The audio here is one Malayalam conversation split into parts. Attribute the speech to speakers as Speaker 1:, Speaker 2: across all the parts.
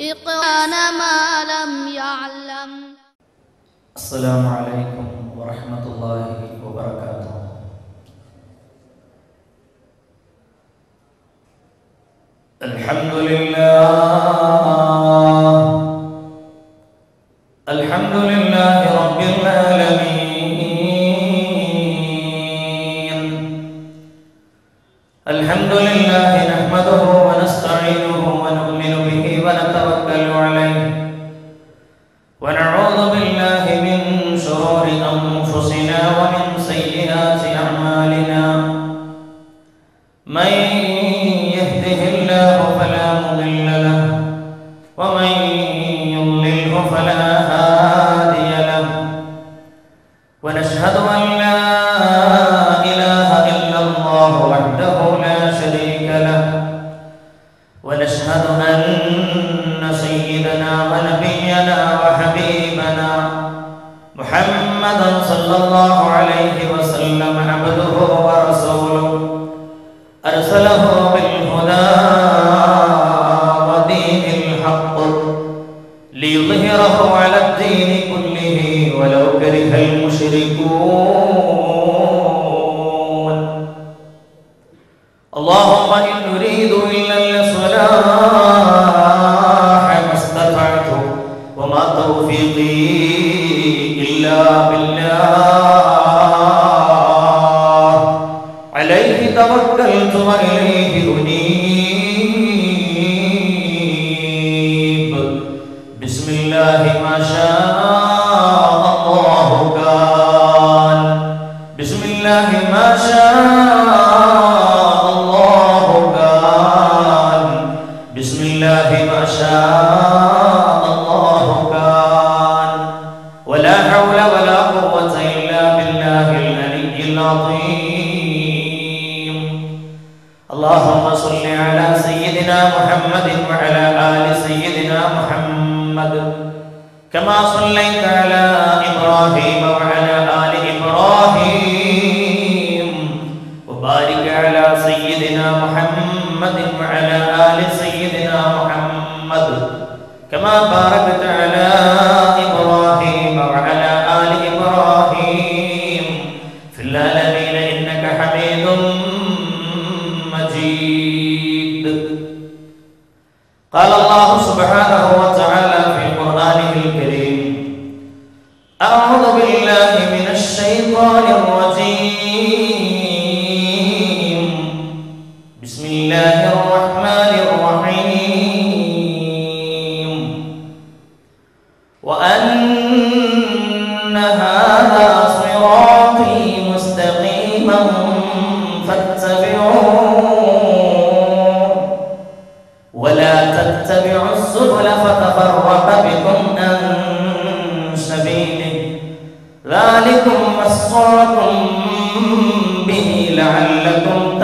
Speaker 1: إقران ما لم يعلم
Speaker 2: السلام عليكم ورحمة الله وبركاته الحمد لله الحمد لله رب العالمين الحمد لله نحمده ونستعينه ونؤمن به ونتوكل عليه ونعوذ بالله من شرور أنفسنا ومن سيئات أعمالنا من يهده الله فلا مضل له ومن يضلله فلا هادي له ونشهد أن لا إله إلا الله وحده لا شريك له ونشهد أن سيدنا ونبينا وحبيبنا محمدا صلى الله عليه وسلم عبده ورسوله أرسله بالهدى ودين الحق ليظهره على الدين كله ولو كره المشركون اللهم إن نريد إلا الإصلاح ما استطعت وما توفيقي إلا بالله عليه توكلت وإليه أنيب بسم الله ما شاء الله كان بسم الله ما شاء الله كان بسم الله ما شاء الله كان ولا حول ولا قوة إلا بالله العلي العظيم اللهم صل على سيدنا محمد وعلى آل سيدنا محمد كما صليت على إبراهيم وعلى آل إبراهيم وبارك على سيدنا محمد وعلى آل سيدنا محمد كما باركت على إبراهيم وعلى آل إبراهيم في العالمين إنك حميد مجيد قال الله سبحانه وتعالى في قرآنه الكريم أعوذ بالله من الشيطان الرجيم بسم الله الرحمن الرحيم وأن هذا صراطي مستقيما فاتبعوه ولا تتبعوا السبل فتفرق بكم عن سبيله ذلكم وصاكم به لعلكم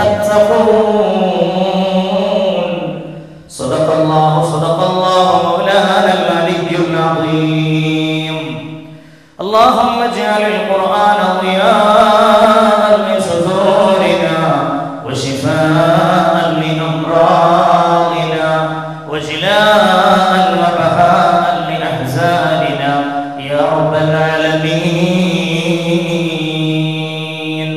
Speaker 2: تتقون صدق الله صدق الله مولانا العلي العظيم اللهم اجعل القرآن ضياء لصدورنا وشفاء لأمراضنا وجلاء وبهاء لأحزاننا يا رب العالمين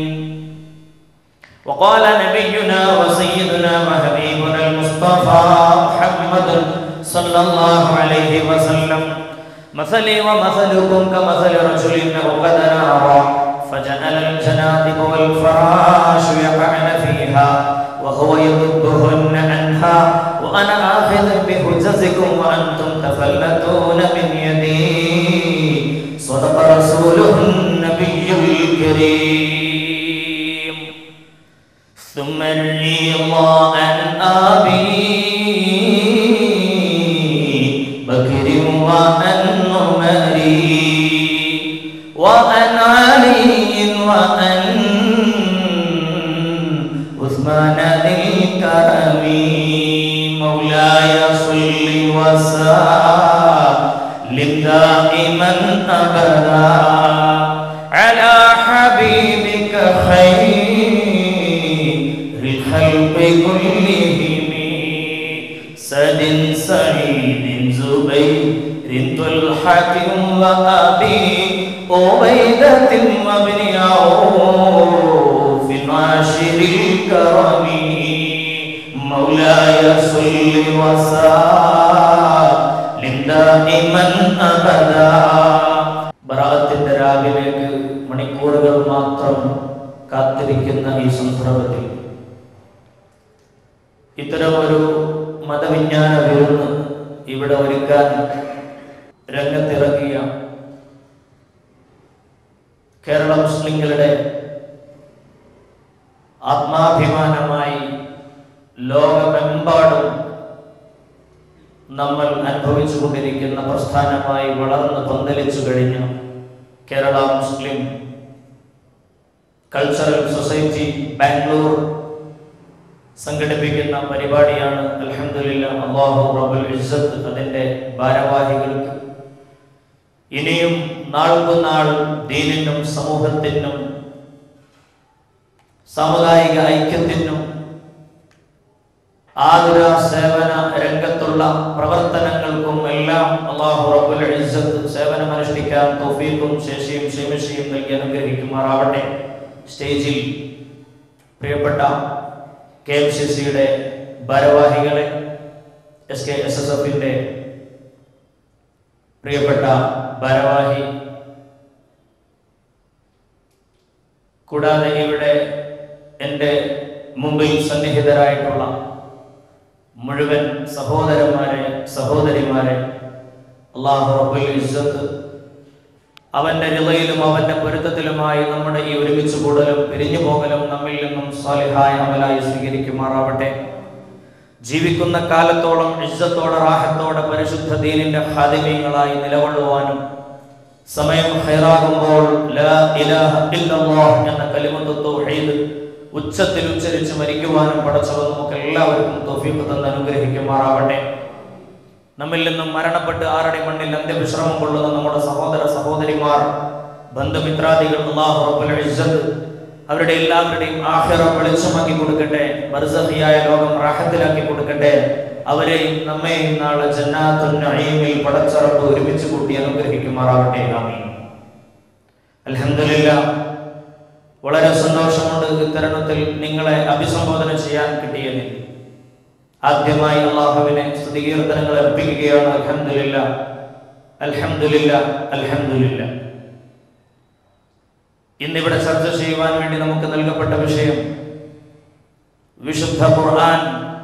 Speaker 2: وقال نبينا وسيدنا وحبيبنا المصطفى محمد صلى الله عليه وسلم مثلي ومثلكم كمثل رجل أوقد نارا فجعل الجنادب والفراش يقعن فيها وهو يذبهن عنها وأنا آخذ بحجزكم وأنتم تفلتون من يدي صدق رسوله النبي الكريم ثم الرضا عن أبي بكر وعن عمر وعن علي وعن عثمان الكرم مولاي صل وسلم دائما ابدا على حبيبك خير الخلق كلهم سد سعيد ذي طلحة وأبي عبيدة وابن عوف عاشر الكرم مولاي صل وسلم دائما أبدا ബറാത്തിന്റെ രാവിലേക്ക് മണിക്കൂറുകൾ മാത്രം കാത്തിരിക്കുന്ന ഈ സന്ദർഭത്തിൽ ഇത്തരമൊരു മതവിജ്ഞാന വിരുന്ന് ഇവിടെ ഒരുക്കാൻ രംഗത്തിറങ്ങിയ കേരള മുസ്ലിങ്ങളുടെ ആത്മാഭിമാനമായി ലോകമെമ്പാടും നമ്മൾ അനുഭവിച്ചു കൊണ്ടിരിക്കുന്ന പ്രസ്ഥാനമായി വളർന്ന് പന്തലിച്ചു കഴിഞ്ഞ Kerala Muslim Cultural Society Bangalore സംഘടിപ്പിക്കുന്ന പരിപാടിയാണ് അൽഹംദുലില്ല അള്ളാഹു റബ്ബുൽ ഇസ്സത്ത് അതിൻ്റെ ഭാരവാഹികൾക്ക് ഇനിയും നാൾക്കുനാൾ ദീനിനും സമൂഹത്തിനും സാമുദായിക ഐക്യത്തിനും ആതുര സേവന രംഗത്തുള്ള പ്രവർത്തനങ്ങൾക്കും എല്ലാം അള്ളാഹു റബ്ബുൽ ഇസ്സത്ത് സേവനമനുഷ്ഠിക്കാൻ തൗഫീഖും ശേഷിയും ശേമിഷയും നൽകി അനുഗ്രഹിക്കുമാറാവട്ടെ സ്റ്റേജിൽ പ്രിയപ്പെട്ട കെ എം സി സിയുടെ ഭാരവാഹികളെ എസ് കെ എസ് എസ് എഫിൻ്റെ പ്രിയപ്പെട്ട ഭാരവാഹി കൂടാതെ ഇവിടെ എൻ്റെ മുമ്പിൽ സന്നിഹിതരായിട്ടുള്ള മുഴുവൻ സഹോദരന്മാരെ സഹോദരിമാരെ അള്ളാഹു റബ്ബുൽ ഇസ്സത്ത് അവന്റെ നിലയിലും അവന്റെ പൊരുത്തത്തിലുമായി നമ്മുടെ ഈ ഒരുമിച്ച് കൂടലും പിരിഞ്ഞു പോകലും നമ്മിൽ നിന്നും സാലിഹായ അമലായി സ്വീകരിക്കുമാറാവട്ടെ ജീവിക്കുന്ന കാലത്തോളം ഇജ്ജത്തോടെ റാഹത്തോടെ പരിശുദ്ധ ദീനിന്റെ ഹാദിമീങ്ങളായി നിലകൊള്ളുവാനും സമയം ഹൈറാകുമ്പോൾ ലാ ഇലാഹ ഇല്ലല്ലാഹ് എന്ന കലിമത്ത് തൗഹീദ് ഉച്ചത്തിൽ ഉച്ചരിച്ച് മരിക്കുവാനും പടച്ചവൻ നമുക്ക് എല്ലാവർക്കും തൗഫീഖ് തന്ന് അനുഗ്രഹിക്കുമാറാവട്ടെ നമ്മിൽ നിന്നും മരണപ്പെട്ട് ആറടി മണ്ണിൽ അന്ത്യവിശ്രമം കൊള്ളുന്ന നമ്മുടെ സഹോദര സഹോദരിമാർ ബന്ധുമിത്രാദികൾ അല്ലാഹു റബ്ബുൽ ഇസ്സത്ത് അവരുടെ എല്ലാവരുടെയും ആഖിറ വെളിച്ചമാക്കി കൊടുക്കട്ടെ ബർസഹിയായ ലോകം റാഹത്തിലാക്കി കൊടുക്കട്ടെ അവരെയും നമ്മെയും നാളെ ജന്നാത്തുൻ നഈമിൽ പടച്ചറപ്പ് ഒരുമിച്ച് കൂട്ടി അനുഗ്രഹിക്കുമാറാവട്ടെ ആമീൻ അൽഹംദുലില്ലാ വളരെ സന്തോഷമുണ്ട് ഇത്തരണത്തിൽ നിങ്ങളെ അഭിസംബോധന ചെയ്യാൻ കിട്ടിയതിൽ ആദ്യമായി അള്ളാഹുവിനെ സ്തുതികീർത്തനങ്ങൾ അർപ്പിക്കുകയാണ് അൽഹംദുലില്ല അൽഹംദുലില്ല അൽഹംദുലില്ല ഇന്നിവിടെ ചർച്ച ചെയ്യുവാൻ വേണ്ടി നമുക്ക് നൽകപ്പെട്ട വിഷയം വിശുദ്ധ ഖുർആൻ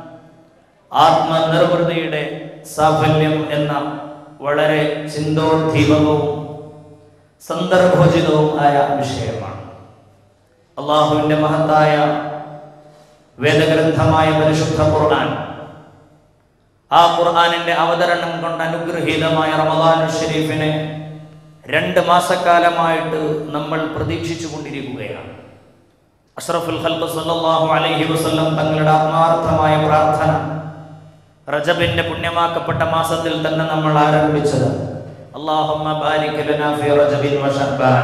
Speaker 2: ആത്മനിർവൃതിയുടെ സാഫല്യം എന്ന വളരെ ചിന്തോദ്ദീപകവും സന്ദർഭോചിതവും ആയ വിഷയമാണ് അള്ളാഹുവിന്റെ മഹത്തായ വേദഗ്രന്ഥമായ പരിശുദ്ധ ഖുർആൻ ആ ഖുർആനിന്റെ അവതരണം കൊണ്ട് അനുഗ്രഹീതമായ റമദാൻ ഷരീഫിനെ രണ്ട് മാസക്കാലമായിട്ട് നമ്മൾ പ്രതീക്ഷിച്ചു കൊണ്ടിരിക്കുകയാണ് അഷ്റഫുൽ ഖൽഖ് സല്ലല്ലാഹു അലൈഹി വസല്ലം തങ്ങളുടെ ആത്മാർത്ഥമായ പ്രാർത്ഥന റജബിന്റെ പുണ്യമാക്കപ്പെട്ട മാസത്തിൽ തന്നെ നമ്മൾ ആരംഭിച്ചത് അല്ലാഹുമ്മ ബാരിക് ലനാ ഫി റജബിൻ വശഅബാൻ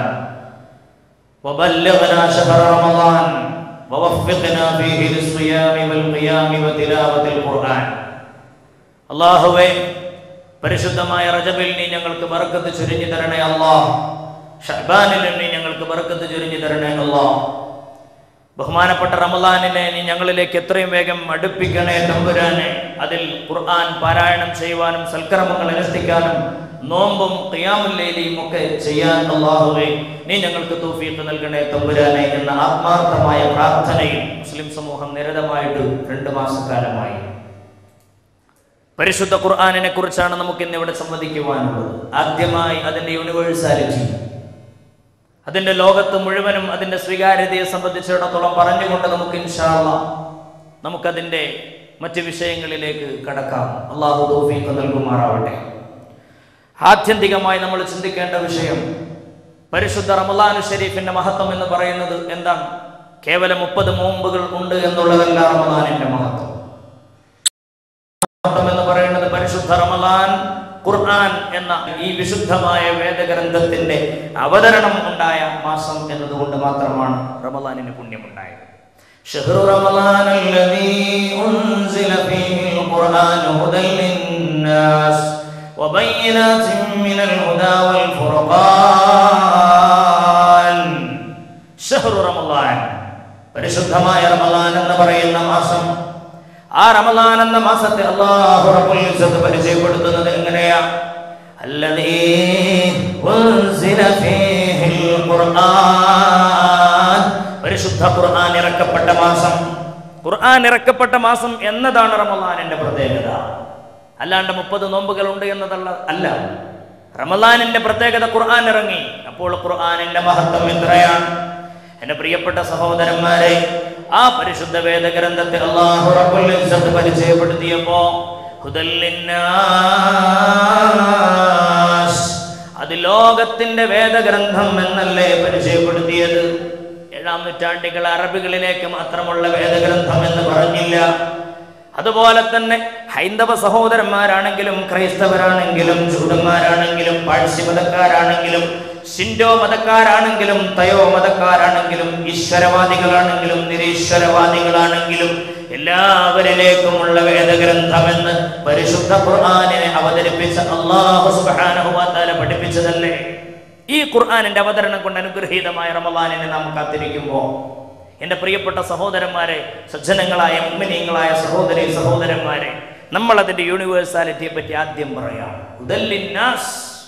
Speaker 2: وبلغنا شهر رمضان ووفقنا فيه للصيام والقيام وتلاوة القرآن അള്ളാഹുവേ പരിശുദ്ധമായ റജബിൽ നീ ഞങ്ങൾക്ക് ബർക്കത്ത് ചുരിഞ്ഞു തരണേ അല്ലാ ഷഹബാനിൽ നീ ഞങ്ങൾക്ക് ബർക്കത്ത് ചുരിഞ്ഞു തരണേ അല്ലാ ബഹുമാനപ്പെട്ട റമലാനിനെ നീ ഞങ്ങളിലേക്ക് എത്രയും വേഗം അടുപ്പിക്കണേ തമ്പുരാനെ അതിൽ ഖുർആൻ പാരായണം ചെയ്യുവാനും സൽക്കർമ്മങ്ങൾ അനുഷ്ഠിക്കാനും നോമ്പും ഖിയാമുല്ലയിലെയും ഒക്കെ ചെയ്യാൻ അള്ളാഹുവേ നീ ഞങ്ങൾക്ക് തൗഫീഖ് നൽകണേ തമ്പുരാനെ എന്ന ആത്മാർത്ഥമായ പ്രാർത്ഥനയിൽ മുസ്ലിം സമൂഹം നിരതമായിട്ട് രണ്ട് മാസക്കാലമായി പരിശുദ്ധ ഖുർആാനിനെ കുറിച്ചാണ് നമുക്ക് ഇന്ന് ഇവിടെ സംവദിക്കുവാനുള്ളത് ആദ്യമായി അതിന്റെ യൂണിവേഴ്സാലിറ്റി അതിന്റെ ലോകത്ത് മുഴുവനും അതിന്റെ സ്വീകാര്യതയെ സംബന്ധിച്ചിടത്തോളം പറഞ്ഞുകൊണ്ട് നമുക്ക് ഇൻഷാല്ല നമുക്കതിന്റെ മറ്റ് വിഷയങ്ങളിലേക്ക് കടക്കാം അള്ളാഹു തൗഫീഖ് നൽകുമാറാവട്ടെ ആത്യന്തികമായി നമ്മൾ ചിന്തിക്കേണ്ട വിഷയം പരിശുദ്ധ റമലാനു ഷരീഫിന്റെ മഹത്വം എന്ന് പറയുന്നത് എന്താണ് കേവലം മുപ്പത് നോമ്പുകൾ ഉണ്ട് എന്നുള്ളതല്ല റമലാനിന്റെ മഹത്വം മഹത്വം എന്ന് പറയുന്നത് പരിശുദ്ധ റമലാൻ ഖുർആൻ എന്ന ഈ വിശുദ്ധമായ വേദഗ്രന്ഥത്തിന്റെ അവതരണം ഉണ്ടായ മാസം എന്നതുകൊണ്ട് മാത്രമാണ് റമലാനിന് പുണ്യമുണ്ടായത് شهر رمضان الذي أنزل فيه القرآن هدى للناس وبينات من الهدى والفرقان ഷഹ്റു റമളാൻ പരിശുദ്ധമായ റമളാൻ എന്ന് പറയുന്ന മാസം ആ റമളാൻ എന്ന മാസത്തെ അല്ലാഹു റബ്ബുൽ ഇസ്സത്ത് പരിചയപ്പെടുത്തുന്നത് എങ്ങനെയാ الذي أنزل فيه القرآن പരിശുദ്ധ ഖുർആൻ ഇറക്കപ്പെട്ട മാസം ഖുർആൻ ഇറക്കപ്പെട്ട മാസം എന്നതാണ് റമളാനിന്റെ പ്രത്യേകത അല്ലാണ്ട് മുപ്പത് നോമ്പുകളുണ്ട് എന്നതല്ല അല്ല റമളാനിന്റെ പ്രത്യേകത ഖുർആൻ ഇറങ്ങി അപ്പോൾ ഖുർആനിന്റെ മഹത്വം എത്രയാണ് എന്റെ പ്രിയപ്പെട്ട സഹോദരന്മാരെ ആ പരിശുദ്ധ വേദഗ്രന്ഥത്തെ അല്ലാഹു റബ്ബുൽ ഇസ്സത്ത് പരിചയപ്പെടുത്തിയപ്പോ ഹുദല്ലിന്നാസ് അത് ലോകത്തിന്റെ വേദഗ്രന്ഥം എന്നല്ലേ പരിചയപ്പെടുത്തിയത് ഏഴാം നൂറ്റാണ്ടികൾ അറബികളിലേക്ക് മാത്രമുള്ള വേദഗ്രന്ഥം എന്ന് പറഞ്ഞില്ല അതുപോലെ തന്നെ ഹൈന്ദവ സഹോദരന്മാരാണെങ്കിലും ക്രൈസ്തവരാണെങ്കിലും ജൂതന്മാരാണെങ്കിലും പാഴ്സി മതക്കാരാണെങ്കിലും ഷിൻഡോ മതക്കാരാണെങ്കിലും തയോ മതക്കാരാണെങ്കിലും ഈശ്വരവാദികളാണെങ്കിലും നിരീശ്വരവാദികളാണെങ്കിലും എല്ലാവരിലേക്കുമുള്ള വേദഗ്രന്ഥമെന്ന് പരിശുദ്ധ ഖുർആാനിനെ അവതരിപ്പിച്ച അള്ളാഹു സുബ്ഹാനഹു വ തആല പഠിപ്പിച്ചതല്ലേ ഈ ഖുർആാനിന്റെ അവതരണം കൊണ്ട് അനുഗ്രഹീതമായ റമദാനിനെ നാം കാത്തിരിക്കുമ്പോൾ എൻ്റെ പ്രിയപ്പെട്ട സഹോദരന്മാരെ സജ്ജനങ്ങളായ മുമ്മിനീങ്ങളായ സഹോദരി സഹോദരന്മാരെ നമ്മൾ അതിന്റെ യൂണിവേഴ്സാലിറ്റിയെ പറ്റി ആദ്യം പറയാം ഉദല്ലിന്നാസ്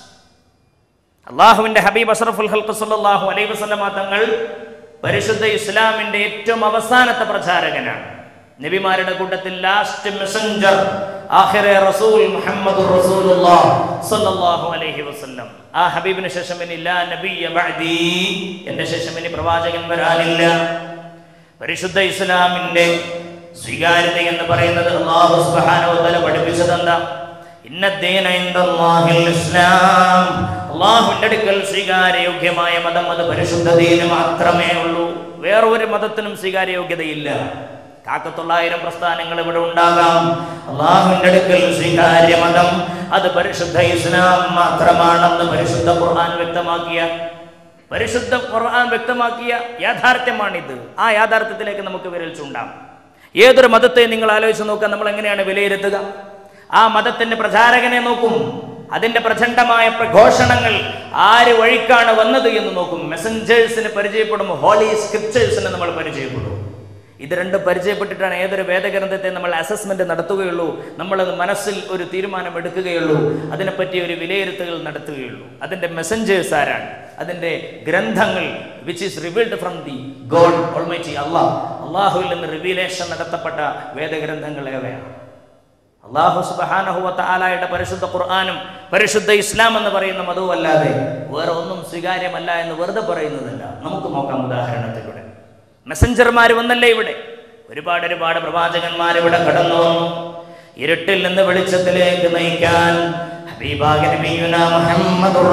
Speaker 2: അള്ളാഹുവിന്റെ ഹബീബ് അഷറഫുൽ ഹൽക്ക് സല്ലല്ലാഹു അലൈഹി വസല്ലമ തങ്ങൾ പരിശുദ്ധ ഇസ്ലാമിന്റെ ഏറ്റവും അവസാനത്തെ പ്രചാരകനാണ് നബിമാരുടെ കൂട്ടത്തിൽ ലാസ്റ്റ് മെസ്സഞ്ചർ ആഖിറെ റസൂൽ മുഹമ്മദ് റസൂലുള്ളാഹ് സല്ലല്ലാഹു അലൈഹി വസല്ലം ആ ഹബീബിന് ശേഷം ഇനി ലാ നബിയ ബഅദി എന്റെ ശേഷം ഇനി പ്രവാചകൻ വരാനില്ല പരിശുദ്ധ ഇസ്ലാമിന്റെ സ്വീകാര്യത എന്ന് പറയുന്നത് അള്ളാഹു സുബ്ഹാനഹു വ തആല പഠിപ്പിച്ചത് എന്താ ഇന്നദ്ദീന ഇൻദല്ലാഹിൽ ഇസ്ലാം അള്ളാഹുവിന്റെ അടുക്കൽ സ്വീകാര്യയോഗ്യമായ മതം അത് പരിശുദ്ധ ദീന് മാത്രമേ ഉള്ളൂ വേറെ ഒരു മതത്തിനും സ്വീകാര്യയോഗ്യതയില്ല കാക്കത്തൊള്ളായിരം പ്രസ്ഥാനങ്ങൾ ഇവിടെ ഉണ്ടാകാം അള്ളാഹുവിന്റെ അടുക്കൽ സ്വീകാര്യ മതം അത് പരിശുദ്ധ ഇസ്ലാം മാത്രമാണെന്ന് പരിശുദ്ധ ഖുർആൻ വ്യക്തമാക്കിയ പരിശുദ്ധ ഖുർആൻ വ്യക്തമാക്കിയ യാഥാർത്ഥ്യമാണിത് ആ യാഥാർത്ഥ്യത്തിലേക്ക് നമുക്ക് വിരൽ ചൂണ്ടാം ഏതൊരു മതത്തെ നിങ്ങൾ ആലോചിച്ച് നോക്കാൻ നമ്മൾ എങ്ങനെയാണ് വിലയിരുത്തുക ആ മതത്തിന്റെ പ്രചാരകനെ നോക്കും അതിന്റെ പ്രചണ്ഡമായ പ്രഘോഷണങ്ങൾ ആര് വഴിക്കാണ് വന്നത് എന്ന് നോക്കും മെസ്സഞ്ചേഴ്സിന് പരിചയപ്പെടും ഹോളി സ്ക്രിപ്റ്റേഴ്സിന് നമ്മൾ പരിചയപ്പെടും ഇത് രണ്ടും പരിചയപ്പെട്ടിട്ടാണ് ഏതൊരു വേദഗ്രന്ഥത്തെ നമ്മൾ അസസ്മെന്റ് നടത്തുകയുള്ളൂ നമ്മൾ അത് മനസ്സിൽ ഒരു തീരുമാനം എടുക്കുകയുള്ളൂ അതിനെപ്പറ്റി ഒരു വിലയിരുത്തൽ നടത്തുകയുള്ളൂ അതിന്റെ മെസ്സഞ്ചേഴ്സ് ആരാണ് അതിന്റെ ഗ്രന്ഥങ്ങൾ which is revealed from the God Almighty Allah അള്ളാഹുവിൽ നിന്ന് റിവീലേഷൻ നടത്തപ്പെട്ട വേദഗ്രന്ഥങ്ങൾ ഏവയാണ് അള്ളാഹു സുബാനഹുവത്ത ആലായുടെ പരിശുദ്ധ ഖുർആാനും പരിശുദ്ധ ഇസ്ലാം എന്ന് പറയുന്ന മതവും അല്ലാതെ വേറെ ഒന്നും സ്വീകാര്യമല്ല എന്ന് വെറുതെ പറയുന്നതല്ല നമുക്ക് നോക്കാം ഉദാഹരണത്തിലൂടെ മെസ്സഞ്ചർമാർ വന്നല്ലേ ഇവിടെ ഒരുപാട് ഒരുപാട് പ്രവാചകന്മാർ ഇവിടെ കടന്നു വന്നു ഇരുട്ടിൽ നിന്ന് വെളിച്ചത്തിലേക്ക് നയിക്കാൻ ഹബീബായ നബിയുന മുഹമ്മദുർ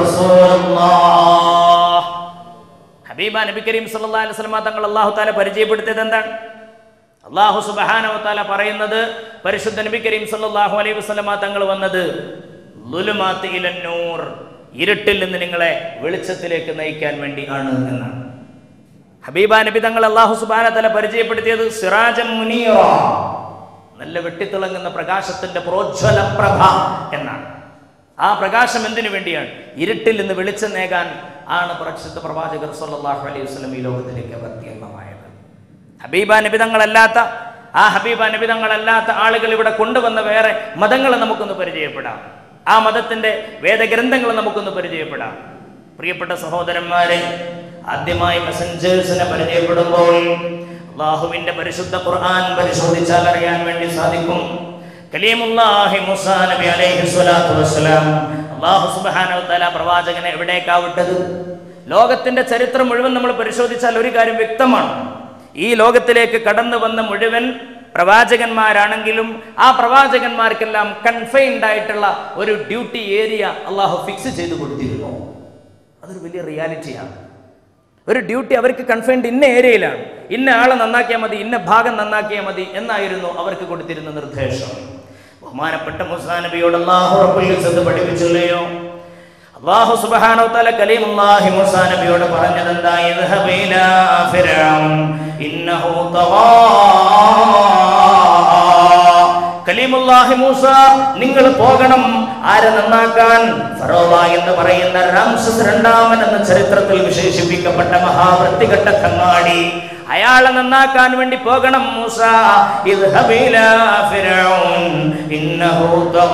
Speaker 2: റസൂലുള്ളാഹ് ഹബീബ നബി കരീം സല്ലല്ലാഹു അലൈഹി വസല്ലമ തങ്ങൾ അല്ലാഹു തആല പരിചയപ്പെടുത്തിയത് എന്താണ് അള്ളാഹു സുബ്ഹാനഹു വതആല പറയുന്നത് പരിശുദ്ധ നബി കരീം സല്ലല്ലാഹു അലൈഹി വസല്ലമ തങ്ങൾ വന്നത് ലുലുമാത്ത് ഇലൻ നൂർ ഇരുട്ടിൽ നിന്ന് നിങ്ങളെ വെളിച്ചത്തിലേക്ക് നയിക്കാൻ വേണ്ടി ആണ് എന്നാണ് ഹബീബ നബി തങ്ങൾ അള്ളാഹു സുബ്ഹാനഹു വതആല പരിചയപ്പെടുത്തിയത് സിറാജം മുനീറ നല്ല വെട്ടിത്തിളങ്ങുന്ന പ്രകാശത്തിന്റെ പ്രോജ്വല പ്രഭ എന്നാണ് ആ പ്രകാശം എന്തിനു വേണ്ടിയാണ് ഇരുട്ടിൽ നിന്ന് വെളിച്ചം നേകാൻ ആണ് പ്രക്ഷിത്ത പ്രവാചകർ സല്ലല്ലാഹു അലൈഹി വസല്ലം ഈ ലോകത്തിലേക്ക് അവതീർണമായത് ഹബീബ നബിതങ്ങളല്ലാത്ത ആ ഹബീബ നബിതങ്ങളല്ലാത്ത ആളുകൾ ഇവിടെ കൊണ്ടുവന്ന വേറെ മതങ്ങളെ നമുക്കൊന്ന് പരിചയപ്പെടാം ആ മതത്തിന്റെ വേദഗ്രന്ഥങ്ങൾ നമുക്കൊന്ന് പരിചയപ്പെടാം പ്രിയപ്പെട്ട സഹോദരന്മാരെ ആദ്യമായി മെസ്സഞ്ചേഴ്സിനെ പരിചയപ്പെടുമ്പോൾ അള്ളാഹുവിന്റെ പരിശുദ്ധ ഖുർആൻ പരിശോധിച്ചാൽ അറിയാൻ വേണ്ടി സാധിക്കും കലീമുല്ലാഹി മൂസാ നബി അലൈഹി സ്വലാത്തു വസ്സലാം അള്ളാഹു സുബ്ഹാനഹു വ തആല പ്രവാചകനെ എവിടേക്കാ വിട്ടത് ലോകത്തിന്റെ ചരിത്രം മുഴുവൻ നമ്മൾ പരിശോധിച്ചാൽ ഒരു കാര്യം വ്യക്തമാണ് ഈ ലോകത്തിലേക്ക് കടന്നു വന്ന മുഴുവൻ പ്രവാചകന്മാരാണെങ്കിലും ആ പ്രവാചകന്മാർക്കെല്ലാം കൺഫൈൻഡ് ആയിട്ടുള്ള ഒരു ഡ്യൂട്ടി ഏരിയ അള്ളാഹു ഫിക്സ് ചെയ്ത് കൊടുത്തിരുന്നു അതൊരു വലിയ റിയാലിറ്റിയാണ് ഒരു ഡ്യൂട്ടി അവർക്ക് കൺഫൈൻഡ് ഇന്ന ഏരിയയിലാണ് ഇന്ന ആളെ നന്നാക്കിയാൽ മതി ഇന്ന ഭാഗം നന്നാക്കിയാൽ മതി എന്നായിരുന്നു അവർക്ക് കൊടുത്തിരുന്ന നിർദ്ദേശം ബഹുമാനപ്പെട്ട മുസാ നബിയോട് അള്ളാഹു റബ്ബുൽ ഇസ്സത്ത് പഠിപ്പിച്ചില്ലയോ അള്ളാഹു സുബ്ഹാനഹു തആല കലീമുല്ലാഹി മൂസാ നബിയോട് പറഞ്ഞത് എന്താ ഇദ്ഹബ് ഇലാ ഫിർഔൻ ഇന്നഹു തഗാ കലീമുല്ലാഹി മൂസ നിങ്ങൾ പോകണം ആരെ നന്നാക്കാൻ ഫറോവ എന്ന് പറയുന്ന രാംസസ് രണ്ടാമൻ എന്ന ചരിത്രത്തിൽ വിശേഷിപ്പിക്കപ്പെട്ട മഹാവൃത്തികെട്ട കങ്ങാടി അയാളെ നന്നാക്കാൻ വേണ്ടി പോകണം മൂസ ഇദ്ഹബ് ഇലാ ഫിർഔൻ ഇന്നഹു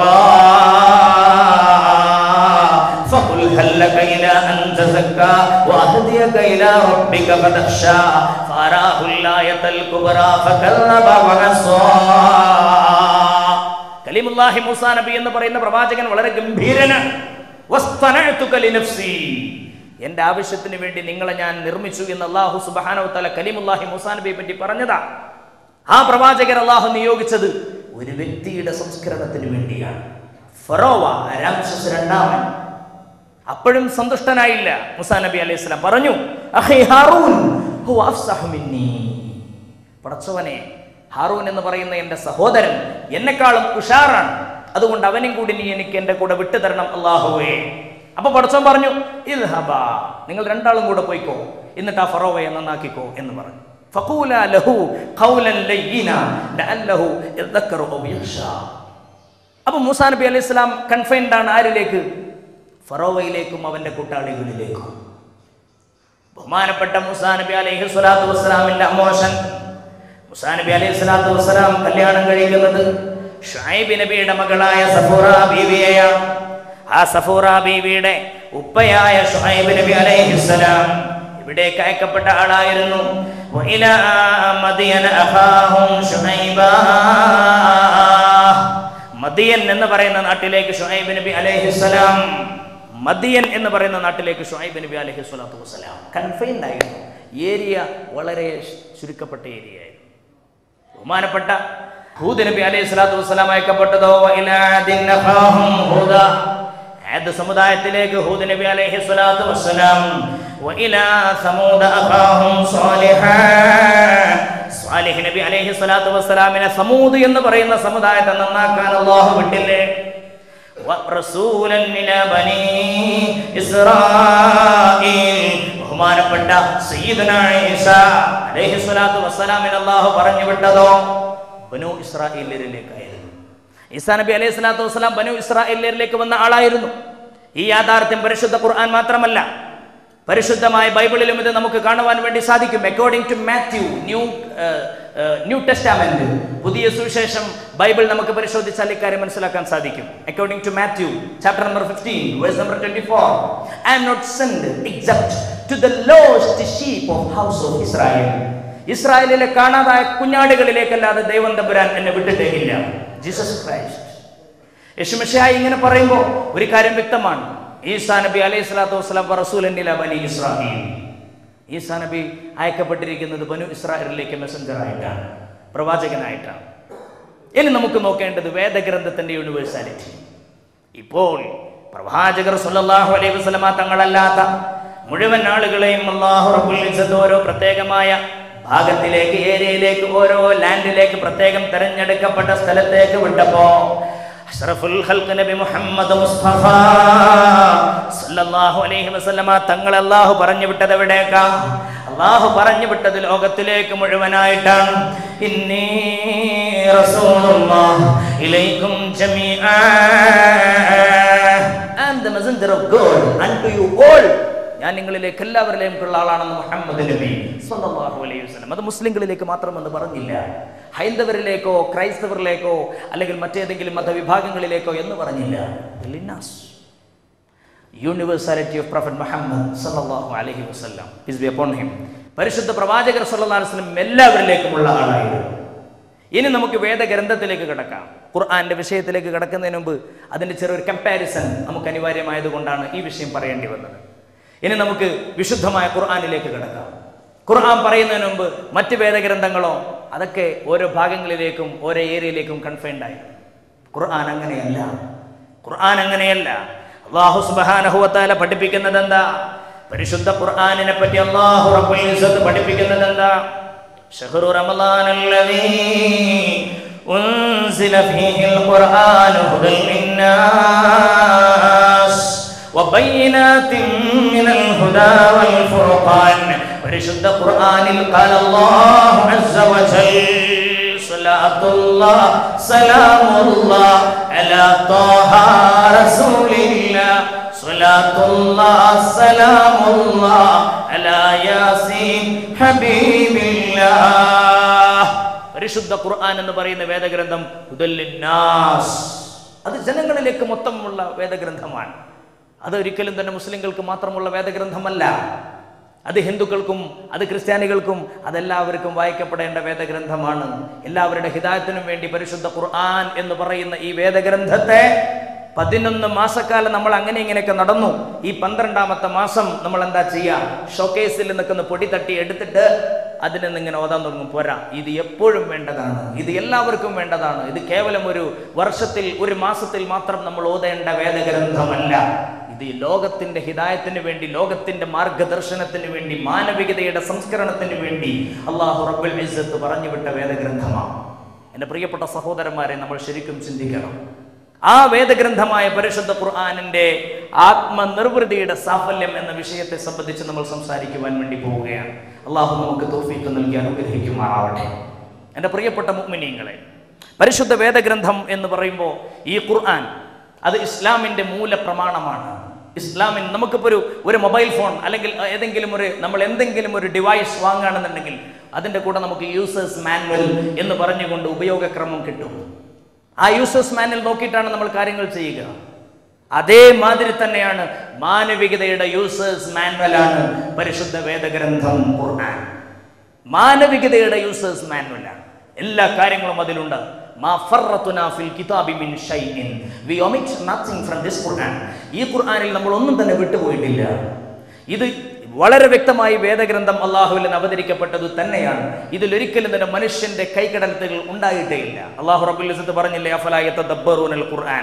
Speaker 2: തഗാ فقل هل لك إلى أن تزكى وأهديك إلى ربك فتخشى فأراه الآية الكبرى فكذب وعصى കലീമുല്ലാഹി മൂസാ നബി എന്ന് പറയുന്ന പ്രവാചകൻ വളരെ ഗംഭീരനാണ് വസ്തനഅതുക ലിനഫ്സി എന്റെ ആവശ്യത്തിന് വേണ്ടി നിങ്ങളെ ഞാൻ നിർമ്മിച്ചു എന്ന് അള്ളാഹു സുബ്ഹാനഹു തആല കലീമുല്ലാഹി മൂസാ നബിയെ പറ്റി പറഞ്ഞതാ ആ പ്രവാചകൻ അള്ളാഹു നിയോഗിച്ചത് ഒരു വ്യക്തിയുടെ സംസ്കരണത്തിന് വേണ്ടിയാണ് ഫറോവ രാംസസ് രണ്ടാമൻ അപ്പോഴും സന്തുഷ്ടനായില്ല മുസാ നബി അലൈഹി സ്വലാം പറഞ്ഞു "അഖി ഹാറൂൻ ഹുവ അഫ്സഹു മിന്നീ." പടച്ചവനെ ഹാറൂൻ എന്ന് പറയുന്ന എൻ്റെ സഹോദരൻ എന്നെക്കാളും ഉഷാറാണ് അതുകൊണ്ട് അവനും കൂടി നീ എനിക്ക് എൻ്റെ കൂടെ വിട്ടുതരണം അള്ളാഹുവേ അപ്പൊ പടച്ചവൻ പറഞ്ഞു ഇദ്ഹബ നിങ്ങൾ രണ്ടാളും കൂടെ പോയിക്കോ എന്നിട്ട് ആ ഫറോവയെ നന്നാക്കിക്കോ എന്ന് പറഞ്ഞു ഫഖൂല ലഹു ഖൗലൻ ലയ്യിന ലഅല്ലഹു യദ്ദക്കറു ഔ യഖ്ഷാ അപ്പൊ മൂസാ നബി അലൈഹി സ്വലാം കൺഫൈൻഡ് ആണ് ആരിലേക്ക് ഫറോവയിലേക്കും അവന്റെ കൂട്ടാളികളിലേക്കും ബഹുമാനപ്പെട്ട മൂസാ നബി അലൈഹി സ്വലാത്തു വസ്സലാമിന്റെ അമോഷൻ മുസാ നബി അലൈഹി സ്വലാത്തു വസ്സലാം കല്യാണം കഴിക്കുന്നത് ഷുഐബ് നബിയുടെ മകളായ സഫൂറ ബീവിയെയാണ് ആ സഫൂറ ബീവിയുടെ ഉപ്പയായ ഷുഐബ് നബി അലൈഹി സ്വലാം ഇവിടേക്ക് അയക്കപ്പെട്ട ആളായിരുന്നു وإلى مدين أخاهم شعيبا മദിയൻ എന്ന് പറയുന്ന നാട്ടിലേക്ക് ഷുഐബ് നബി അലൈഹിസ്സലാം മദിയൻ എന്ന് പറയുന്ന നാട്ടിലേക്ക് ഷുഐബ് നബി അലൈഹി സ്വലാത്തു വസ്സലാം കൺഫൈൻഡ് ആയിരുന്നു ഏരിയ വളരെ ചുരുക്കപ്പെട്ട ഏരിയ ആയിരുന്നു ബഹുമാനപ്പെട്ട ഹൂദ് നബി അലൈഹി സ്വലാത്തു വസ്സലാം അയക്കപ്പെട്ടതോ വഇലാ ആദിൻ അഖാഹും ഹൂദ ആദ് സമുദായത്തിലേക്ക് ഹൂദ് നബി അലൈഹി സ്വലാത്തു വസ്സലാം വഇലാ സമൂദ അഖാഹും സാലിഹാ സാലിഹ് നബി അലൈഹി സ്വലാത്തു വസ്സലാമിനെ സമൂദ് എന്ന് പറയുന്ന സമുദായത്തെ നന്നാക്കാൻ അള്ളാഹു വിട്ടില്ലേ വറസൂലൻ മിന ബനീ ഇസ്രായീൽ ബഹുമാനപ്പെട്ട സയ്യിദുന ഈസ അലൈഹി സ്വലാത്തു വസ്സലാമിനെ അള്ളാഹു പറഞ്ഞു വിട്ടതോ ബനു ഇസ്രായേലിലേക്കായിരുന്നു ഈസാ നബി അലൈഹി സ്വലാത്തു വസ്സലാം ബനു ഇസ്രായേലിലേക്ക് വന്ന ആളായിരുന്നു ഈ യാഥാർത്ഥ്യം പരിശുദ്ധ ഖുർആൻ മാത്രമല്ല പരിശുദ്ധമായ ബൈബിളിലും ഇത് നമുക്ക് കാണുവാൻ വേണ്ടി സാധിക്കും according to Matthew New New Testament പുതിയ സുവിശേഷം ബൈബിൾ നമുക്ക് പരിശോധിച്ചാൽ ഇക്കാര്യം മനസ്സിലാക്കാൻ സാധിക്കും according to Matthew chapter number fifteen verse number twenty four I'm not sent except to the lost sheep of house of Israel ഇസ്രായേലിലെ കാണാതായ കുഞ്ഞാടുകളിലേക്കല്ലാതെ ദൈവം തമ്പുരാൻ എന്നെ വിട്ടിട്ടേക്കില്ല ജീസസ് ക്രൈസ്റ്റ് യശുമഷായി ഇങ്ങനെ പറയുമ്പോൾ ഒരു കാര്യം വ്യക്തമാണ് ഈസാ നബി അലൈഹി സ്വലാത്തു വസ്സലാം റസൂലന്നില ബനി ഇസ്രായേൽ ഈസാ നബി അയക്കപ്പെട്ടിരിക്കുന്നത് ബനു ഇസ്രായേലിലേക്ക് മെസ്സഞ്ചർ ആയിട്ടാണ് പ്രവാചകനായിട്ടാണ് ഇനി നമുക്ക് നോക്കേണ്ടത് വേദഗ്രന്ഥത്തിന്റെ യൂണിവേഴ്സാലിറ്റി ഇപ്പോൾ പ്രവാചകർ സല്ലല്ലാഹു അലൈഹി വസല്ലമ തങ്ങളല്ലാത്ത മുഴുവൻ ആളുകളെയും അല്ലാഹു റബ്ബുൽ ഇസ്സത്ത് ഓരോ പ്രത്യേകമായ ഭാഗത്തിലേക്ക് ഏരിയയിലേക്ക് ഓരോ ലാൻഡിലേക്ക് പ്രത്യേകം തെരഞ്ഞെടുക്കപ്പെട്ട സ്ഥലത്തേക്ക് വിട്ടപ്പോ അഷ്റഫുൽ ഖൽഖ് നബി മുഹമ്മദ് മുസ്തഫ സല്ലല്ലാഹു അലൈഹി വസല്ലമ തങ്ങൾ അല്ലാഹു പറഞ്ഞു വിട്ടത് എവിടേക്കാ അല്ലാഹു പറഞ്ഞു വിട്ടത് ലോകത്തിലേക്ക് മുഴുവനായിട്ടാണ് ഇന്നീ റസൂലുള്ളാഹ് ഇലൈക്കും ജമീആ I am the messenger of God unto you all ഞാൻ നിങ്ങളിലേക്ക് എല്ലാവരിലേക്കും ഉള്ള ആളാണെന്ന് മുഹമ്മദ് നബി സ്വല്ലല്ലാഹു അലൈഹി വസല്ലം അത് മുസ്ലിങ്ങളിലേക്ക് മാത്രമെന്ന് പറഞ്ഞില്ല ഹൈന്ദവരിലേക്കോ ക്രൈസ്തവരിലേക്കോ അല്ലെങ്കിൽ മറ്റേതെങ്കിലും മതവിഭാഗങ്ങളിലേക്കോ എന്ന് പറഞ്ഞില്ല ലിന്നാസ് യൂണിവേഴ്സാലിറ്റി ഓഫ് പ്രൊഫറ്റ് മുഹമ്മദ് സല്ലല്ലാഹു അലൈഹി വസല്ലം ഇസ് ബി അപ്പോൺ ഹിം പരിശുദ്ധ പ്രവാചകർ സല്ലല്ലാഹു അലൈഹി വസല്ലം എല്ലാവരിലേക്കുമുള്ള ആളായിരുന്നു ഇനി നമുക്ക് വേദഗ്രന്ഥത്തിലേക്ക് കിടക്കാം ഖുർആന്റെ വിഷയത്തിലേക്ക് കിടക്കുന്നതിന് മുമ്പ് അതിന്റെ ചെറിയൊരു കമ്പാരിസൺ നമുക്ക് അനിവാര്യമായതുകൊണ്ടാണ് ഈ വിഷയം പറയേണ്ടി വന്നത് ഇനി നമുക്ക് വിശുദ്ധമായ ഖുർആനിലേക്ക് കിടക്കാം ഖുർആൻ പറയുന്നതിന് മുമ്പ് മറ്റ് വേദഗ്രന്ഥങ്ങളോ അതൊക്കെ ഓരോ ഭാഗങ്ങളിലേക്കും ഓരോ ഏരിയയിലേക്കും കൺഫൈൻഡ് ആയി ഖുർആൻ അങ്ങനെയല്ല ഖുർആൻ അങ്ങനെയല്ല അള്ളാഹു സുബ്ഹാനഹു വതആല പഠിപ്പിക്കുന്നത് എന്താ പരിശുദ്ധ ഖുർആനിനെ പറ്റി അള്ളാഹു റബ്ബുൽ ഇസ്സത്ത് പഠിപ്പിക്കുന്നത് എന്താ شهر رمضان الذي أنزل فيه القرآن هدى للناس وبينات من الهدى والفرقان പരിശുദ്ധ ഖുർആനിൽ قال الله عز وجل صلى സ്വലാത്തുല്ലാ സലാമുല്ലാ അലാ ത്വാഹ റസൂലില്ലാ സ്വലാത്തുല്ലാ സലാമുല്ലാ അലാ യാസീൻ ഹബീബില്ലാ പരിശുദ്ധ ഖുർആൻ എന്ന് പറയുന്ന വേദഗ്രന്ഥം ഹുദല്ലിന്നാസ് അത് ജനങ്ങളിലേക്ക് മൊത്തമുള്ള വേദഗ്രന്ഥമാണ് അത് ഒരിക്കലും തന്നെ മുസ്ലിങ്ങൾക്ക് മാത്രമുള്ള വേദഗ്രന്ഥമല്ല അത് ഹിന്ദുക്കൾക്കും അത് ക്രിസ്ത്യാനികൾക്കും അതെല്ലാവർക്കും വായിക്കപ്പെടേണ്ട വേദഗ്രന്ഥമാണ് എല്ലാവരുടെ ഹിതായത്തിനും വേണ്ടി പരിശുദ്ധ ഖുർആൻ എന്ന് പറയുന്ന ഈ വേദഗ്രന്ഥത്തെ പതിനൊന്ന് മാസക്കാലം നമ്മൾ അങ്ങനെ ഇങ്ങനെയൊക്കെ നടന്നു ഈ പന്ത്രണ്ടാമത്തെ മാസം നമ്മൾ എന്താ ചെയ്യുക ഷോക്കേസിൽ നിന്നൊക്കെ ഒന്ന് പൊടി തട്ടി എടുത്തിട്ട് അതിൽ നിന്ന് ഇങ്ങനെ ഓതാൻ തുടങ്ങും പോരാ ഇത് എപ്പോഴും വേണ്ടതാണ് ഇത് എല്ലാവർക്കും വേണ്ടതാണ് ഇത് കേവലം ഒരു വർഷത്തിൽ ഒരു മാസത്തിൽ മാത്രം നമ്മൾ ഓതേണ്ട വേദഗ്രന്ഥമല്ല ഇത് ഈ ലോകത്തിന്റെ ഹിതായത്തിന് വേണ്ടി ലോകത്തിന്റെ മാർഗദർശനത്തിന് വേണ്ടി മാനവികതയുടെ സംസ്കരണത്തിന് വേണ്ടി അള്ളാഹു റബ്ബുൽ ഇസ്സത്ത് പറഞ്ഞു വിട്ട വേദഗ്രന്ഥമാണ് എൻ്റെ പ്രിയപ്പെട്ട സഹോദരന്മാരെ നമ്മൾ ശരിക്കും ചിന്തിക്കണം ആ വേദഗ്രന്ഥമായ പരിശുദ്ധ ഖുർആാനിന്റെ ആത്മനിർവൃതിയുടെ സാഫല്യം എന്ന വിഷയത്തെ സംബന്ധിച്ച് നമ്മൾ സംസാരിക്കുവാൻ വേണ്ടി പോവുകയാണ് അള്ളാഹു നമുക്ക് തോഫീക്ക് നൽകി അനുഗ്രഹിക്കുമാറാവട്ടെ എൻ്റെ പ്രിയപ്പെട്ട മുഗ്മിനീങ്ങളെ പരിശുദ്ധ വേദഗ്രന്ഥം എന്ന് പറയുമ്പോൾ ഈ ഖുർആൻ അത് ഇസ്ലാമിൻ്റെ മൂലപ്രമാണമാണ് ഇസ്ലാമിൻ നമുക്കിപ്പോൾ ഒരു ഒരു മൊബൈൽ ഫോൺ അല്ലെങ്കിൽ ഏതെങ്കിലും ഒരു നമ്മൾ എന്തെങ്കിലും ഒരു ഡിവൈസ് വാങ്ങുകയാണെന്നുണ്ടെങ്കിൽ അതിൻ്റെ കൂടെ നമുക്ക് യൂസേഴ്സ് മാനുവൽ എന്ന് പറഞ്ഞുകൊണ്ട് ഉപയോഗക്രമം കിട്ടും ആ യൂസേഴ്സ് മാനുവൽ നോക്കിയിട്ടാണ് നമ്മൾ കാര്യങ്ങൾ ചെയ്യുക അതേമാതിരി തന്നെയാണ് മാനവികതയുടെ യൂസേഴ്സ് മാനുവലാണ് പരിശുദ്ധ വേദഗ്രന്ഥം ഖുർആൻ മാനവികതയുടെ യൂസേഴ്സ് മാനുവലാണ് എല്ലാ കാര്യങ്ങളും അതിലുണ്ട് മാ ഫറത്തുനാ ഫിൽ കിതാബി മിൻ ഷൈഇൻ we omit nothing from this Quran ഈ ഖുർആനിൽ നമ്മൾ ഒന്നും തന്നെ വിട്ടുപോയിട്ടില്ല ഇത് വളരെ വ്യക്തമായി വേദഗ്രന്ഥം അള്ളാഹുവിൽ നിന്ന് അവതരിക്കപ്പെട്ടത് തന്നെയാണ് ഇതിലൊരിക്കലും തന്നെ മനുഷ്യന്റെ കൈകടത്തലുകൾ ഉണ്ടായിട്ടേ ഇല്ല അള്ളാഹു റബ്ബുൽ ഇസ്സത്ത് പറഞ്ഞില്ലേ അഫലായ തദബ്ബറൂനൽ ഖുർആൻ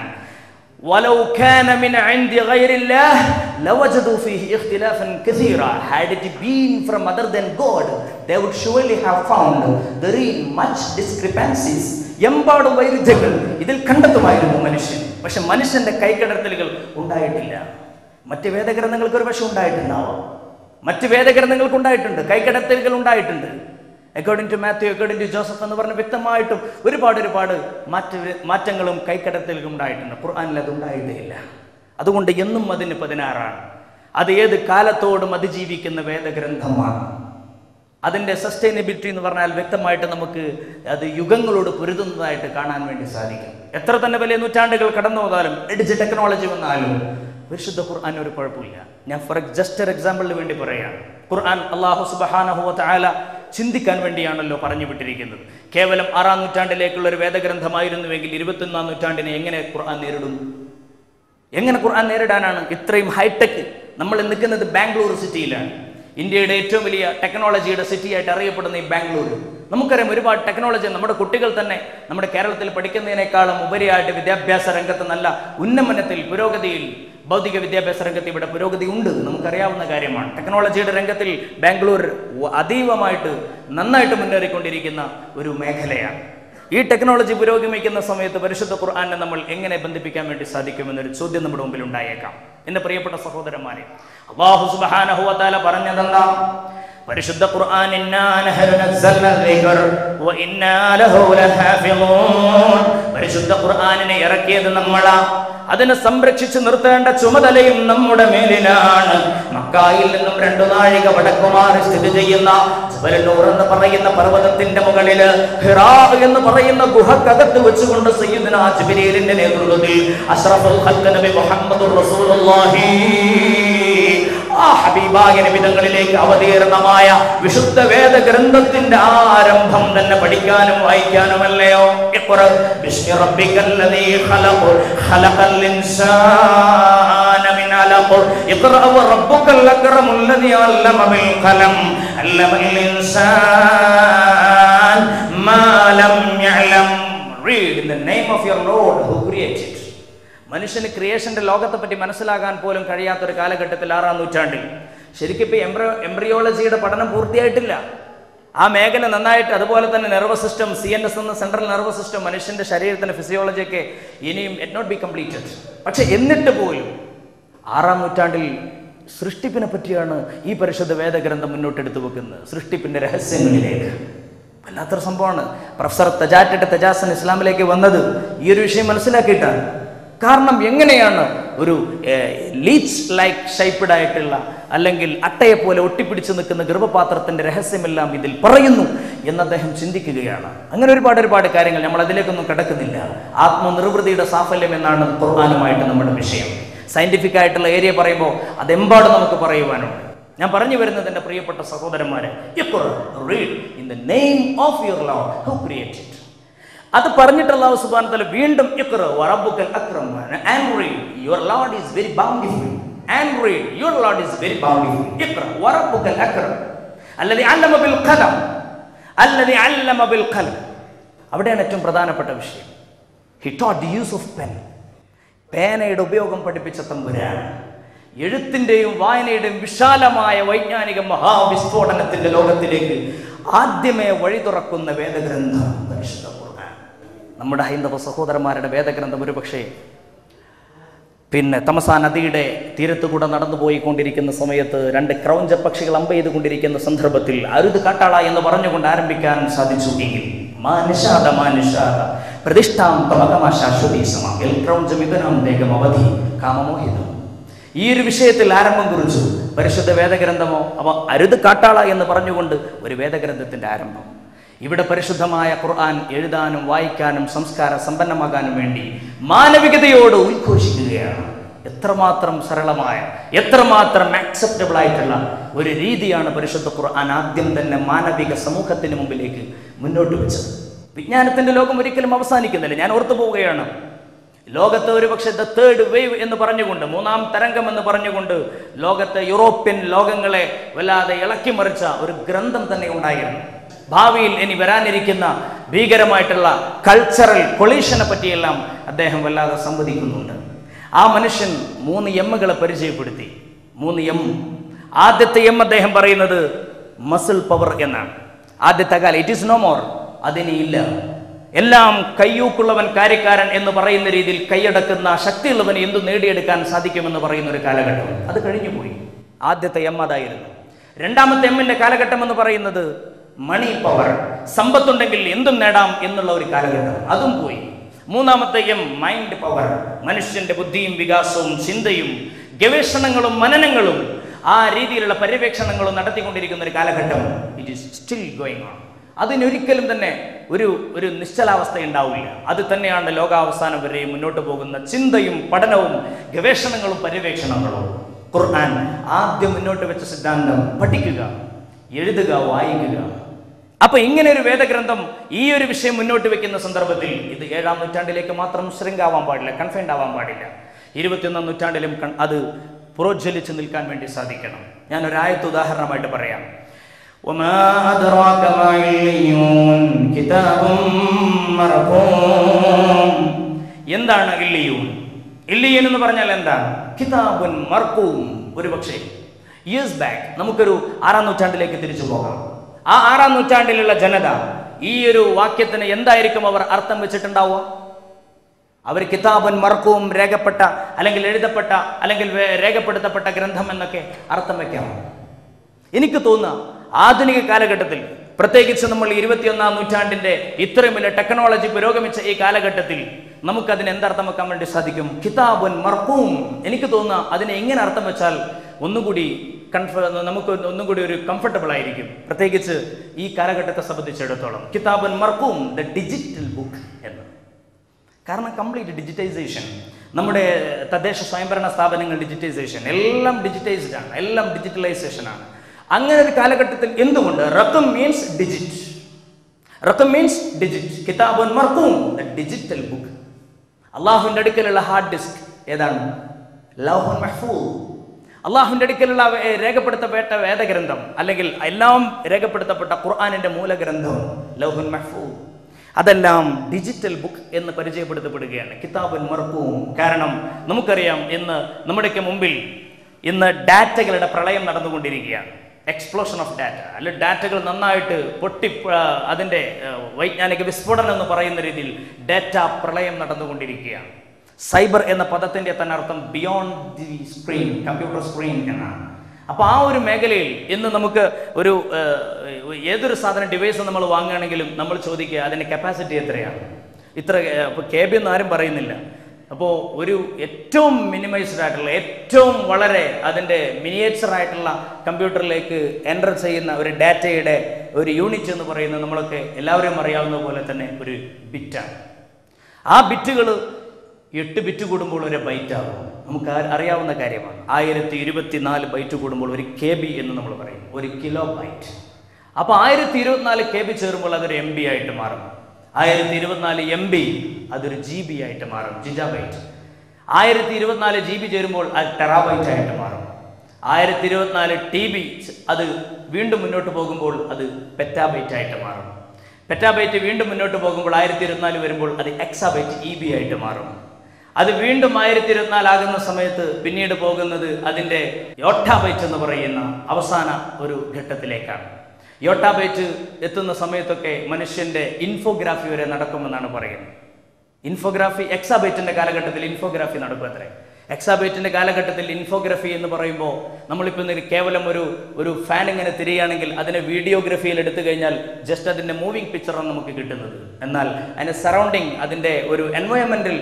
Speaker 2: ولو كان من عند غير الله لوجدوا فيه اختلافا كثيرا had it been from other than God they would surely have found therein much discrepancies എമ്പാടും വൈരുദ്ധ്യങ്ങൾ ഇതിൽ കണ്ടെത്തുമായിരുന്നു മനുഷ്യൻ പക്ഷെ മനുഷ്യന്റെ കൈകടത്തലുകൾ ഉണ്ടായിട്ടില്ല മറ്റ് വേദഗ്രന്ഥങ്ങൾക്ക് ഒരു പക്ഷെ ഉണ്ടായിട്ടുണ്ടാവാം മറ്റ് വേദഗ്രന്ഥങ്ങൾക്ക് ഉണ്ടായിട്ടുണ്ട് കൈകടത്തലുകൾ ഉണ്ടായിട്ടുണ്ട് according to Matthew according to Joseph എന്ന് പറഞ്ഞ് വ്യക്തമായിട്ടും ഒരുപാട് ഒരുപാട് മാറ്റ മാറ്റങ്ങളും കൈക്കടത്തലുകളും ഉണ്ടായിട്ടുണ്ട് ഖുർആാനിൽ അത് ഉണ്ടായിട്ടില്ല അതുകൊണ്ട് എന്നും അതിന് പതിനാറാണ് അത് ഏത് കാലത്തോടും അതിജീവിക്കുന്ന വേദഗ്രന്ഥമാണ് അതിൻ്റെ സസ്റ്റൈനബിലിറ്റി എന്ന് പറഞ്ഞാൽ വ്യക്തമായിട്ട് നമുക്ക് അത് യുഗങ്ങളോട് പൊരുതുന്നതായിട്ട് കാണാൻ വേണ്ടി സാധിക്കും എത്ര തന്നെ വലിയ നൂറ്റാണ്ടുകൾ കടന്നു പോകാലും എഡിജ് ടെക്നോളജി വന്നാലും വിശുദ്ധ ഖുർആൻ ഒരു കുഴപ്പമില്ല ഞാൻ ഫോർ ജസ്റ്റ് ഒരു എക്സാമ്പിളിന് വേണ്ടി പറയാം ഖുർആൻ അള്ളാഹു സുബഹാനഹുവ തആല ചിന്തിക്കാൻ വേണ്ടിയാണല്ലോ പറഞ്ഞു വിട്ടിരിക്കുന്നത് കേവലം ആറാം നൂറ്റാണ്ടിലേക്കുള്ള ഒരു വേദഗ്രന്ഥമായിരുന്നുവെങ്കിൽ ഇരുപത്തൊന്നാം നൂറ്റാണ്ടിനെ എങ്ങനെ ഖുർആൻ നേരിടുന്നു എങ്ങനെ ഖുർആൻ നേരിടാനാണ് ഇത്രയും ഹൈടെക് നമ്മൾ നിൽക്കുന്നത് ബാംഗ്ലൂർ സിറ്റിയിലാണ് ഇന്ത്യയുടെ ഏറ്റവും വലിയ ടെക്നോളജിയുടെ സിറ്റി ആയിട്ട് അറിയപ്പെടുന്ന ഈ ബാംഗ്ലൂർ നമുക്കറിയാം ഒരുപാട് ടെക്നോളജി നമ്മുടെ കുട്ടികൾ തന്നെ നമ്മുടെ കേരളത്തിൽ പഠിക്കുന്നതിനേക്കാളും ഉപരിയായിട്ട് വിദ്യാഭ്യാസ രംഗത്ത് നല്ല ഉന്നമനത്തിൽ പുരോഗതിയിൽ ഭൗതിക വിദ്യാഭ്യാസ രംഗത്ത് ഇവിടെ പുരോഗതി ഉണ്ട് നമുക്കറിയാവുന്ന കാര്യമാണ് ടെക്നോളജിയുടെ രംഗത്തിൽ ബാംഗ്ലൂർ അതീവമായിട്ട് നന്നായിട്ട് മുന്നേറിക്കൊണ്ടിരിക്കുന്ന ഒരു മേഖലയാണ് ഈ ടെക്നോളജി പുരോഗമിക്കുന്ന സമയത്ത് പരിശുദ്ധ ഖുർആനെ നമ്മൾ എങ്ങനെ ബന്ധിപ്പിക്കാൻ വേണ്ടി സാധിക്കുമെന്നൊരു ചോദ്യം നമ്മുടെ മുമ്പിൽ ഉണ്ടായേക്കാം എന്റെ പ്രിയപ്പെട്ട സഹോദരന്മാരെ അള്ളാഹു സുബ്ഹാനഹു വ തആല പറഞ്ഞതെന്താ പരിശുദ്ധ ഖുർആൻ ഇന്നാ നഹ്നു നസ്സൽന ദിക്ർ വ ഇന്നാ ലഹു ലഹാഫിളൂൻ പരിശുദ്ധ ഖുർആനിനെ ഇറക്കിയത് നമ്മളാ അതിനെ സംരക്ഷിച്ച് നിർത്തേണ്ട ചുമതലയും നമ്മുടെ മേലിലാണ് മക്കായിൽ നിന്നും രണ്ടു നാഴിക വടക്കുമാറി സ്ഥിതി ചെയ്യുന്ന ജബലന്നൂർ എന്ന് പറയുന്ന പർവ്വതത്തിന്റെ മുകളില് ഹിറാ എന്ന് പറയുന്ന ഗുഹക്കകത്ത് വെച്ചുകൊണ്ട് സയ്യിദ്ന ജിബ്രീലിന്റെ നേതൃത്വത്തിൽ അഷ്റഫുൽ ഖൽഖ് നബി മുഹമ്മദുർ റസൂലുള്ളാഹി ആ ഹബീബായ നബിതങ്ങളിലേക്ക് അവതീർണമായ വിശുദ്ധ വേദഗ്രന്ഥത്തിന്റെ ആരംഭം തന്നെ പഠിക്കാനും വായിക്കാനുമല്ലയോ ഇഖ്റ ബിസ്മി റബ്ബിക്കല്ലദീ ഖലഖ് ഖലഖൽ ഇൻസാന മിൻ അലഖ് ഇഖ്റ വറബ്ബുക്കൽ അക്രമുല്ലദീ അല്ലമ ബിൽ ഖലം അല്ലമൽ ഇൻസാൻ മാ ലം യഅലം read in the name of your lord who created മനുഷ്യന് ക്രിയേഷന്റെ ലോകത്തെ പറ്റി മനസ്സിലാകാൻ പോലും കഴിയാത്തൊരു കാലഘട്ടത്തിൽ ആറാം നൂറ്റാണ്ടിൽ ശരിക്കും ഇപ്പൊ എംബ്രോ എംബ്രിയോളജിയുടെ പഠനം പൂർത്തിയായിട്ടില്ല ആ മേഖല നന്നായിട്ട് അതുപോലെ തന്നെ nervous system C N S എന്ന സെൻട്രൽ നെർവസ് സിസ്റ്റം മനുഷ്യന്റെ ശരീരത്തിന്റെ ഫിസിയോളജി ഒക്കെ ഇനിയും ഇറ്റ് നോട്ട് ബി കംപ്ലീറ്റഡ് പക്ഷെ എന്നിട്ട് പോലും ആറാം നൂറ്റാണ്ടിൽ സൃഷ്ടിപ്പിനെ പറ്റിയാണ് ഈ പരിശുദ്ധ വേദഗ്രന്ഥം മുന്നോട്ടെടുത്ത് വെക്കുന്നത് സൃഷ്ടിപ്പിന്റെ രഹസ്യങ്ങളിലേക്ക് വല്ലാത്തൊരു സംഭവമാണ് പ്രൊഫസർ തജാറ്റിട്ട് തജാസൻ ഇസ്ലാമിലേക്ക് വന്നത് ഈ ഒരു വിഷയം മനസ്സിലാക്കിയിട്ടാണ് കാരണം എങ്ങനെയാണ് ഒരു ലീച്ച് ലൈക്ക് ഷൈപ്ഡ് ആയിട്ടുള്ള അല്ലെങ്കിൽ അട്ടയെ പോലെ ഒട്ടിപ്പിടിച്ച് നിൽക്കുന്ന ഗർഭപാത്രത്തിന്റെ രഹസ്യമെല്ലാം ഇതിൽ പറയുന്നു എന്ന് അദ്ദേഹം ചിന്തിക്കുകയാണ് അങ്ങനെ ഒരുപാട് ഒരുപാട് കാര്യങ്ങൾ നമ്മൾ അതിലേക്കൊന്നും കിടക്കുന്നില്ല ആത്മനിർവൃതിയുടെ സാഫല്യം എന്നാണ് ഖുർആാനുമായിട്ട് നമ്മുടെ വിഷയം സയന്റിഫിക് ആയിട്ടുള്ള ഏരിയ പറയുമ്പോൾ അതെമ്പാടും നമുക്ക് പറയുവാനുണ്ട് ഞാൻ പറഞ്ഞു വരുന്നത് എൻ്റെ പ്രിയപ്പെട്ട സഹോദരന്മാരെ read in the name of your Lord who created അത് പറഞ്ഞിട്ട് അല്ലാഹു സുബ്ഹാനഹു വതആല വീണ്ടും ഇഖ്റ വറബ്ബുക്കൽ അക്രം and read your Lord is very bountiful and read your Lord is very bountiful ഇഖ്റ വറബ്ബുക്കൽ അക്രം അല്ലദി അല്ലമ ബിൽ ഖലം അല്ലദി അല്ലമ ബിൽ ഖലം അവിടെയാണ് ഏറ്റവും പ്രധാനപ്പെട്ട വിഷയം he taught the use of pen പേനയുടെ ഉപയോഗം പഠിപ്പിച്ച തമ്പുരാൻ എഴുത്തിൻ്റെയും വായനയുടെയും വിശാലമായ വൈജ്ഞാനിക മഹാവിസ്ഫോടനത്തിന്റെ ലോകത്തിലേക്ക് ആദ്യമേ വഴി തുറക്കുന്ന വേദഗ്രന്ഥം പരിശുദ്ധ ഖുർആൻ നമ്മുടെ ഹൈന്ദവ സഹോദരന്മാരുടെ വേദഗ്രന്ഥം ഒരുപക്ഷേ പിന്നെ തമസാ നദിയുടെ തീരത്തുകൂടെ നടന്നു പോയിക്കൊണ്ടിരിക്കുന്ന സമയത്ത് രണ്ട് ക്രൗഞ്ച പക്ഷികൾ അമ്പ ചെയ്തുകൊണ്ടിരിക്കുന്ന സന്ദർഭത്തിൽ അരുത് കാട്ടാള എന്ന് പറഞ്ഞുകൊണ്ട് ആരംഭിക്കാൻ സാധിച്ചു എങ്കിൽ മാനുഷാദ മാനുഷാദ പ്രതിഷ്ഠാം തമകമാ ശാശ്വതീ സമ എൽ ക്രൗഞ്ചമിതനാം ദേഹം അവധി കാമമോഹിതം ഈ ഒരു വിഷയത്തിൽ ആരംഭം കുറിച്ചു പരിശുദ്ധ വേദഗ്രന്ഥമോ അവ അരുത് കാട്ടാള എന്ന് പറഞ്ഞുകൊണ്ട് ഒരു വേദഗ്രന്ഥത്തിന്റെ ആരംഭം ഇവിടെ പരിശുദ്ധമായ ഖുർആൻ എഴുതാനും വായിക്കാനും സംസ്കാര സമ്പന്നമാകാനും വേണ്ടി മാനവികതയോട് ഉദ്ഘോഷിക്കുകയാണ് എത്രമാത്രം സരളമായ എത്രമാത്രം ആക്സെപ്റ്റബിൾ ആയിട്ടുള്ള ഒരു രീതിയാണ് പരിശുദ്ധ ഖുർആൻ ആദ്യം തന്നെ മാനവിക സമൂഹത്തിന് മുമ്പിലേക്ക് മുന്നോട്ട് വെച്ചത് വിജ്ഞാനത്തിന്റെ ലോകം ഒരിക്കലും അവസാനിക്കുന്നില്ല ഞാൻ ഓർത്തു പോവുകയാണ് ലോകത്ത് ഒരു പക്ഷേ ദ തേർഡ് വേവ് എന്ന് പറഞ്ഞുകൊണ്ട് മൂന്നാം തരംഗം എന്ന് പറഞ്ഞുകൊണ്ട് ലോകത്തെ യൂറോപ്യൻ ലോകങ്ങളെ വല്ലാതെ ഇളക്കി മറിച്ച ഒരു ഗ്രന്ഥം തന്നെ ഉണ്ടായിരുന്നു ഭാവിയിൽ ഇനി വരാനിരിക്കുന്ന ഭീകരമായിട്ടുള്ള കൾച്ചറൽ കൊളീഷനെ പറ്റിയെല്ലാം അദ്ദേഹം വല്ലാതെ സംവദിക്കുന്നുണ്ട് ആ മനുഷ്യൻ മൂന്ന് എമ്മുകളെ പരിചയപ്പെടുത്തി മൂന്ന് എം ആദ്യത്തെ എം അദ്ദേഹം പറയുന്നത് മസിൽ പവർ എന്നാണ് ആദ്യത്തെ കാലം ഇറ്റ് ഈസ് നോ മോർ അതിനില്ല എല്ലാം കയ്യൂക്കുള്ളവൻ കാര്യക്കാരൻ എന്ന് പറയുന്ന രീതിയിൽ കൈയടക്കുന്ന ശക്തിയുള്ളവന് എന്തു നേടിയെടുക്കാൻ സാധിക്കുമെന്ന് പറയുന്ന ഒരു കാലഘട്ടം അത് കഴിഞ്ഞു പോയി ആദ്യത്തെ എം അതായിരുന്നു രണ്ടാമത്തെ എമ്മിന്റെ കാലഘട്ടം എന്ന് പറയുന്നത് മണി പവർ സമ്പത്തുണ്ടെങ്കിൽ എന്തും നേടാം എന്നുള്ള ഒരു കാലഘട്ടം അതും പോയി മൂന്നാമത്തെ എം മൈൻഡ് പവർ മനുഷ്യന്റെ ബുദ്ധിയും വികാസവും ചിന്തയും ഗവേഷണങ്ങളും മനനങ്ങളും ആ രീതിയിലുള്ള പര്യവേക്ഷണങ്ങളും നടത്തിക്കൊണ്ടിരിക്കുന്ന ഒരു കാലഘട്ടം it is still going on അതിനൊരിക്കലും തന്നെ ഒരു ഒരു നിശ്ചലാവസ്ഥ ഉണ്ടാവില്ല അത് തന്നെയാണ് ലോകാവസാനം വരെ മുന്നോട്ട് പോകുന്ന ചിന്തയും പഠനവും ഗവേഷണങ്ങളും പര്യവേക്ഷണങ്ങളും ഖുർആൻ ആദ്യം മുന്നോട്ട് വെച്ച സിദ്ധാന്തം പഠിക്കുക എഴുതുക വായിക്കുക അപ്പൊ ഇങ്ങനെ ഒരു വേദഗ്രന്ഥം ഈ ഒരു വിഷയം മുന്നോട്ട് വെക്കുന്ന സന്ദർഭത്തിൽ ഇത് ഏഴാം നൂറ്റാണ്ടിലേക്ക് മാത്രം ശൃംഗാവാൻ പാടില്ല കൺഫൈൻഡ് ആവാൻ പാടില്ല ഇരുപത്തിയൊന്നാം നൂറ്റാണ്ടിലും കൺ- അത് പ്രോജ്വലിച്ച് നിൽക്കാൻ വേണ്ടി സാധിക്കണം ഞാൻ ഒരായത്ത് ഉദാഹരണമായിട്ട് പറയാം وما أدراك ما عليون كتاب مرقوم എന്താണ് ഇല്ലിയൂൻ ഇല്ലിയൻ എന്ന് പറഞ്ഞാൽ എന്താണ് കിതാബുൻ മർക്കൂം ഒരു പക്ഷേ ഇയേഴ്സ് ബാക്ക് നമുക്കൊരു ആറാം നൂറ്റാണ്ടിലേക്ക് തിരിച്ചു പോകാം ആ ആറാം നൂറ്റാണ്ടിലുള്ള ജനത ഈ ഒരു വാക്യത്തിന് എന്തായിരിക്കും അവർ അർത്ഥം വെച്ചിട്ടുണ്ടാവുക അവർ കിതാബൻ മർക്കവും രേഖപ്പെട്ട അല്ലെങ്കിൽ എഴുതപ്പെട്ട അല്ലെങ്കിൽ വേ- രേഖപ്പെടുത്തപ്പെട്ട ഗ്രന്ഥം എന്നൊക്കെ അർത്ഥം വെക്കാം എനിക്ക് തോന്നുക ആധുനിക കാലഘട്ടത്തിൽ പ്രത്യേകിച്ച് നമ്മൾ ഇരുപത്തിയൊന്നാം നൂറ്റാണ്ടിന്റെ ഇത്രയും വലിയ ടെക്നോളജി പുരോഗമിച്ച ഈ കാലഘട്ടത്തിൽ നമുക്കതിന് എന്തർത്ഥം വെക്കാൻ വേണ്ടി സാധിക്കും കിതാബുൻ മർക്കൂം എനിക്ക് തോന്നുക അതിനെ എങ്ങനെ അർത്ഥം വെച്ചാൽ ഒന്നുകൂടി കൺഫ നമുക്ക് ഒന്നുകൂടി ഒരു കംഫർട്ടബിൾ ആയിരിക്കും പ്രത്യേകിച്ച് ഈ കാലഘട്ടത്തെ സംബന്ധിച്ചിടത്തോളം കിതാബുൻ മർക്കൂം ദ ഡിജിറ്റൽ ബുക്ക് എന്ന് കാരണം കംപ്ലീറ്റ് ഡിജിറ്റൈസേഷൻ നമ്മുടെ തദ്ദേശ സ്വയംഭരണ സ്ഥാപനങ്ങൾ ഡിജിറ്റൈസേഷൻ എല്ലാം ഡിജിറ്റൈസ്ഡ് ആണ് എല്ലാം ഡിജിറ്റലൈസേഷൻ ആണ് അങ്ങനെ ഒരു കാലഘട്ടത്തിൽ എന്തുകൊണ്ട് റക്കം മീൻസ് ഡിജിറ്റ് റക്കം മീൻസ് ഡിജിറ്റ് കിതാബുൻ മർക്കൂം ദ ഡിജിറ്റൽ ബുക്ക് അള്ളാഹുവിൻ്റെ അടുക്കലുള്ള ഹാർഡ് ഡിസ്ക് ഏതാണ് ലൗഹുൻ മഹ്ഫൂദ് അള്ളാഹുവിൻ്റെ അടുക്കലുള്ള വേ- രേഖപ്പെടുത്തപ്പെട്ട വേദഗ്രന്ഥം അല്ലെങ്കിൽ എല്ലാം രേഖപ്പെടുത്തപ്പെട്ട ഖുർആാനിന്റെ മൂലഗ്രന്ഥം ലൗഹുൻ മഹ്ഫൂദ് അതെല്ലാം ഡിജിറ്റൽ ബുക്ക് എന്ന് പരിചയപ്പെടുത്തപ്പെടുകയാണ് കിതാബുൻ മർക്കൂം കാരണം നമുക്കറിയാം ഇന്ന് നമ്മുടെയൊക്കെ മുമ്പിൽ ഇന്ന് ഡാറ്റകളുടെ പ്രളയം നടന്നുകൊണ്ടിരിക്കുകയാണ് എക്സ്പ്ലോഷൻ ഓഫ് ഡാറ്റ അല്ലെ ഡാറ്റകൾ നന്നായിട്ട് പൊട്ടി ആ, അതിൻ്റെ ആ, വൈജ്ഞാനിക വിസ്ഫോടനം എന്ന് പറയുന്ന രീതിയിൽ ഡാറ്റ പ്രളയം നടന്നുകൊണ്ടിരിക്കുകയാണ് സൈബർ എന്ന പദത്തിൻ്റെ തന്നെ അർത്ഥം beyond the screen computer screen എന്നാണ് അപ്പോൾ ആ ഒരു മേഖലയിൽ ഇന്ന് നമുക്ക് ഒരു ഏഹ്, ഏതൊരു സാധനം ഡിവൈസ് നമ്മൾ വാങ്ങുകയാണെങ്കിലും നമ്മൾ ചോദിക്കുക അതിൻ്റെ കപ്പാസിറ്റി എത്രയാണ് ഇത്ര ഇപ്പോൾ കെ ബി ഒന്നും ആരും പറയുന്നില്ല അപ്പോൾ ഒരു ഏറ്റവും മിനിമൈസ്ഡ് ആയിട്ടുള്ള ഏറ്റവും വളരെ അതിൻ്റെ മിനിയേച്ചർ ആയിട്ടുള്ള കമ്പ്യൂട്ടറിലേക്ക് എൻ്റർ ചെയ്യുന്ന ഒരു ഡാറ്റയുടെ ഒരു യൂണിറ്റ് എന്ന് പറയുന്നത് നമ്മളൊക്കെ എല്ലാവരും അറിയാവുന്ന പോലെ തന്നെ ഒരു ബിറ്റാണ് ആ ബിറ്റുകൾ എട്ട് ബിറ്റ് കൂടുമ്പോൾ ഒരു ബൈറ്റ് ആകും നമുക്ക് ആ- അറിയാവുന്ന കാര്യമാണ് ആയിരത്തി ഇരുപത്തിനാല് ബൈറ്റ് കൂടുമ്പോൾ ഒരു കെ ബി എന്ന് നമ്മൾ പറയും ഒരു കിലോ ബൈറ്റ് അപ്പോൾ ആയിരത്തി ഇരുപത്തിനാല് കെ ബി ചേരുമ്പോൾ അതൊരു എം ബി ആയിട്ട് മാറും ആയിരത്തി ഇരുപത്തിനാല് എം ബി അതൊരു ജി ബി ആയിട്ട് മാറും ജിജാബൈറ്റ് ആയിരത്തി ഇരുപത്തിനാല് ജി ബി ചേരുമ്പോൾ അത് ടെറാബൈറ്റ് ആയിട്ട് മാറും ആയിരത്തി ഇരുപത്തിനാല് ടി ബി അത് വീണ്ടും മുന്നോട്ട് പോകുമ്പോൾ അത് പെറ്റാബൈറ്റ് ആയിട്ട് മാറും പെറ്റാബൈറ്റ് വീണ്ടും മുന്നോട്ട് പോകുമ്പോൾ ആയിരത്തി ഇരുപത്തിനാല് വരുമ്പോൾ അത് എക്സാബൈറ്റ് ഇ ബി ആയിട്ട് മാറും അത് വീണ്ടും ആയിരത്തി ഇരുപത്തിനാല് ആകുന്ന സമയത്ത് പിന്നീട് പോകുന്നത് അതിൻ്റെ യോട്ടാബൈറ്റ് എന്ന് പറയുന്ന അവസാന ഒരു ഘട്ടത്തിലേക്കാണ് യോട്ടാബൈറ്റ് എത്തുന്ന സമയത്തൊക്കെ മനുഷ്യന്റെ ഇൻഫോഗ്രാഫി വരെ നടക്കുമെന്നാണ് പറയുന്നത് ഇൻഫോഗ്രാഫി എക്സാബൈറ്റിന്റെ കാലഘട്ടത്തിൽ ഇൻഫോഗ്രാഫി നടക്കും അത്രേ എക്സാബൈറ്റിന്റെ കാലഘട്ടത്തിൽ ഇൻഫോഗ്രഫി എന്ന് പറയുമ്പോൾ നമ്മളിപ്പോൾ ഇന്ന് കേവലം ഒരു ഒരു ഫാൻ ഇങ്ങനെ തിരിയുകയാണെങ്കിൽ അതിനെ വീഡിയോഗ്രഫിയിൽ എടുത്തു കഴിഞ്ഞാൽ ജസ്റ്റ് അതിന്റെ മൂവിങ് പിക്ചറാണ് നമുക്ക് കിട്ടുന്നത് എന്നാൽ അതിന്റെ സറൗണ്ടിങ് അതിന്റെ ഒരു എൻവയോൺമെന്റൽ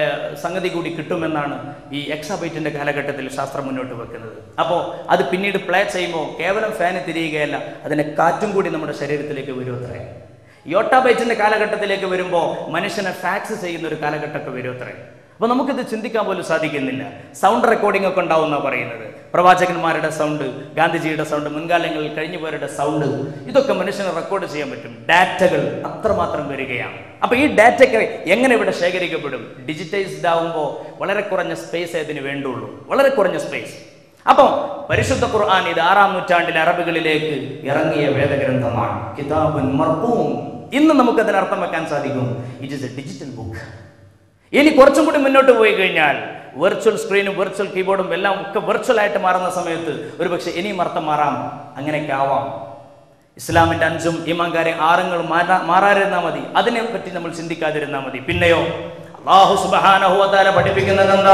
Speaker 2: സംഗതി കൂടി കിട്ടുമെന്നാണ് ഈ എക്സാബൈറ്റിന്റെ കാലഘട്ടത്തിൽ ശാസ്ത്രം മുന്നോട്ട് വെക്കുന്നത് അപ്പോൾ അത് പിന്നീട് പ്ലേ ചെയ്യുമ്പോൾ കേവലം ഫാന് തിരിയുകയല്ല അതിന്റെ കാറ്റും കൂടി നമ്മുടെ ശരീരത്തിലേക്ക് വരും അത്രേ യോട്ടാബൈറ്റിന്റെ കാലഘട്ടത്തിലേക്ക് വരുമ്പോൾ മനുഷ്യനെ ഫാക്സ് ചെയ്യുന്ന ഒരു കാലഘട്ടമൊക്കെ വരും അത്രേ അപ്പോൾ നമുക്കിത് ചിന്തിക്കാൻ പോലും സാധിക്കുന്നില്ല സൗണ്ട് റെക്കോർഡിംഗ് ഒക്കെ ഉണ്ടാവുന്ന പറയുന്നത് പ്രവാചകന്മാരുടെ സൗണ്ട് ഗാന്ധിജിയുടെ സൗണ്ട് മുൻകാലങ്ങളിൽ കഴിഞ്ഞുപോയവരുടെ സൗണ്ട് ഇതൊക്കെ മനുഷ്യന് റെക്കോർഡ് ചെയ്യാൻ പറ്റും ഡാറ്റകൾ അത്രമാത്രം വരികയാണ് അപ്പോൾ ഈ ഡാറ്റയ്ക്ക് എങ്ങനെ ഇവിടെ ശേഖരിക്കപ്പെടും ഡിജിറ്റൈസ്ഡ് ആവുമ്പോൾ വളരെ കുറഞ്ഞ സ്പേസ് അതിന് വേണ്ടുള്ളൂ വളരെ കുറഞ്ഞ സ്പേസ് അപ്പം പരിശുദ്ധ ഖുർആൻ ഇത് ആറാം നൂറ്റാണ്ടിലെ അറബികളിലേക്ക് ഇറങ്ങിയ വേദഗ്രന്ഥമാണ് കിതാബുൻ മർഖൂം ഇന്ന് നമുക്ക് അതിന് അർത്ഥം വെക്കാൻ സാധിക്കും it is a digital book ഇനി കുറച്ചും കൂടി മുന്നോട്ട് പോയി കഴിഞ്ഞാൽ വെർച്വൽ സ്ക്രീനും വെർച്വൽ കീബോർഡും എല്ലാം ഒക്കെ വെർച്വൽ ആയിട്ട് മാറുന്ന സമയത്ത് ഒരു പക്ഷേ ഇനിയും അർത്ഥം മാറാം അങ്ങനെയൊക്കെ ആവാം ഇസ്ലാമിന്റെ അഞ്ചും ഇമാങ്കാരെ ആറുങ്ങളും മാറാ മാറാതിരുന്നാൽ മതി അതിനെ പറ്റി നമ്മൾ ചിന്തിക്കാതിരുന്നാൽ മതി പിന്നെയോ അള്ളാഹു സുബ്ഹാനഹു വ തആല പഠിപ്പിക്കുന്നത് എന്താ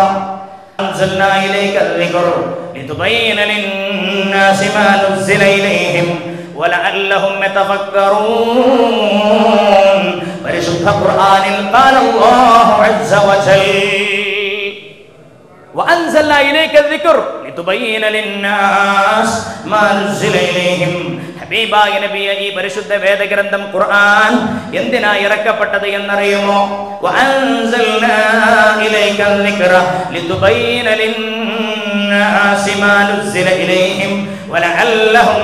Speaker 2: أنزلنا إليك الذكر لتبين للناس ما نزل إليهم ولعلهم يتفكرون പരിശുദ്ധ ഖുർആനിൽ قال الله عز وجل وأنزلنا إليك الذكر لتبين للناس ما نزل إليهم ഹബീബായ നബിയെ ഈ പരിശുദ്ധ വേദഗ്രന്ഥം ഖുർആൻ എന്തിനാ ഇറക്കപ്പെട്ടത് എന്നറിയുമോ وأنزلنا إليك الذكر لتبين للناس ما نزل إليهم ولعلهم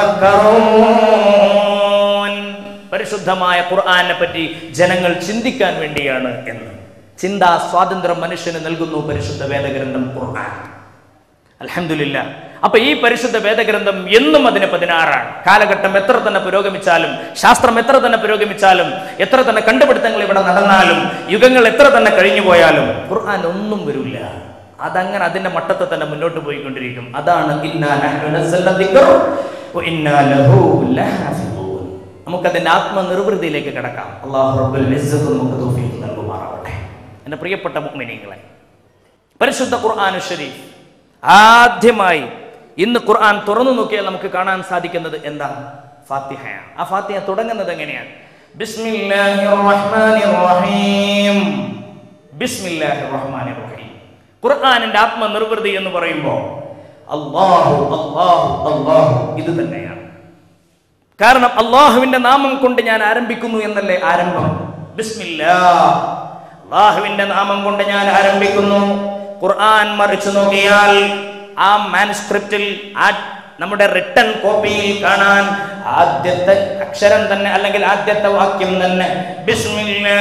Speaker 2: يتفكرون പരിശുദ്ധമായ ഖുർആനെ പറ്റി ജനങ്ങൾ ചിന്തിക്കാൻ വേണ്ടിയാണ് എന്ന് ചിന്താ സ്വാതന്ത്ര്യം മനുഷ്യന് നൽകുന്നു പരിശുദ്ധ വേദഗ്രന്ഥം ഖുർആൻ അൽഹംദുലില്ല അപ്പൊ ഈ പരിശുദ്ധ വേദഗ്രന്ഥം എന്നും അതിന് പതിനാറാണ് കാലഘട്ടം എത്ര തന്നെ പുരോഗമിച്ചാലും ശാസ്ത്രം എത്ര തന്നെ പുരോഗമിച്ചാലും എത്ര തന്നെ കണ്ടുപിടുത്തങ്ങൾ ഇവിടെ നടന്നാലും യുഗങ്ങൾ എത്ര തന്നെ കഴിഞ്ഞു പോയാലും ഖുർആൻ ഒന്നും വരില്ല അതങ്ങനെ അതിന്റെ മട്ടത്തെ തന്നെ മുന്നോട്ട് പോയിക്കൊണ്ടിരിക്കും അതാണ് ഇന്നാ നഹ്നു നസ്സൽന ദിക്ർ വ ഇന്നാ ലഹു ലഹാഫിദൂൻ. നമുക്കതിന്റെ ആത്മനിർവൃതിയിലേക്ക് കിടക്കാം അള്ളാഹു റബ്ബുൽ ഇസ്സത്ത് നമുക്ക് തൗഫീഖ് നൽകുമാറാവട്ടെ എൻ്റെ പ്രിയപ്പെട്ട മുഅ്മിനീങ്ങളെ പരിശുദ്ധ ഖുർആൻ ഷരീഫ് ആദ്യമായി ഇന്ന് ഖുർആൻ തുറന്നു നോക്കിയാൽ നമുക്ക് കാണാൻ സാധിക്കുന്നത് എന്താണ് ഫാത്തിഹയാണ് ആ ഫാത്തിഹ തുടങ്ങുന്നത് എങ്ങനെയാണ് ബിസ്മില്ലാഹിർ റഹ്മാനിർ റഹീം ബിസ്മില്ലാഹിർ റഹ്മാനിർ റഹീം ഖുർആനിന്റെ ആത്മനിർവൃതി എന്ന് പറയുമ്പോൾ അല്ലാഹു അല്ലാഹു അല്ലാഹു ഇത് തന്നെയാണ് കാരണം അള്ളാഹുവിന്റെ നാമം കൊണ്ട് ഞാൻ ആരംഭിക്കുന്നു എന്നല്ലേ ആരംഭം ബിസ്മില്ലാ അള്ളാഹുവിന്റെ നാമം കൊണ്ട് ഞാൻ ആരംഭിക്കുന്നു ഖുർആൻ മറിച്ചു നോക്കിയാൽ ആ മാനുസ്ക്രിപ്റ്റിൽ ആ നമ്മുടെ റിട്ടൺ കോപ്പിയിൽ കാണാൻ ആദ്യത്തെ അക്ഷരം തന്നെ അല്ലെങ്കിൽ ആദ്യത്തെ വാക്യം തന്നെ ബിസ്മില്ലാ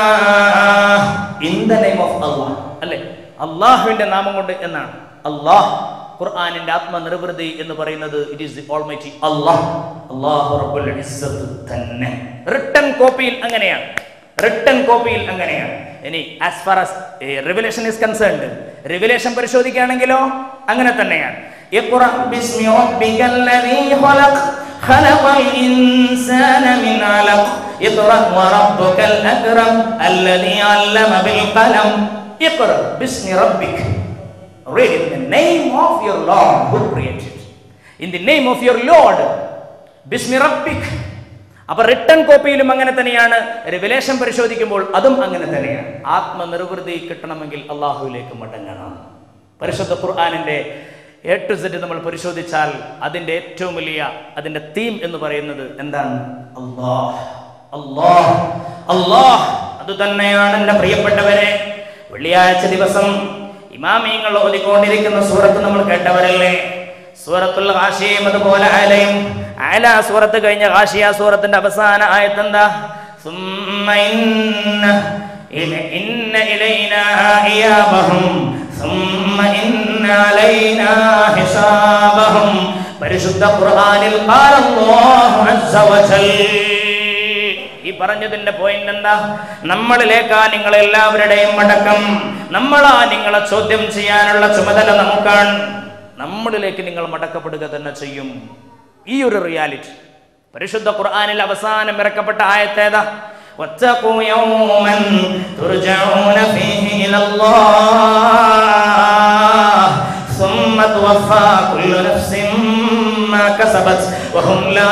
Speaker 2: in the name of Allah അല്ലേ അള്ളാഹുവിന്റെ നാമം കൊണ്ട് എന്നാണ് അള്ളാഹ് ഖുർആനിന്റെ ആത്മനിർവൃതി എന്ന് പറയുന്നത് it is the Almighty Allah അള്ളാഹു റബ്ബുൽ ഇസ്സത്ത് തന്നെ റിട്ടൺ കോപ്പിയിൽ അങ്ങനെയാണ് റിട്ടൺ കോപ്പിയിൽ അങ്ങനെയാണ് ഇനി as far as revelation is concerned revelation പരിശോധിക്കുകയാണെങ്കിലോ അങ്ങനെ തന്നെയാണ് اقرأ باسم ربك الذي خلق خلق الإنسان من علق اقرأ وربك الأكرم الذي علم بالقلم اقرأ باسم ربك Read in the name of your Lord who created. In the name of your Lord ബിസ്മി റബ്ബിക് അപ്പൊ റിട്ടേൺ കോപ്പിയിലും അങ്ങനെ തന്നെയാണ് റിവലേഷൻ പരിശോധിക്കുമ്പോൾ അതും അങ്ങനെ തന്നെയാണ് ആത്മനിർവൃതി കിട്ടണമെങ്കിൽ അള്ളാഹുവിലേക്ക് മടങ്ങണം പരിശുദ്ധ ഖുർആാനിന്റെ എ ടു സെറ്റ് നമ്മൾ പരിശോധിച്ചാൽ അതിന്റെ ഏറ്റവും വലിയ അതിന്റെ തീം എന്ന് പറയുന്നത് എന്താണ് അള്ളാഹ് അള്ളാഹ് അള്ളാഹ് അത് തന്നെയാണ് എൻ്റെ പ്രിയപ്പെട്ടവരെ വെള്ളിയാഴ്ച ദിവസം ഇമാമിയങ്ങൾ ഓതിക്കൊണ്ടിരിക്കുന്ന സൂറത്ത് നമ്മൾ കേട്ടവരല്ലേ സൂറത്തുൽ ഹാഷിയും അതുപോലെ ആലയും ആല സൂറത്ത് കഴിഞ്ഞ ഹാഷിയ സൂറത്തിന്റെ അവസാന ആയത്തെന്താ ثم إن إل- إن إلينا إيابهم ثم إن علينا حسابهم പരിശുദ്ധ ഖുർആനിൽ قال الله عز وجل ഈ പറഞ്ഞതിന്റെ പോയിന്റ് എന്താ നമ്മളിലേക്കാ നിങ്ങൾ എല്ലാവരുടെയും മടക്കം നമ്മളാ നിങ്ങളെ ചോദ്യം ചെയ്യാനുള്ള ചുമതല നമുക്കാണ് നമ്മളിലേക്ക് നിങ്ങൾ മടക്കപ്പെടുക തന്നെ ചെയ്യും ഈ ഒരു റിയാലിറ്റി പരിശുദ്ധ ഖുർആനിൽ അവസാനം ഇറക്കപ്പെട്ട ആയത്തേതാ واتقوا يوما ترجعون فيه إلى الله ثم توفى كل نفس ما كسبت وهم لا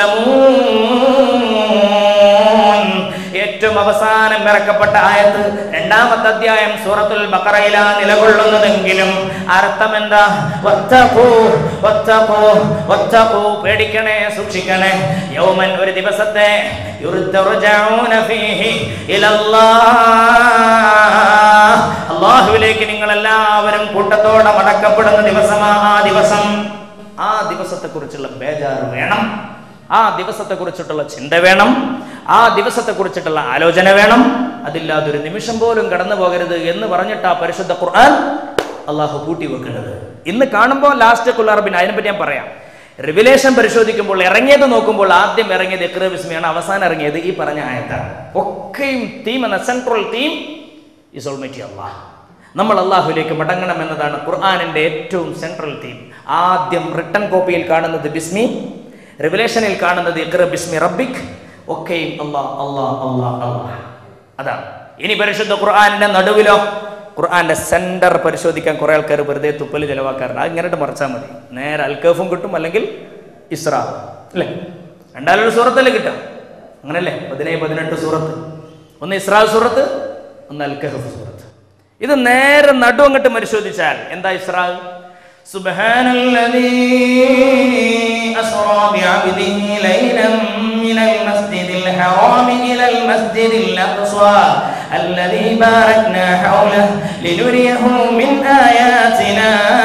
Speaker 2: يظلمون ഏറ്റവും അവസാനം ഇറക്കപ്പെട്ട ആയത്ത് രണ്ടാമത്തെ അധ്യായം സൂറത്തുൽ ബഖറയിലാ നിലകൊള്ളുന്നതെങ്കിലും അർത്ഥം എന്താ വത്തഖൂ, വത്തഖൂ, വത്തഖൂ, പേടിക്കണേ സൂക്ഷിക്കണേ യൗമൻ ഒരു ദിവസത്തെ യുർജഊന ഫീഹി ഇലല്ലാഹ്. അള്ളാഹുവിലേക്ക് നിങ്ങൾ എല്ലാവരും കൂട്ടത്തോടെ മടക്കപ്പെടുന്ന ദിവസമാ ആ ദിവസം ആ ദിവസത്തെ കുറിച്ചുള്ള ബേജാറ് വേണം ആ ദിവസത്തെ കുറിച്ചിട്ടുള്ള ചിന്ത വേണം ആ ദിവസത്തെ കുറിച്ചിട്ടുള്ള ആലോചന വേണം അതില്ലാതെ ഒരു നിമിഷം പോലും കടന്നു പോകരുത് എന്ന് പറഞ്ഞിട്ട് ആ പരിശുദ്ധ ഖുർആൻ അള്ളാഹു കൂട്ടി വെക്കുന്നത് ഇന്ന് കാണുമ്പോൾ ലാസ്റ്റ് കുല്ലാർബിൻ അതിനെപ്പറ്റി ഞാൻ പറയാം റിവിലേഷൻ പരിശോധിക്കുമ്പോൾ ഇറങ്ങിയത് നോക്കുമ്പോൾ ആദ്യം ഇറങ്ങിയത് ഇക്ര വിസ്മയാണ് അവസാനം ഇറങ്ങിയത് ഈ പറഞ്ഞ ആയത്താണ് ഒക്കെയും തീം എന്ന central theme is Almighty Allah നമ്മൾ അള്ളാഹുലേക്ക് മടങ്ങണം എന്നതാണ് ഖുർആാനിന്റെ ഏറ്റവും സെൻട്രൽ തീം ആദ്യം റിട്ടൺ കോപ്പിയിൽ കാണുന്നത് ബിസ്മി റിവലേഷനിൽ കാണുന്നത് ഇഖ്റ ബിസ്മി റബ്ബിക് ഒക്കെയും അള്ളാ അള്ളാ അള്ളാ അള്ളാ അതാണ് ഇനി പരിശുദ്ധ ഖുർആാനിന്റെ നടുവിലോ ഖുർആാന്റെ സെന്റർ പരിശോധിക്കാൻ കുറെ ആൾക്കാർ വെറുതെ തുപ്പൽ ചെലവാക്കാറുണ്ട് അത് ഇങ്ങനെയിട്ട് മറിച്ചാൽ മതി നേരെ അൽക്കഫും കിട്ടും അല്ലെങ്കിൽ ഇസ്രാ അല്ലേ രണ്ടാലൊരു സൂറത്തല്ലേ കിട്ടും അങ്ങനല്ലേ പതിനേഴ് പതിനെട്ട് സൂറത്ത് ഒന്ന് ഇസ്രാ സൂറത്ത് ഒന്ന് അൽക്കഹഫ് സൂറത്ത് ഇത് നേരെ നടു അങ്ങോട്ട് പരിശോധിച്ചാൽ എന്താ ഇസ്രാ سبحان الذي أسرى بعبده ليلا من المسجد الحرام إلى المسجد الأقصى الذي باركنا حوله لنريه من آياتنا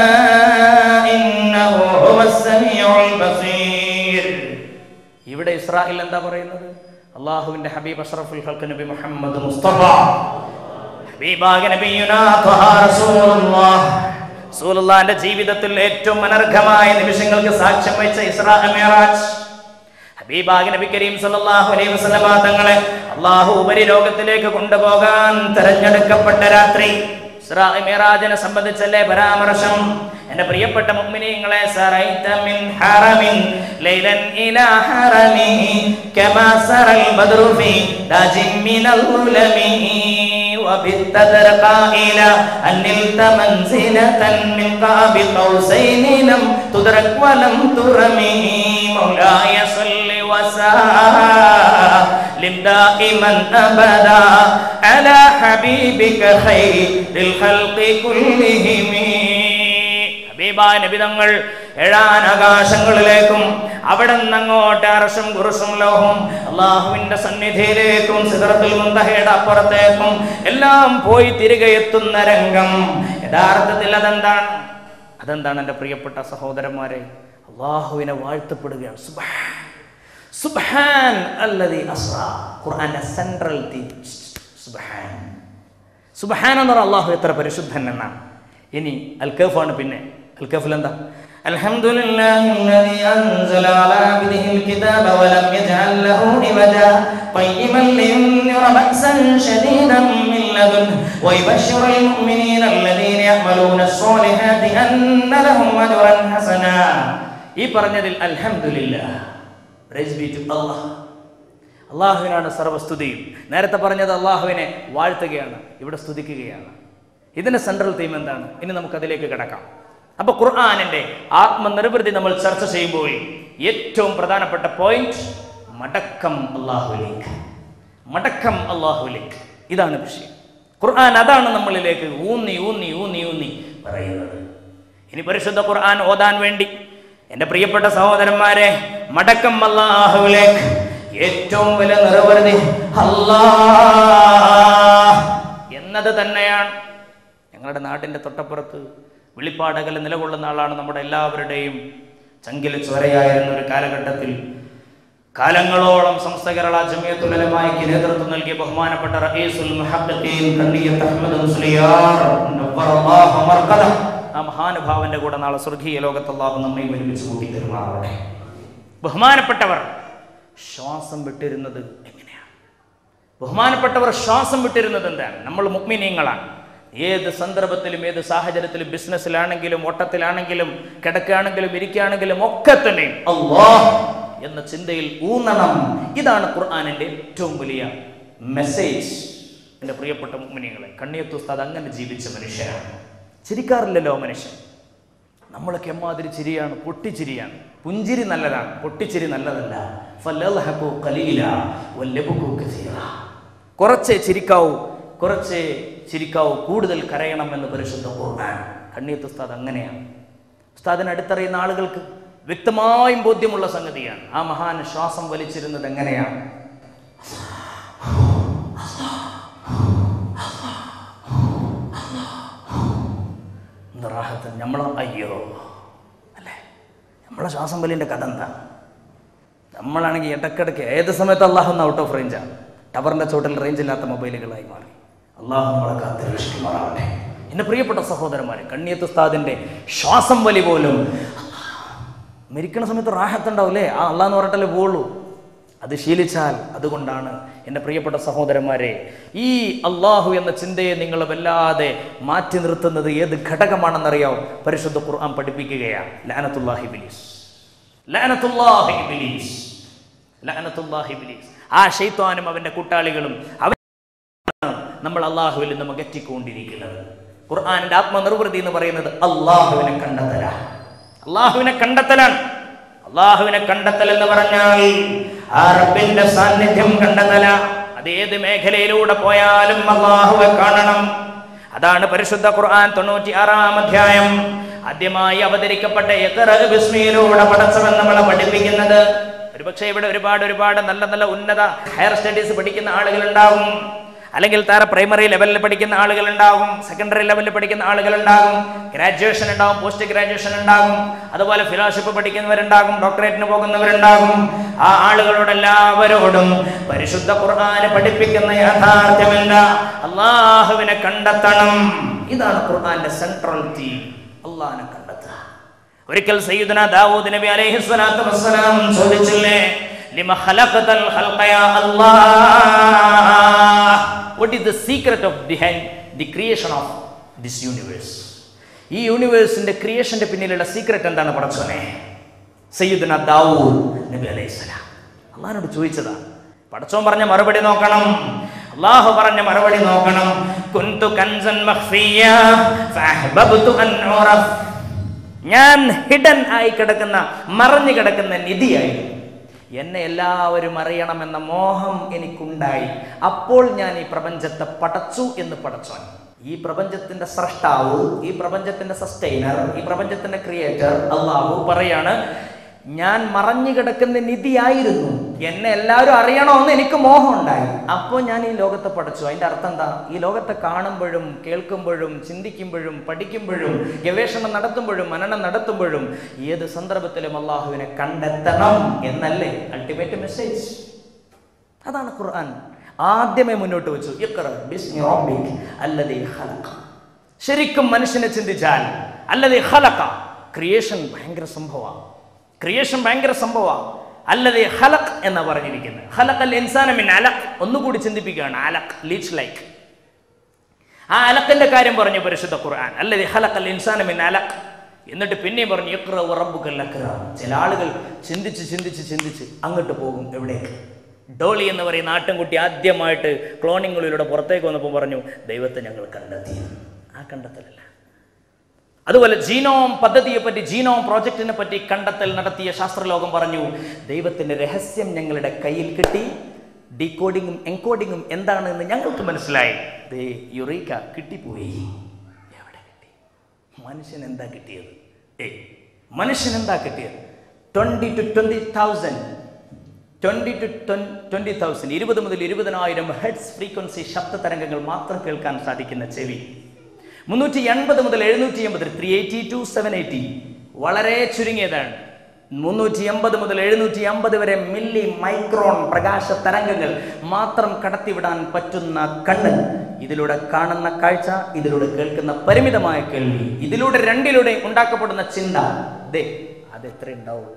Speaker 2: إنه هو السميع البصير ഇവിടെ ഇസ്രായേൽ എന്താ പറയുന്നത് അള്ളാഹുവിന്റെ ഹബീബ് അഷ്റഫുൽ ഹൽക്ക് നബി മുഹമ്മദ് മുസ്തഫ ഹബീബാക നബിയുനാ ത്വഹ റസൂലുള്ളാഹ് റസൂലുള്ളാഹിന്റെ ജീവിതത്തിൽ ഏറ്റവും അനർഘമായ നിമിഷങ്ങൾക്ക് സാക്ഷ്യം വഹിച്ച ഇസ്രാ മിറാജ് ഹബീബാഗ് നബി കരീം സല്ലല്ലാഹു അലൈഹി വസല്ലമ തങ്ങളെ അള്ളാഹു ഉപരിലോകത്തിലേക്ക് കൊണ്ടുപോകാൻ തെരഞ്ഞെടുക്കപ്പെട്ട രാത്രി ഇസ്രാ മിറാജിനെ സംബന്ധിച്ചല്ലേ പരാമർശം എന്റെ പ്രിയപ്പെട്ട മുഅ്മിനീങ്ങളെ സറൈത മിൻ ഹറമിൻ ലൈലൻ ഇലാ ഹറമി കമാ സറൽ ബദ്റു ഫി ദാജിൻ മിനൽ ഉലമി وبت ترقى إلى أن نلت منزلة من قاب قوسين لم تدرك ولم ترمي مولاي صل وسلم دائما أبدا على حبيبك خير الخلق كلهم ഹബീബായ നബിതങ്ങൾ ഏഴാൻ ആകാശങ്ങളിലേക്കും അവിടെ നിന്ന് അങ്ങോട്ട് അറശും കുറുസും ലോഹവും അള്ളാഹുവിന്റെ സന്നിധിയിലേക്കും സിദറത്തുൽ മുന്തഹയുടെ അപ്പുറത്തേക്കും എല്ലാം പോയി തിരികെ എത്തുന്ന രംഗം യഥാർത്ഥത്തിൽ അതെന്താണ് അതെന്താണ് എൻ്റെ പ്രിയപ്പെട്ട സഹോദരന്മാരെ അള്ളാഹുവിനെ വാഴ്ത്തപ്പെടുകയാണ് സുബ്ഹാൻ സുബ്ഹാൻ അല്ലദീ അസ്റാ ഖുർആന്റെ സെൻട്രൽ തീം സുബ്ഹാൻ സുബ്ഹാൻ എന്ന് പറഞ്ഞാൽ അള്ളാഹു എത്ര പരിശുദ്ധൻ എന്നാണ് ഇനി അൽക്കഫാണ് പിന്നെ അൽക്കഫിൽ എന്താ الحمد لله الذي أنزل على عبده الكتاب ولم يجعل له عوجا قيما لينذر بأسا شديدا من لدنه ويبشر المؤمنين الذين يعملون الصالحات أن لهم أجرا حسنا ഈ പറഞ്ഞതിൽ അൽഹംദുലില്ലാ പ്രൈസ് ബി ടു അല്ലാഹ് അള്ളാഹുവിനാണ് സർവസ്തുതിയും നേരത്തെ പറഞ്ഞത് അള്ളാഹുവിനെ വാഴ്ത്തുകയാണ് ഇവിടെ സ്തുതിക്കുകയാണ് ഇതിന്റെ സെൻട്രൽ തീം എന്താണ് ഇനി നമുക്ക് അതിലേക്ക് കിടക്കാം അപ്പൊ ഖുർആാനിന്റെ ആത്മനിർവൃതി നമ്മൾ ചർച്ച ചെയ്യുമ്പോൾ ഏറ്റവും പ്രധാനപ്പെട്ട പോയിന്റ് മടക്കം അള്ളാഹുലേക്ക് മടക്കം അള്ളാഹുലേക്ക് ഇതാണ് വിഷയം ഖുർആൻ അതാണ് നമ്മളിലേക്ക് ഊന്നി ഊന്നി ഊന്നി ഊന്നി പറയുന്നത് ഇനി പരിശുദ്ധ ഖുർആൻ ഓതാൻ വേണ്ടി എൻ്റെ പ്രിയപ്പെട്ട സഹോദരന്മാരെ മടക്കം അള്ളാഹുലേക്ക് ഏറ്റവും വലിയ നിറവരുതി അല്ലാ എന്നത് തന്നെയാണ് ഞങ്ങളുടെ നാടിൻ്റെ തൊട്ടപ്പുറത്ത് വെളിപ്പാടകൽ നിലകൊള്ളുന്ന ആളാണ് നമ്മുടെ എല്ലാവരുടെയും ചങ്കിൽ ചോരയായിരുന്ന ഒരു കാലഘട്ടത്തിൽ കാലങ്ങളോളം സമസ്ത കേരള ജമിയത്തുലമായിക്ക് നേതൃത്വം നൽകിയ ബഹുമാനപ്പെട്ട റഈസുൽ മുഹദ്ദിഖീൻ കണ്ണിയത്ത് അഹ്മദ് മുസ്ലിയാർ നവ്വറല്ലാഹു മർഖദ ആ മഹാനുഭാവന്റെ കൂടെ നാളെ സ്വർഗീയ ലോകത്ത് അല്ലാഹു നമ്മയും ഒരുമിച്ച് കൂട്ടി തരുമാറാവട്ടെ ബഹുമാനപ്പെട്ടവർ ശ്വാസം വിട്ടിരുന്നത് എങ്ങനെയാണ് ബഹുമാനപ്പെട്ടവർ ശ്വാസം വിട്ടിരുന്നത് എന്താണ് നമ്മൾ മുക്മിനീങ്ങളാണ് ഏത് സന്ദർഭത്തിലും ഏത് സാഹചര്യത്തിലും ബിസിനസ്സിലാണെങ്കിലും ഓട്ടത്തിലാണെങ്കിലും കിടക്കുകയാണെങ്കിലും ഇരിക്കുകയാണെങ്കിലും ഒക്കെ തന്നെ അള്ളാഹ് എന്ന ചിന്തയിൽ ഊന്നണം ഇതാണ് ഖുർആാനിന്റെ ഏറ്റവും വലിയ മെസ്സേജ് എൻ്റെ പ്രിയപ്പെട്ട മുക്മിനികളെ കണ്ണിയത്ത് ഉസ്താദ് അങ്ങനെ ജീവിച്ച മനുഷ്യനാണ് ചിരിക്കാറില്ലല്ലോ ആ മനുഷ്യൻ നമ്മളൊക്കെ എമ്മാതിരി ചിരിയാണ് പൊട്ടിച്ചിരിയാണ് പുഞ്ചിരി നല്ലതാണ് പൊട്ടിച്ചിരി നല്ലതല്ല ഫലൽഹഖു ഖലീല വല്ലബ്ഖു കസീറ. കുറച്ചേ ചിരിക്കാവൂ കുറച്ചേ ചിരിക്കാവൂ കൂടുതൽ കരയണം എന്ന് പരിശുദ്ധ ഖുർആൻ കണ്ണീത്ത് ഉസ്താദ് അങ്ങനെയാണ് ഉസ്താദിന് അടുത്തറിയുന്ന ആളുകൾക്ക് വ്യക്തമായും ബോധ്യമുള്ള സംഗതിയാണ് ആ മഹാൻ ശ്വാസം വലിച്ചിരുന്നത് എങ്ങനെയാണ് റാഹത്ത് നമ്മളോ അയ്യോ അല്ലേ നമ്മളെ ശ്വാസം വലിൻ്റെ കഥ എന്താ നമ്മളാണെങ്കിൽ ഇടക്കിടയ്ക്ക് ഏത് സമയത്ത് അള്ളാഹു ഒന്ന് ഔട്ട് ഓഫ് റേഞ്ചാണ് ടവറിൻ്റെ ചോട്ടിൽ റേഞ്ച് ഇല്ലാത്ത മൊബൈലുകളായി മാറി അള്ളാഹു നമ്മളെ കാത്തിരക്ഷിക്കുമാറാവട്ടെ എൻ്റെ പ്രിയപ്പെട്ട സഹോദരന്മാരെ കണ്ണിയത്ത് ഉസ്താദിൻ്റെ ശ്വാസം വലി പോലും മരിക്കണ സമയത്ത് റാഹത്തുണ്ടാവില്ലേ ആ അള്ളാന്ന് പറഞ്ഞിട്ടല്ലേ പോവുള്ളൂ അത് ശീലിച്ചാൽ അതുകൊണ്ടാണ് എൻ്റെ പ്രിയപ്പെട്ട സഹോദരന്മാരെ ഈ അള്ളാഹു എന്ന ചിന്തയെ നിങ്ങൾ വല്ലാതെ മാറ്റി നിർത്തുന്നത് ഏത് ഘടകമാണെന്നറിയാവും പരിശുദ്ധ ഖുർആൻ പഠിപ്പിക്കുകയാണ് ലാനത്തുല്ലാഹി ബിലീസ് ലാനത്തുല്ലാഹി ബിലീസ് ലാനത്തുല്ലാഹി ബിലീസ് ആ ഷെയ്ത്താനും അവൻ്റെ കൂട്ടാളികളും അവൻ നമ്മൾ അള്ളാഹുവിൽ നിന്ന് അകറ്റിക്കൊണ്ടിരിക്കുന്നത് ഖുർആാനിന്റെ ആത്മനിർവൃതി എന്ന് പറയുന്നത് അള്ളാഹുവിനെ കണ്ടെത്തലാണ് അള്ളാഹുവിനെ കണ്ടെത്തലാണ് അള്ളാഹുവിനെ കണ്ടെത്തൽ എന്ന് പറഞ്ഞാൽ ആ റബ്ബിന്റെ സാന്നിധ്യം കണ്ടെത്തല അത് ഏത് മേഖലയിലൂടെ പോയാലും അള്ളാഹുവെ കാണണം അതാണ് പരിശുദ്ധ ഖുർആൻ തൊണ്ണൂറ്റി ആറാം അധ്യായം ആദ്യമായി അവതരിക്കപ്പെട്ട ഇഖ്റ ബിസ്മിയിലൂടെ പടച്ചവൻ നമ്മളെ പഠിപ്പിക്കുന്നത് ഒരുപക്ഷെ ഇവിടെ ഒരുപാട് ഒരുപാട് നല്ല നല്ല ഉന്നത ഹയർ സ്റ്റഡീസ് പഠിക്കുന്ന ആളുകൾ ഉണ്ടാവും അല്ലെങ്കിൽ താര പ്രൈമറി ലെവലിൽ പഠിക്കുന്ന ആളുകൾ ഉണ്ടാകും സെക്കൻഡറി ലെവലിൽ പഠിക്കുന്ന ആളുകൾ ഉണ്ടാകും ഗ്രാജുവേഷൻ ഉണ്ടാകും പോസ്റ്റ് ഗ്രാജുവേഷൻ ഉണ്ടാകും അതുപോലെ ഫിലോഷിപ്പ് പഠിക്കുന്നവരുണ്ടാകും ഡോക്ടറേറ്റിന് പോകുന്നവരുണ്ടാകും ആ ആളുകളോട് എല്ലാവരോടും പരിശുദ്ധ ഖുർആന് പഠിപ്പിക്കുന്ന യാഥാർത്ഥ്യമല്ല അള്ളാഹുവിനെ കണ്ടെത്തണം ഇതാണ് ഖുർആന്റെ സെൻട്രൽ തീം അള്ളാഹിനെ കണ്ടെത്തുക ഒരിക്കൽ സയ്യിദുന ദാവൂദ് നബി അലൈഹി സ്വലാത്തു വസ്സലാം ചോദിച്ചില്ലേ ലിമ ഖലഖതൽ ഖൽഖ യാ അല്ലാഹ് what is the secret of behind the creation of this universe ഈ യൂണിവേഴ്സിന്റെ ക്രിയേഷന്റെ പിന്നിലുള്ള സീക്രട്ട് എന്താണ് പടച്ചോനെ സയ്യിദുന ദാവൂദ് നബി അലൈഹി സ്വലാം അള്ളാഹിനോട് ചോദിച്ചതാ പടച്ചോൻ പറഞ്ഞ മറുപടി നോക്കണം അള്ളാഹു പറഞ്ഞ മറുപടി നോക്കണം കുന്തു കൻസൻ മഖ്ഫിയ ഫഅഹ്ബബ്തു അൻ ഉറഫ് ഞാൻ ഹിഡൻ ആയി കിടക്കുന്ന മറഞ്ഞു കിടക്കുന്ന നിധിയായിരുന്നു എന്നെ എല്ലാവരും അറിയണമെന്ന മോഹം എനിക്കുണ്ടായി അപ്പോൾ ഞാൻ ഈ പ്രപഞ്ചത്തെ പടച്ചു എന്ന് പടച്ചോൻ ഈ പ്രപഞ്ചത്തിന്റെ സ്രഷ്ടാവ് ഈ പ്രപഞ്ചത്തിന്റെ സസ്റ്റൈനർ ഈ പ്രപഞ്ചത്തിന്റെ ക്രിയേറ്റർ അള്ളാഹു പറയാണ് ഞാൻ മറഞ്ഞു കിടക്കുന്ന നിധിയായിരുന്നു എന്നെ എല്ലാവരും അറിയണമെന്ന് എനിക്ക് മോഹം ഉണ്ടായി അപ്പോൾ ഞാൻ ഈ ലോകത്തെ പഠിച്ചു അതിന്റെ അർത്ഥം എന്താ ഈ ലോകത്തെ കാണുമ്പോഴും കേൾക്കുമ്പോഴും ചിന്തിക്കുമ്പോഴും പഠിക്കുമ്പോഴും ഗവേഷണം നടത്തുമ്പോഴും മനനം നടത്തുമ്പോഴും ഏത് സന്ദർഭത്തിലും അള്ളാഹുവിനെ കണ്ടെത്തണം എന്നല്ലേ അൾട്ടിമേറ്റ് മെസ്സേജ് അതാണ് ഖുർആൻ ആദ്യമേ മുന്നോട്ട് വെച്ചു ഇഖ്റ ബിസ്മി റബ്ബിക് അല്ലദീ ഖലഖ ശരിക്കും മനുഷ്യനെ ചിന്തിച്ചാൽ അല്ലദീ ഖലഖ ക്രിയേഷൻ ഭയങ്കര സംഭവമാണ് ക്രിയേഷൻ ഭയങ്കര സംഭവമാണ് അല്ലതേ ഹലക് എന്ന് പറഞ്ഞിരിക്കുന്നത് ഹലക് ഇൻസാന മിൻ അലക് ഒന്നുകൂടി ചിന്തിപ്പിക്കുകയാണ് അലക് ലീച്ച് ലൈക്ക് ആ അലക്കിന്റെ കാര്യം പറഞ്ഞു പരിശുദ്ധ ഖുർആൻ അല്ലതേ ഹലക് ഇൻസാന മിൻ അലക് എന്നിട്ട് പിന്നെയും പറഞ്ഞു ഇഖ്റ റബ്ബുക്കൽ അക്രം ചില ആളുകൾ ചിന്തിച്ച് ചിന്തിച്ച് ചിന്തിച്ച് അങ്ങോട്ട് പോകും എവിടേക്ക് ഡോളി എന്ന് പറയുന്ന ആട്ടിൻകുട്ടി ആദ്യമായിട്ട് ക്ലോണിങ്ങുകളിലൂടെ പുറത്തേക്ക് വന്നപ്പോൾ പറഞ്ഞു ദൈവത്തെ ഞങ്ങൾ കണ്ടെത്തി ആ കണ്ടെത്തലല്ല അതുപോലെ ജീനോം പദ്ധതിയെ പറ്റി ജീനോം പ്രോജക്റ്റിനെ പറ്റി കണ്ടെത്തൽ നടത്തിയ ശാസ്ത്രലോകം പറഞ്ഞു ദൈവത്തിന്റെ രഹസ്യം ഞങ്ങളുടെ കയ്യിൽ കിട്ടി ഡീകോഡിങ്ങും എൻകോഡിങ്ങും എന്താണെന്ന് ഞങ്ങൾക്ക് മനസ്സിലായി ദേ യുറീക്ക കിട്ടിപ്പോയി എവിടെ കിട്ടി മനുഷ്യൻ എന്താ കിട്ടിയത് ഏ മനുഷ്യൻ എന്താ കിട്ടിയത് twenty two twenty thousand twenty two twenty thousand ഇരുപത് മുതൽ ഇരുപതിനായിരം ഹെഡ്സ് ഫ്രീക്വൻസി ശബ്ദ തരംഗങ്ങൾ മാത്രം കേൾക്കാൻ സാധിക്കുന്ന ചെവി മുന്നൂറ്റി എൺപത് മുതൽ എഴുന്നൂറ്റി എൺപത് three eighty two seven eighty വളരെ ചുരുങ്ങിയതാണ് മുന്നൂറ്റി എൺപത് മുതൽ എഴുന്നൂറ്റി അമ്പത് വരെ മില്ലി മൈക്രോൺ പ്രകാശ തരംഗങ്ങൾ മാത്രം കടത്തിവിടാൻ പറ്റുന്ന കണ്ണ് ഇതിലൂടെ കാണുന്ന കാഴ്ച ഇതിലൂടെ കേൾക്കുന്ന പരിമിതമായ കേൾവി ഇതിലൂടെ രണ്ടിലൂടെ ഉണ്ടാക്കപ്പെടുന്ന ചിന്ത ദേ അത് എത്ര ഉണ്ടാവും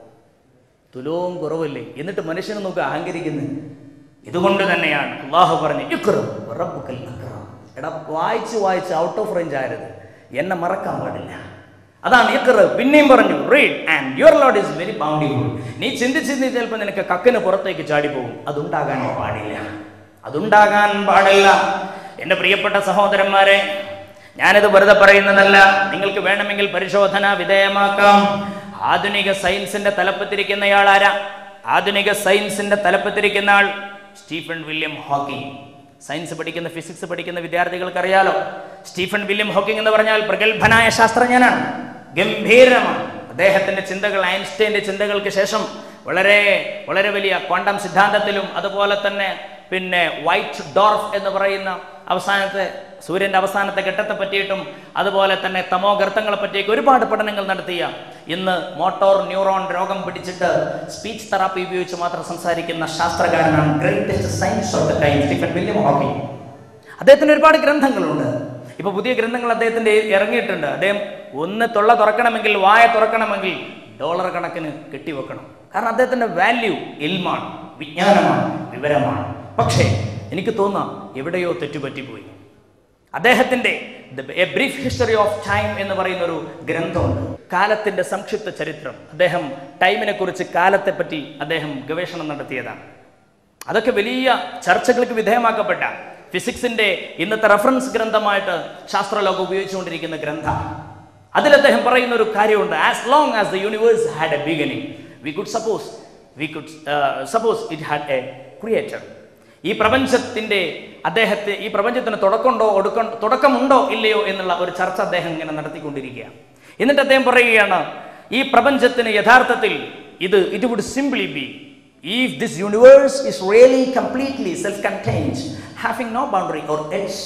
Speaker 2: തുലവും കുറവല്ലേ എന്നിട്ട് മനുഷ്യനെ നോക്കുക അഹങ്കരിക്കുന്നു ഇതുകൊണ്ട് തന്നെയാണ് അള്ളാഹു പറഞ്ഞു "ഇഖ്റ വറബ്ബുക്കൽ അക്രം." എടാ വായിച്ച് വായിച്ച് ഔട്ട് ഓഫ് റേഞ്ച് ആയത് എന്നെ മറക്കാൻ പാടില്ല അതാണ് ഇഖ്റ പിന്നെയും പറഞ്ഞു read and your Lord is very bountiful നീ ചിന്തിച്ച് ചിന്തിച്ച് ചിലപ്പോൾ നിനക്ക് കക്കിന് പുറത്തേക്ക് ചാടിപ്പോകും അതുണ്ടാകാൻ പാടില്ല അതുണ്ടാകാൻ പാടില്ല എൻ്റെ പ്രിയപ്പെട്ട സഹോദരന്മാരെ ഞാനിത് വെറുതെ പറയുന്നതല്ല നിങ്ങൾക്ക് വേണമെങ്കിൽ പരിശോധന വിധേയമാക്കാം ആധുനിക സയൻസിന്റെ തലപ്പത്തിരിക്കുന്നയാൾ ആരാ ആധുനിക സയൻസിന്റെ തലപ്പത്തിരിക്കുന്ന ആൾ സ്റ്റീഫൻ വില്യം ഹോക്കിംഗ് സയൻസ് പഠിക്കുന്ന ഫിസിക്സ് പഠിക്കുന്ന വിദ്യാർത്ഥികൾക്ക് അറിയാലോ സ്റ്റീഫൻ വില്യം ഹോക്കിംഗ് എന്ന് പറഞ്ഞാൽ പ്രഗത്ഭനായ ശാസ്ത്രജ്ഞനാണ് ഗംഭീരമാണ് അദ്ദേഹത്തിന്റെ ചിന്തകൾ ഐൻസ്റ്റൈന്റെ ചിന്തകൾക്ക് ശേഷം വളരെ വളരെ വലിയ ക്വാണ്ടം സിദ്ധാന്തത്തിലും അതുപോലെ തന്നെ പിന്നെ വൈറ്റ് ഡോർഫ് എന്ന് പറയുന്ന അവസാനത്തെ സൂര്യന്റെ അവസാനത്തെ ഘട്ടത്തെ പറ്റിയിട്ടും അതുപോലെ തന്നെ തമോ ഗർത്തങ്ങളെ പറ്റിയൊക്കെ ഒരുപാട് പഠനങ്ങൾ നടത്തിയ ഇന്ന് മോട്ടോർ ന്യൂറോൺ രോഗം പിടിച്ചിട്ട് സ്പീച്ച് തെറാപ്പി ഉപയോഗിച്ച് മാത്രം സംസാരിക്കുന്ന ശാസ്ത്രകാരനാണ് greatest science of the time Stephen William Hawking അദ്ദേഹത്തിന് ഒരുപാട് ഗ്രന്ഥങ്ങളുണ്ട് ഇപ്പൊ പുതിയ ഗ്രന്ഥങ്ങൾ അദ്ദേഹത്തിന്റെ ഇറങ്ങിയിട്ടുണ്ട് അദ്ദേഹം ഒന്ന് തൊള്ള തുറക്കണമെങ്കിൽ വായ തുറക്കണമെങ്കിൽ ഡോളർ കണക്കിന് കെട്ടിവെക്കണം കാരണം അദ്ദേഹത്തിന്റെ വാല്യൂ ഇൽമാണ് വിജ്ഞാനമാണ് വിവരമാണ് പക്ഷേ എനിക്ക് തോന്നാം എവിടെയോ തെറ്റുപറ്റിപ്പോയി അദ്ദേഹത്തിന്റെ a brief history of time എന്ന് പറയുന്ന ഒരു ഗ്രന്ഥമുണ്ട് കാലത്തിന്റെ സംക്ഷിപ്ത ചരിത്രം അദ്ദേഹം ടൈമിനെ കുറിച്ച് കാലത്തെ പറ്റി അദ്ദേഹം ഗവേഷണം നടത്തിയതാണ് അതൊക്കെ വലിയ ചർച്ചകൾക്ക് വിധേയമാക്കപ്പെട്ട ഫിസിക്സിന്റെ ഇന്നത്തെ റെഫറൻസ് ഗ്രന്ഥമായിട്ട് ശാസ്ത്രലോകം ഉപയോഗിച്ചുകൊണ്ടിരിക്കുന്ന ഗ്രന്ഥം അതിൽ അദ്ദേഹം പറയുന്ന ഒരു കാര്യമുണ്ട് as long as the universe had a beginning we could suppose we could suppose it had a creator ഈ പ്രപഞ്ചത്തിന്റെ അദ്ദേഹത്തെ ഈ പ്രപഞ്ചത്തിന് തുടക്കമുണ്ടോ ഒടുക്ക തുടക്കമുണ്ടോ ഇല്ലയോ എന്നുള്ള ഒരു ചർച്ച അദ്ദേഹം ഇങ്ങനെ നടത്തിക്കൊണ്ടിരിക്കുകയാണ് എന്നിട്ട് അദ്ദേഹം പറയുകയാണ് ഈ പ്രപഞ്ചത്തിന് യഥാർത്ഥത്തിൽ ഇത് it would simply be if this universe is really completely self contained having no boundary or edges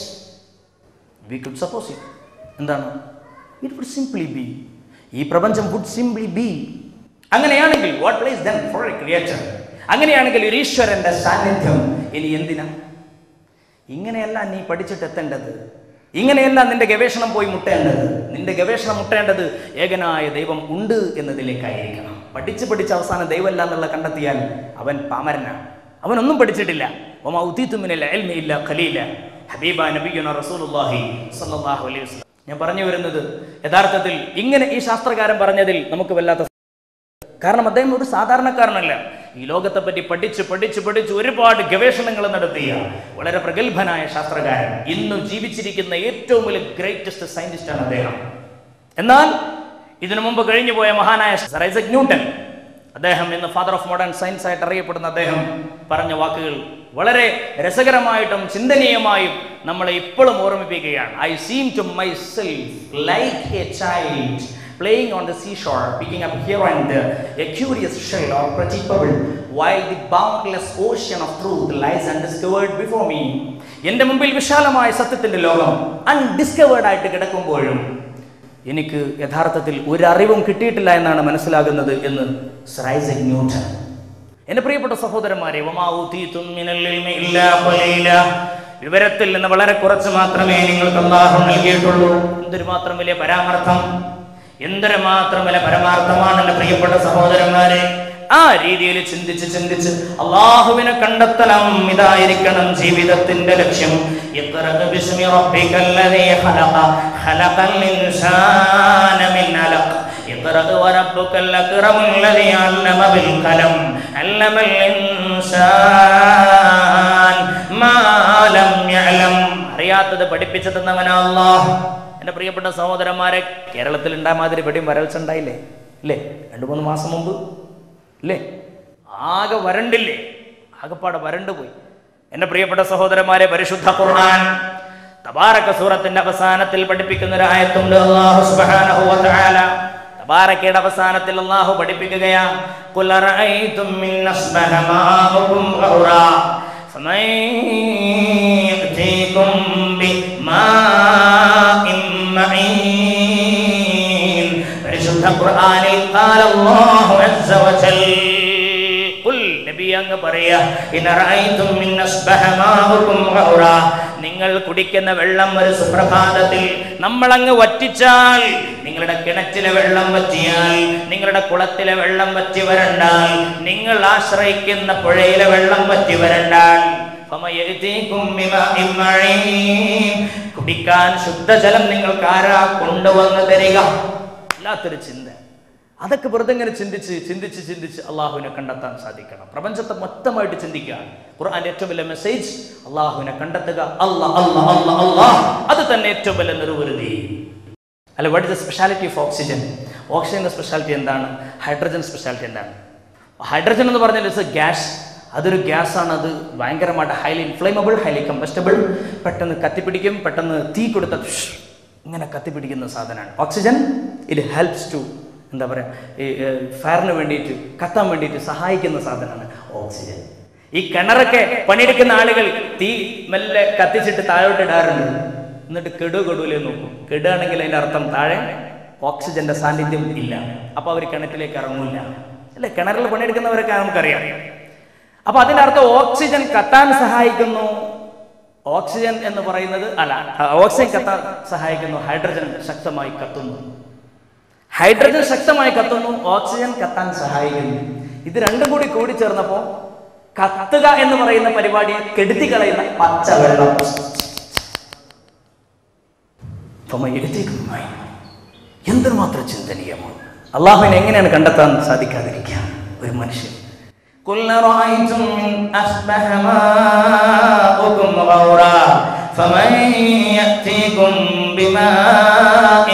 Speaker 2: we could suppose it എന്താണ് ഇറ്റ് വുഡ് സിംപ്ലി ബി ഈ പ്രപഞ്ചം വുഡ് സിംപ്ലി ബി അങ്ങനെയാണെങ്കിൽ what place then for a creator അങ്ങനെയാണെങ്കിൽ ഒരു ഈശ്വരന്റെ സാന്നിധ്യം ഇനി എന്തിനാ ഇങ്ങനെയല്ല നീ പഠിച്ചിട്ട് എത്തേണ്ടത് ഇങ്ങനെയല്ല നിന്റെ ഗവേഷണം പോയി മുട്ടേണ്ടത് നിന്റെ ഗവേഷണം മുട്ടേണ്ടത് ഏകനായ ദൈവം ഉണ്ട് എന്നതിലേക്കായിരിക്കണം പഠിച്ച് പഠിച്ച് അവസാനം ദൈവമല്ല എന്നുള്ള കണ്ടെത്തിയാൽ അവൻ പാമരനാണ് അവനൊന്നും പഠിച്ചിട്ടില്ല ഒമാ ഉത്തീത്തുമിനില്ല എൽമിയില്ല ഖലീല ഹബീബ നബിയുന റസൂലുള്ളാഹി സ്വല്ലല്ലാഹു അലൈഹി വസല്ലം ഞാൻ പറഞ്ഞു വരുന്നത് യഥാർത്ഥത്തിൽ ഇങ്ങനെ ഈ ശാസ്ത്രകാരൻ പറഞ്ഞതിൽ നമുക്ക് വല്ലാത്ത കാരണം അദ്ദേഹം ഒരു സാധാരണക്കാരനല്ല ഈ ലോകത്തെ പറ്റി പഠിച്ച് പഠിച്ച് പഠിച്ച് ഒരുപാട് ഗവേഷണങ്ങൾ നടത്തിയ വളരെ പ്രഗത്ഭനായ ശാസ്ത്രകാരൻ ഇന്നും ജീവിച്ചിരിക്കുന്ന ഏറ്റവും വലിയ ഗ്രേറ്റസ്റ്റ് സയന്റിസ്റ്റാണ് അദ്ദേഹം എന്നാൽ ഇതിനു മുമ്പ് കഴിഞ്ഞു പോയ മഹാനായ സർ ഐസക് ന്യൂട്ടൻ അദ്ദേഹം ഇന്ന് ഫാദർ ഓഫ് മോഡേൺ സയൻസ് ആയിട്ട് അറിയപ്പെടുന്ന അദ്ദേഹം പറഞ്ഞ വാക്കുകൾ വളരെ രസകരമായിട്ടും ചിന്തനീയമായും നമ്മളെ ഇപ്പോഴും ഓർമ്മിപ്പിക്കുകയാണ് I seem to myself like a child playing on the seashore, picking up here and there a curious shell or pretty pebble, while the boundless ocean of truth lies undiscovered before me. എൻ്റെ മുമ്പിൽ വിശാലമായ സത്യത്തിന്റെ ലോകം അൺഡിസ്കവേർഡ് ആയിട്ട് കിടക്കുമ്പോഴും എനിക്ക് യഥാർത്ഥത്തിൽ ഒരു അറിവും കിട്ടിയിട്ടില്ല എന്നാണ് മനസ്സിലാകുന്നത് എന്ന് സർ ഐസക് ന്യൂട്ടൻ എന്റെ പ്രിയപ്പെട്ട സഹോദരന്മാരെ വമാ ഊതീതും മിനൽ ഇൽമി ഇല്ലാ ഖലീല. വിവരത്തിൽ നിന്ന് വളരെ കുറച്ച് മാത്രമേ നിങ്ങൾക്ക് അള്ളാഹു നൽകിയിട്ടുള്ളൂ എന്തൊരു മാത്രം വലിയ പരാമർത്ഥം എന്തൊരു മാത്രം വലിയ പരമാർത്ഥമാണ് എന്റെ പ്രിയപ്പെട്ട സഹോദരന്മാരെ ആ രീതിയിൽ ചിന്തിച്ച് ചിന്തിച്ച് അള്ളാഹുവിനെ കണ്ടെത്തണം ഇതായിരിക്കണം ജീവിതത്തിന്റെ ലക്ഷ്യം ഇഖ്റഅ ബിസ്മി റബ്ബിക്കൽ ലദീ ഖലഖ ഖലഖൽ ഇൻസാന മിൻ അലഖ اقرأ وربك الأكرم الذي علم بالقلم علم الإنسان ما لم يعلم അറിയാത്തത് പഠിപ്പിച്ചു തന്നവനാ അല്ലാഹ് എൻ്റെ പ്രിയപ്പെട്ട സഹോദരന്മാരെ കേരളത്തിൽ ഉണ്ടായ മാതിരി ഇവിടെയും വരൾച്ച ഉണ്ടായില്ലേ ഇല്ലേ രണ്ട് മൂന്ന് മാസം മുമ്പ് ഇല്ലേ ആകെ വരണ്ടില്ലേ ആകെപ്പാടെ വരണ്ട് പോയി എൻ്റെ പ്രിയപ്പെട്ട സഹോദരന്മാരെ പരിശുദ്ധ ഖുർആൻ തബാറക സൂറത്തിന്റെ അവസാനത്തിൽ പഠിപ്പിക്കുന്ന ഒരു ആയത്തുണ്ട് അല്ലാഹു സുബ്ഹാനഹു വ തആല തബാറക്കയുടെ അവസാനത്തിൽ അല്ലാഹു പഠിപ്പിക്കുകയാ ഖുൽ അറഅയ്തും മിൻ അസ്ബഹ മാഉകും ഗൗറാ فمن يأتيكم بماء معين പരിശുദ്ധ ഖുർആനിൽ قال الله عز وجل قل നബി അങ്ങ് പറയാ ഇൻ റഅയ്തും മിൻ അസ്ബഹ മാഉകും ഗൗറാ നിങ്ങൾ കുടിക്കുന്ന വെള്ളം ഒരു സുപ്രഭാതത്തിൽ നമ്മൾ അങ്ങ് വറ്റിച്ചാൽ നിങ്ങളുടെ കിണറ്റിലെ വെള്ളം വറ്റിയാൽ നിങ്ങളുടെ കുളത്തിലെ വെള്ളം വറ്റി വരണ്ടാൽ നിങ്ങൾ ആശ്രയിക്കുന്ന പുഴയിലെ വെള്ളം വറ്റി വരണ്ടാൽ ഫമയഅ്തീകും ബിമാഇൻ മഈൻ. കുടിക്കാൻ ശുദ്ധജലം നിങ്ങൾക്ക് ആരാ കൊണ്ടുവന്ന് തരിക വല്ലാത്തൊരു ചിന്ത അതൊക്കെ വെറുതെ ഇങ്ങനെ ചിന്തിച്ച് ചിന്തിച്ച് ചിന്തിച്ച് അള്ളാഹുവിനെ കണ്ടെത്താൻ സാധിക്കണം പ്രപഞ്ചത്തെ മൊത്തമായിട്ട് ചിന്തിക്കുക ഖുർആന്റെ ഏറ്റവും വലിയ മെസ്സേജ് അള്ളാഹുവിനെ കണ്ടെത്തുക അല്ലാ അല്ലാ അല്ലാ അല്ലാഹ് അത് തന്നെ ഏറ്റവും വലിയ നിർവൃതി അല്ല what is the speciality of oxygen ഓക്സിജന്റെ സ്പെഷ്യാലിറ്റി എന്താണ് ഹൈഡ്രജൻ സ്പെഷ്യാലിറ്റി എന്താണ് ഹൈഡ്രജൻ എന്ന് പറഞ്ഞാൽ ഇറ്റ്സ് എ ഗ്യാസ് അതൊരു ഗ്യാസ് ആണ് അത് ഭയങ്കരമായിട്ട് ഹൈലി ഇൻഫ്ലേമബിൾ ഹൈലി കമ്പസ്റ്റബിൾ പെട്ടെന്ന് കത്തിപ്പിടിക്കും പെട്ടെന്ന് തീ കൊടുത്ത ഷ് ഇങ്ങനെ കത്തിപ്പിടിക്കുന്ന സാധനമാണ് ഓക്സിജൻ ഇറ്റ് ഹെൽപ്സ് ടു എന്താ പറയുക ഈ ഫയറിന് വേണ്ടിയിട്ട് കത്താൻ വേണ്ടിയിട്ട് സഹായിക്കുന്ന സാധനമാണ് ഓക്സിജൻ ഈ കിണറൊക്കെ പണിയെടുക്കുന്ന ആളുകൾ തീ മെല്ലെ കത്തിച്ചിട്ട് താഴോട്ട് ഇടാറുണ്ട് എന്നിട്ട് കെടു കെടൂലേ നോക്കും കെടുകയാണെങ്കിൽ അതിന്റെ അർത്ഥം താഴെ ഓക്സിജന്റെ സാന്നിധ്യം ഇല്ല അപ്പൊ അവർ കിണറ്റിലേക്ക് ഇറങ്ങൂല അല്ലെ കിണറിൽ പണിയെടുക്കുന്നവരൊക്കെ നമുക്കറിയാം അപ്പൊ അതിന്റെ അർത്ഥം ഓക്സിജൻ കത്താൻ സഹായിക്കുന്നു ഓക്സിജൻ എന്ന് പറയുന്നത് അല്ല ഓക്സിജൻ കത്താൻ സഹായിക്കുന്നു ഹൈഡ്രജൻ ശക്തമായി കത്തുന്നു ഹൈഡ്രജൻ ശക്തമായി കത്തുന്നു ഓക്സിജൻ കത്താൻ സഹായിക്കുന്നു ഇത് രണ്ടും കൂടി കൂടി ചേർന്നപ്പോ കത്തുക എന്ന് പറയുന്ന പരിപാടിയെ കെടുത്തി കളയുന്ന പച്ചവെള്ളം ഫമയഅ്തീകും എന്തുമാത്രം ചിന്തനീയമാണ് അള്ളാഹുവിനെ എങ്ങനെയാണ് കണ്ടെത്താൻ സാധിക്കാതിരിക്കുക ഒരു മനുഷ്യൻ قل رأيتم إن أصبح ماؤكم غورا فمن يأتيكم بماء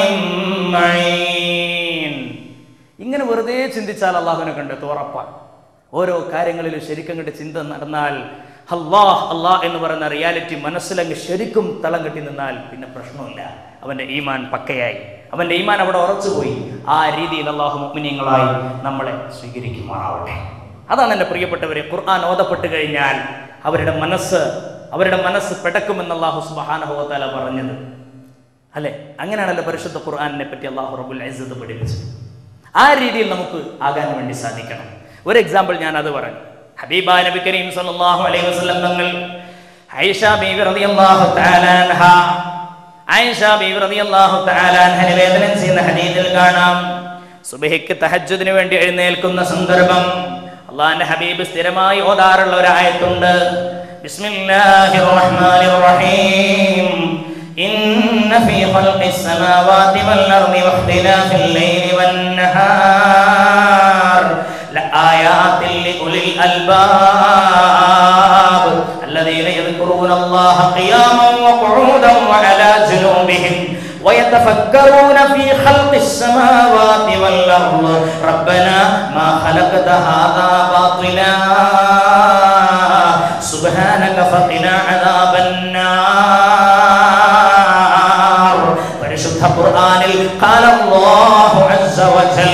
Speaker 2: معين ഇങ്ങനെ വെറുതെ ചിന്തിച്ചാൽ അള്ളാഹുവിനെ കണ്ടെത്തും ഉറപ്പാണ് ഓരോ കാര്യങ്ങളിലും ശരിക്കും കണ്ട് ചിന്ത നടന്നാൽ അള്ളാഹ് അള്ളാഹ് എന്ന് പറയുന്ന റിയാലിറ്റി മനസ്സിലങ്ങ് ശരിക്കും തളം കെട്ടി നിന്നാൽ പിന്നെ പ്രശ്നമില്ല അവന്റെ ഈമാൻ പക്കയായി അവന്റെ ഈമാൻ അവിടെ ഉറച്ചുപോയി ആ രീതിയിൽ അള്ളാഹു മുഗ്മിനിയങ്ങളായി നമ്മളെ സ്വീകരിക്കുമാറാവട്ടെ അതാണ് എൻ്റെ പ്രിയപ്പെട്ടവരെ ഖുർആൻ ഓതപ്പെട്ട് കഴിഞ്ഞാൽ അവരുടെ മനസ്സ് അവരുടെ മനസ്സ് പെടക്കുമെന്ന് അള്ളാഹു സുബാനഹുവത്താല പറഞ്ഞത് അല്ലെ അങ്ങനെയാണല്ലോ പരിശുദ്ധ ഖുർആാനിനെ പറ്റി അള്ളാഹു റബുൽ അസത്ത് പഠിപ്പിച്ചത് ആ രീതിയിൽ നമുക്ക് ആകാൻ വേണ്ടി സാധിക്കണം ഒരു എക്സാമ്പിൾ ഞാൻ അത് പറഞ്ഞു ഹബീബ നബി കരീം സല്ലല്ലാഹു അലൈഹി വസല്ലം തങ്ങൾ ഐഷ ബീവി റളിയല്ലാഹു തആല അൻഹ ഐഷ ബീവി റളിയല്ലാഹു തആല അൻഹ നിവേദനം ചെയ്യുന്ന ഹദീസിൽ കാണാം സുബഹിക്ക് തഹജ്ജുദിന് വേണ്ടി എഴുന്നേൽക്കുന്ന സന്ദർഭം അള്ളാഹിന്റെ ഹബീബ് സ്ഥിരമായി ഓതാറുള്ള ഒരു ആയത്തുണ്ട് ബിസ്മില്ലാഹിർ റഹ്മാനിർ റഹീം إن في خلق السماوات والأرض واختلاف الليل والنهار لآيات لأولي الألباب الذين يذكرون الله قياما وقعودا وعلى جنوبهم ويتفكرون في خلق السماوات والأرض ربنا ما خلقت هذا باطلا سبحانك فقنا عذاب النار പരിശുദ്ധ ഖുർആനിൽ قال الله عز وجل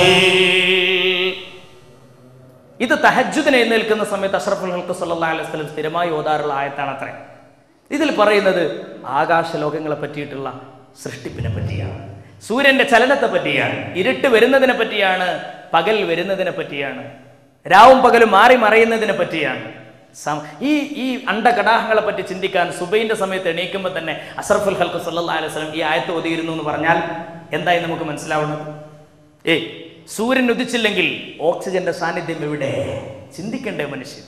Speaker 2: ഇത് തഹജ്ജുദിന് എഴുന്നേൽക്കുന്ന സമയത്ത് അഷ്റഫുൽ ഹൽക്ക് സല്ലല്ലാഹു അലൈഹി വസല്ലം സ്ഥിരമായി ഓതാറുള്ള ആയത്താണ് അത്രേ ഇതിൽ പറയുന്നത് ആകാശ ലോകങ്ങളെ പറ്റിയിട്ടുള്ള സൃഷ്ടിപ്പിനെ പറ്റിയാണ് സൂര്യന്റെ ചലനത്തെ പറ്റിയാണ് ഇരുട്ട് വരുന്നതിനെ പറ്റിയാണ് പകൽ വരുന്നതിനെ പറ്റിയാണ് രാവും പകലും മാറി മറയുന്നതിനെ പറ്റിയാണ് സം- ഈ ഈ അണ്ടകടാഹങ്ങളെ പറ്റി ചിന്തിക്കാൻ സുബൈന്റെ സമയത്ത് എണീക്കുമ്പോൾ തന്നെ അസർഫുൽ ഹൽക്ക് സല്ലല്ലാഹു അലൈഹി വസല്ലം ഈ ആയത്ത് ഓതിയിരുന്നു എന്ന് പറഞ്ഞാൽ എന്തായി നമുക്ക് മനസ്സിലാവുന്നത് ഏയ് സൂര്യൻ ഉദിച്ചില്ലെങ്കിൽ ഓക്സിജന്റെ സാന്നിധ്യം എവിടെ ചിന്തിക്കണ്ടേ മനുഷ്യൻ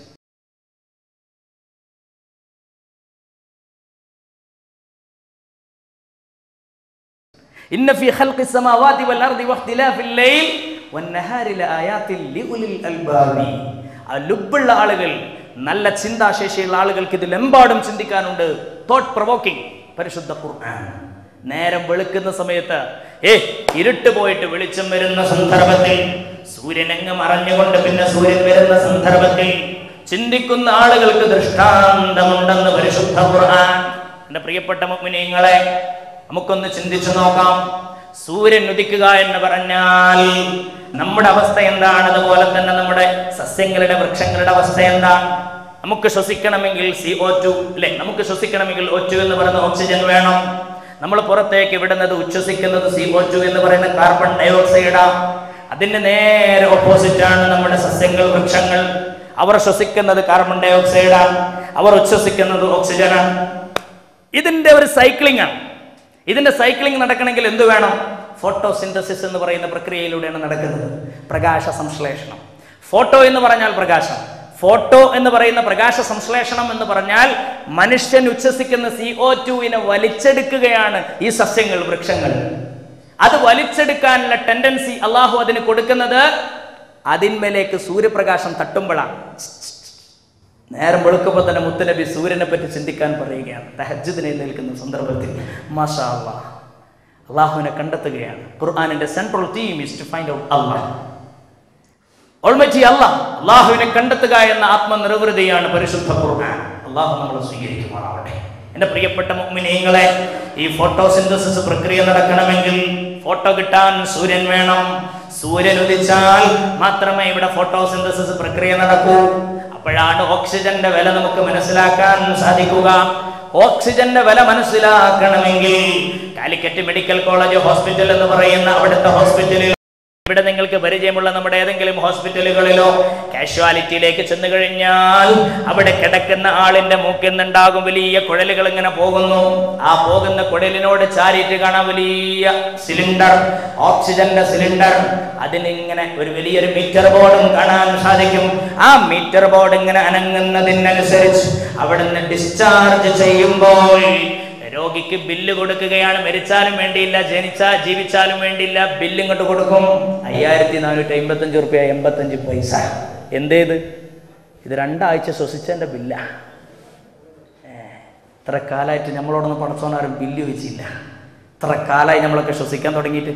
Speaker 2: ഇന്ന ഫീ ഖൽഖി السماوات والارض واختلاف الليل والنهار لآيات لأولي الألباب ആ ലുബുള്ള ആളുകൾ നല്ല ചിന്താശേഷിയുള്ള ആളുകൾക്ക് ഇതിലെമ്പാടും ചിന്തിക്കാനുണ്ട് തോട്ട് പ്രൊവോക്കിംഗ് പരിശുദ്ധ ഖുർആൻ നേരം വെളുക്കുന്ന സമയത്ത് ഏ ഇരുട്ട് പോയിട്ട് വെളിച്ചം വരുന്ന സന്ദർഭത്തിൽ സൂര്യൻ അങ്ങ് മറഞ്ഞുകൊണ്ട് പിന്നെ സൂര്യൻ വരുന്ന സന്ദർഭത്തിൽ ചിന്തിക്കുന്ന ആളുകൾക്ക് ദൃഷ്ടാന്തമുണ്ടെന്ന് പരിശുദ്ധ ഖുർആൻ എന്റെ പ്രിയപ്പെട്ട മുഗ്മിനീങ്ങളെ നമുക്കൊന്ന് ചിന്തിച്ചു നോക്കാം സൂര്യൻ ഉദിക്കുക എന്ന് പറഞ്ഞാൽ നമ്മുടെ അവസ്ഥ എന്താണ് അതുപോലെ തന്നെ നമ്മുടെ സസ്യങ്ങളുടെ വൃക്ഷങ്ങളുടെ അവസ്ഥ എന്താണ് നമുക്ക് ശ്വസിക്കണമെങ്കിൽ സി ഒ ടു അല്ലെ നമുക്ക് ശ്വസിക്കണമെങ്കിൽ ഒ ടു എന്ന് പറയുന്ന ഓക്സിജൻ വേണം നമ്മൾ പുറത്തേക്ക് വിടുന്നത് ഉച്ഛ്വസിക്കുന്നത് സി ഒ ടു എന്ന് പറയുന്ന കാർബൺ ഡയോക്സൈഡാ അതിന്റെ നേരെ ഓപ്പോസിറ്റ് ആണ് നമ്മുടെ സസ്യങ്ങൾ വൃക്ഷങ്ങൾ അവർ ശ്വസിക്കുന്നത് കാർബൺ ഡയോക്സൈഡാണ് അവർ ഉച്ഛ്വസിക്കുന്നത് ഓക്സിജനാണ് ഇതിന്റെ ഒരു സൈക്ലിംഗ് ആണ് ഇതിന്റെ സൈക്ലിംഗ് നടക്കണമെങ്കിൽ എന്ത് വേണം ഫോട്ടോസിന്തസിസ് എന്ന് പറയുന്ന പ്രക്രിയയിലൂടെയാണ് നടക്കുന്നത് പ്രകാശ സംശ്ലേഷണം ഫോട്ടോ എന്ന് പറഞ്ഞാൽ പ്രകാശം ഫോട്ടോ എന്ന് പറയുന്ന പ്രകാശ സംശ്ലേഷണം എന്ന് പറഞ്ഞാൽ മനുഷ്യൻ ഉച്ഛസിക്കുന്ന സി ഒ ടുവിനെ വലിച്ചെടുക്കുകയാണ് ഈ സസ്യങ്ങൾ വൃക്ഷങ്ങൾ അത് വലിച്ചെടുക്കാനുള്ള ടെൻഡൻസി അള്ളാഹു അതിന് കൊടുക്കുന്നത് അതിന്മേലേക്ക് സൂര്യപ്രകാശം തട്ടുമ്പോഴാണ് നേരം വെളുക്കുമ്പോൾ തന്നെ മുത്തനബി സൂര്യനെ പറ്റി ചിന്തിക്കാൻ പറയുകയാണ് തഹജ്ജുദിനെ നിൽക്കുന്ന സന്ദർഭത്തിൽ മാഷാ അള്ളാഹ് അള്ളാഹുവിനെ കണ്ടെത്തുകയാണ് ഖുർആാനിന്റെ central theme is to find out Allah Almighty അല്ല അള്ളാഹുവിനെ കണ്ടെത്തുക എന്ന ആത്മനിർവൃതിയാണ് പരിശുദ്ധ ഖുർആൻ അള്ളാഹു നമ്മളെ സ്വീകരിക്കുമാറാവട്ടെ എന്റെ പ്രിയപ്പെട്ട മുഅ്മിനീങ്ങളെ ഈ ഫോട്ടോസിന്തസിസ് പ്രക്രിയ നടക്കണമെങ്കിൽ ഫോട്ടോ കിട്ടാൻ സൂര്യൻ വേണം സൂര്യൻ ഉദിച്ചാൽ മാത്രമേ ഇവിടെ ഫോട്ടോസിന്തസിസ് പ്രക്രിയ നടക്കൂ അപ്പോഴാണ് ഓക്സിജന്റെ വില നമുക്ക് മനസ്സിലാക്കാൻ സാധിക്കുക ഓക്സിജന്റെ വില മനസ്സിലാക്കണമെങ്കിൽ കാലിക്കറ്റ് മെഡിക്കൽ കോളേജ് ഹോസ്പിറ്റൽ എന്ന് പറയുന്ന അവിടുത്തെ ഹോസ്പിറ്റലിൽ ഇവിടെ നിങ്ങൾക്ക് പരിചയമുള്ള നമ്മുടെ ഏതെങ്കിലും ഹോസ്പിറ്റലുകളിലോ കാഷ്വാലിറ്റിയിലേക്ക് ചെന്നു കഴിഞ്ഞാൽ അവിടെ കിടക്കുന്ന ആളിന്റെ മൂക്കിൽ നിന്നുണ്ടാകും വലിയ കുഴലുകൾ ഇങ്ങനെ പോകുന്നു ആ പോകുന്ന കുഴലിനോട് ചാരിയിട്ട് കാണാൻ വലിയ സിലിണ്ടർ ഓക്സിജന്റെ സിലിണ്ടർ അതിനിങ്ങനെ ഒരു വലിയൊരു മീറ്റർ ബോർഡും കാണാൻ സാധിക്കും ആ മീറ്റർ ബോർഡ് ഇങ്ങനെ അനങ്ങുന്നതിനനുസരിച്ച് അവിടുന്ന് ഡിസ്ചാർജ് ചെയ്യുമ്പോൾ രോഗിക്ക് ബില്ല് കൊടുക്കുകയാണ് മരിച്ചാലും വേണ്ടിയില്ല ജനിച്ചാൽ ജീവിച്ചാലും വേണ്ടിയില്ല ബില്ല് ഇങ്ങോട്ട് കൊടുക്കും അയ്യായിരത്തി നാനൂറ്റി അമ്പത്തഞ്ച് റുപ്യ എൺപത്തഞ്ച് പൈസ എന്തേത് ഇത് രണ്ടാഴ്ച ശ്വസിച്ചതിൻ്റെ ബില്ല ഇത്ര കാലമായിട്ട് നമ്മളോടൊന്നും പടച്ചോനാരും ബില്ല് വെച്ചില്ല ഇത്ര കാലമായി നമ്മളൊക്കെ ശ്വസിക്കാൻ തുടങ്ങിയിട്ട്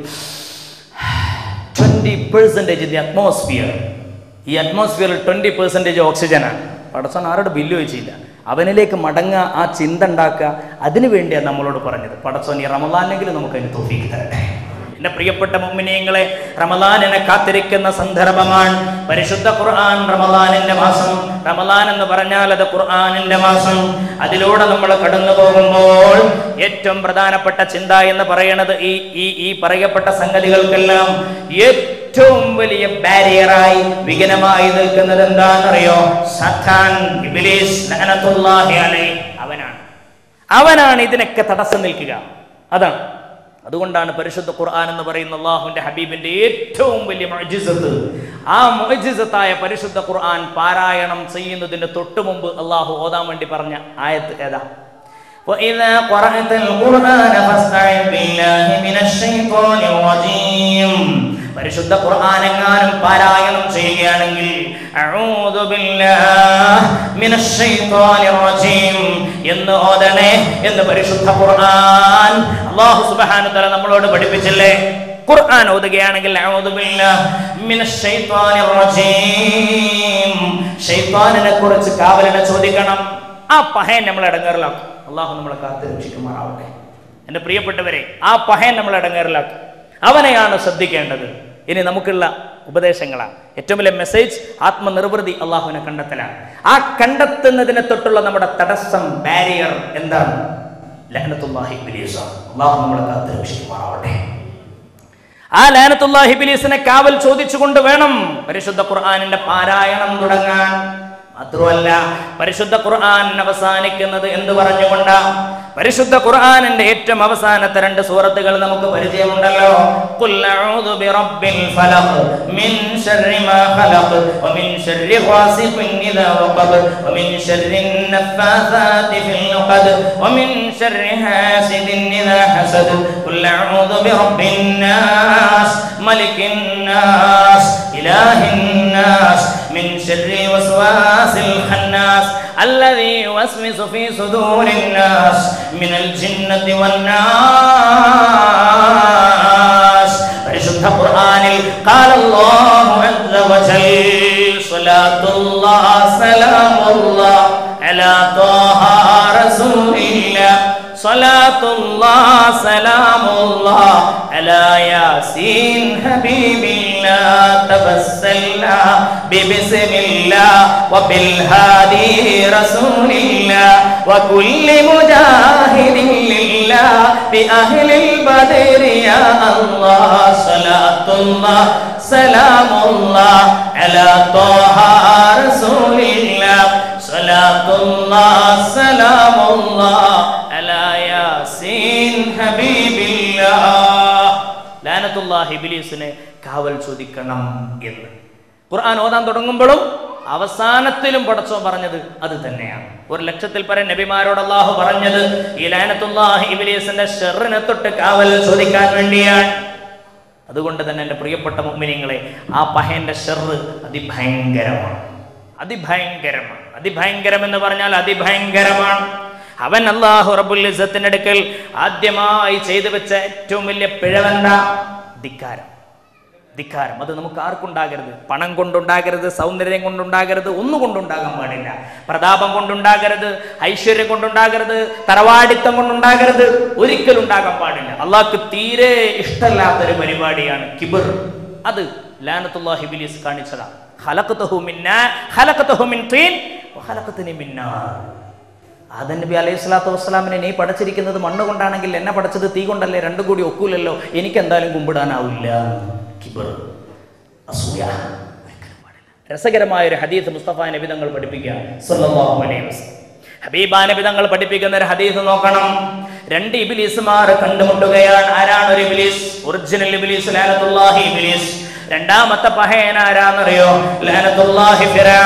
Speaker 2: ട്വൻറ്റി പെർസെൻറ്റേജ് ദി അറ്റ്മോസ്ഫിയർ ഈ അറ്റ്മോസ്ഫിയറിൽ ട്വൻറ്റി പെർസെൻറ്റേജ് ഓക്സിജനാണ് പടച്ചോൻ ആരോട് ബില്ല് വെച്ചില്ല അവനിലേക്ക് മടങ്ങുക ആ ചിന്ത ഉണ്ടാക്കുക അതിനു വേണ്ടിയാണ് നമ്മളോട് പറഞ്ഞത് പടച്ചോൻ ഈ റമദാനെങ്കിലും നമുക്ക് അതിന് തോഫീക്ക് തരട്ടെ എന്റെ പ്രിയപ്പെട്ട മുമ്മിനീങ്ങളെ റമദാനിനെ കാത്തിരിക്കുന്ന സന്ദർഭമാണ് പരിശുദ്ധ ഖുർആൻ റമദാനിന്റെ മാസം റമദാൻ എന്ന് പറഞ്ഞാൽ അത് ഖുർആനിന്റെ മാസം അതിലൂടെ നമ്മൾ കടന്നു പോകുമ്പോൾ ഏറ്റവും പ്രധാനപ്പെട്ട ചിന്ത എന്ന് പറയുന്നത് ഈ ഈ ഈ പറയപ്പെട്ട സംഗതികൾക്കെല്ലാം ഏറ്റവും വലിയ ബാരിയറായി വിഘ്നമായി നിൽക്കുന്നത് എന്താണെന്നറിയോ സത്താൻ ഇബ്ലീസ് ലഅനത്തുല്ലാഹി അലൈഹി അവനാണ് അവനാണ് ഇതിനൊക്കെ തടസ്സം നിൽക്കുക അതാണ് അതുകൊണ്ടാണ് പരിശുദ്ധ ഖുർആൻ എന്ന് പറയുന്ന അള്ളാഹുവിന്റെ ഹബീബിന്റെ ഏറ്റവും വലിയ മൊജിസത്ത് ആ മൊജിസത്തായ പരിശുദ്ധ ഖുർആൻ പാരായണം ചെയ്യുന്നതിന് തൊട്ടു മുമ്പ് അള്ളാഹു ഓതാൻ വേണ്ടി പറഞ്ഞ ആയത്ത് ഏതാ وإذا قرأت القرآن فاستعذ بالله من الشيطان الرجيم പരിശുദ്ധ ഖുർആാനെങ്ങാനും പാരായണം ചെയ്യുകയാണെങ്കിൽ അഊദു ബില്ലാഹ് മിനശ് ശൈത്വാനിർ റജീം എന്ന് ഓതണേ എന്ന് പരിശുദ്ധ ഖുർആൻ അല്ലാഹു സുബ്ഹാനഹു തആല നമ്മളോട് പഠിപ്പിച്ചില്ലേ ഖുർആൻ ഓതുകയാണെങ്കിൽ അഊദു ബില്ലാഹ് മിനശ് ശൈത്വാനിർ റജീം ശൈത്താനിനെ കുറിച്ച് കാവലിനെ ചോദിക്കണം ആ പഹയൻ നമ്മളെ അടങ്ങേറിലാക്കും അള്ളാഹു നമ്മളെ കാത്തു രക്ഷിക്കുമാറാവട്ടെ എൻ്റെ പ്രിയപ്പെട്ടവരെ ആ പഹയൻ നമ്മളെ അടങ്ങേറിലാക്കും അവനെയാണ് ശ്രദ്ധിക്കേണ്ടത് ഇനി നമുക്കുള്ള ഉപദേശങ്ങളാണ് ഏറ്റവും വലിയ മെസ്സേജ് ആത്മനിർവൃതി അള്ളാഹുവിനെ കണ്ടെത്തലാണ് ആ കണ്ടെത്തുന്നതിനെ തൊട്ടുള്ള നമ്മുടെ തടസ്സം ബാരിയർ എന്താണ് ലഹനത്തുല്ലാഹി ഇബ്ലീസാണ് അള്ളാഹു നമ്മളെ കാത്തു രക്ഷിക്കുമാറാവട്ടെ ആ ലാനത്തുല്ലാഹി ബിലീസിനെ കാവൽ ചോദിച്ചുകൊണ്ട് വേണം പരിശുദ്ധ ഖുർആാനിന്റെ പാരായണം തുടങ്ങാൻ മാത്രമല്ല പരിശുദ്ധ ഖുർആൻ അവസാനിക്കുന്നത് എന്ത് പറഞ്ഞുകൊണ്ടാ പരിശുദ്ധ ഖുർആനിന്റെ ഏറ്റവും അവസാനത്തെ രണ്ട് സൂറത്തുകൾ നമുക്ക് പരിചയമുണ്ടല്ലോ ഖുൽ അഊദു ബിറബ്ബിൽ ഫലഖ് മിൻ ശർരി മാ ഖലഖ് വമിൻ ശർരി ഘാസിഖിൻ ഇദാ വഖബ് വമിൻ ശർരി النفاثات في العقد ومن شر حاسد إذا حسد قل أعوذ برب الناس ملك الناس إله الناس من شر شر الوسواس الخناس الذي يوسوس في صدور الناس من الجنة والناس പരിശുദ്ധ ഖുർആനിൽ قال الله عز وجل صلاة الله سلام الله على طه رسول الله صلاة الله سلام الله على ياسين حبيب الله تبسلنا ببسم الله وبالهادي رسول الله وكل مجاهد لله بأهل البدر يا الله صلاة الله سلام الله على طه رسول الله صلاة الله سلام الله على ياسين حبيب الله ലാനത്തുല്ലാഹി ഇബ്ലീസിനെ കാവൽ ചോദിക്കണം എന്ന് ഖുർആൻ ഓതാൻ തുടങ്ങുമ്പോഴും അവസാനത്തിലും പടച്ചോ പറഞ്ഞത് അത് തന്നെയാണ് ഒരു ലക്ഷത്തിൽ പരം നബിമാരോട് അള്ളാഹു പറഞ്ഞത് ഈ ലാനത്തുല്ലാഹി ഇബ്ലീസിന്റെ ഷെറിനെ തൊട്ട് കാവൽ ചോദിക്കാൻ വേണ്ടിയാണ് അതുകൊണ്ട് തന്നെ എൻ്റെ പ്രിയപ്പെട്ട മുമ്മിനിങ്ങളെ ആ പഹയന്റെ ഷെറ് അതിഭയങ്കരമാണ് അതിഭയങ്കരമാണ് അതിഭയങ്കരം എന്ന് പറഞ്ഞാൽ അതിഭയങ്കരമാണ് അവൻ അള്ളാഹു റബുൽ ഇസത്തിന്റെ അടുക്കൽ ആദ്യമായി ചെയ്തു വെച്ച ഏറ്റവും വലിയ പിഴവെന്താ ധിക്കാരം ധിക്കാരം അത് നമുക്ക് ആർക്കുണ്ടാകരുത് പണം കൊണ്ടുണ്ടാകരുത് സൗന്ദര്യം കൊണ്ടുണ്ടാകരുത് ഒന്നും കൊണ്ടുണ്ടാകാൻ പാടില്ല പ്രതാപം കൊണ്ടുണ്ടാകരുത് ഐശ്വര്യം കൊണ്ടുണ്ടാകരുത് തറവാടിത്തം കൊണ്ടുണ്ടാകരുത് ഒരിക്കലും ഉണ്ടാകാൻ പാടില്ല അള്ളാഹ്ക്ക് തീരെ ഇഷ്ടമല്ലാത്തൊരു പരിപാടിയാണ് കിബിർ അത് ലാനത്തുല്ലാഹി ബിലീസ് കാണിച്ചതാണ് ഖലഖ്തുഹു മിൻ നാ- ഖലഖ്തുഹു മിൻ തീൻ വഖലഖ്തനി മിൻ നാർ ആദൻ നബി അലൈഹി സ്വലാത്തു വസ്സലാമിനെ നീ പടച്ചിരിക്കുന്നത് മണ്ണ് കൊണ്ടാണെങ്കിൽ എന്നെ പടച്ചത് തീ കൊണ്ടല്ലേ രണ്ടും കൂടി ഒക്കൂലല്ലോ എനിക്ക് എന്തായാലും കുമ്പിടാനാവില്ല കിബർ അസൂയ ഒരിക്കലും പാടില്ല. രസകരമായ ഒരു ഹദീസ് മുസ്തഫ നബി തങ്ങൾ പഠിപ്പിക്കുക സല്ലല്ലാഹു അലൈഹി വസല്ലം ഹബീബ നബി തങ്ങൾ പഠിപ്പിക്കുന്ന ഒരു ഹദീസ് നോക്കണം രണ്ട് ഇബിലീസുമാർ കണ്ടുമുട്ടുകയാണ് ആരാണ് ഒരു ഇബിലീസ് ഒറിജിനൽ ഇബിലീസ് ലാനത്തുല്ലാഹി ഇബിലീസ് രണ്ടാമത്തെ പഹയൻ ആരാന്നറിയോ ലാനത്തുല്ലാഹി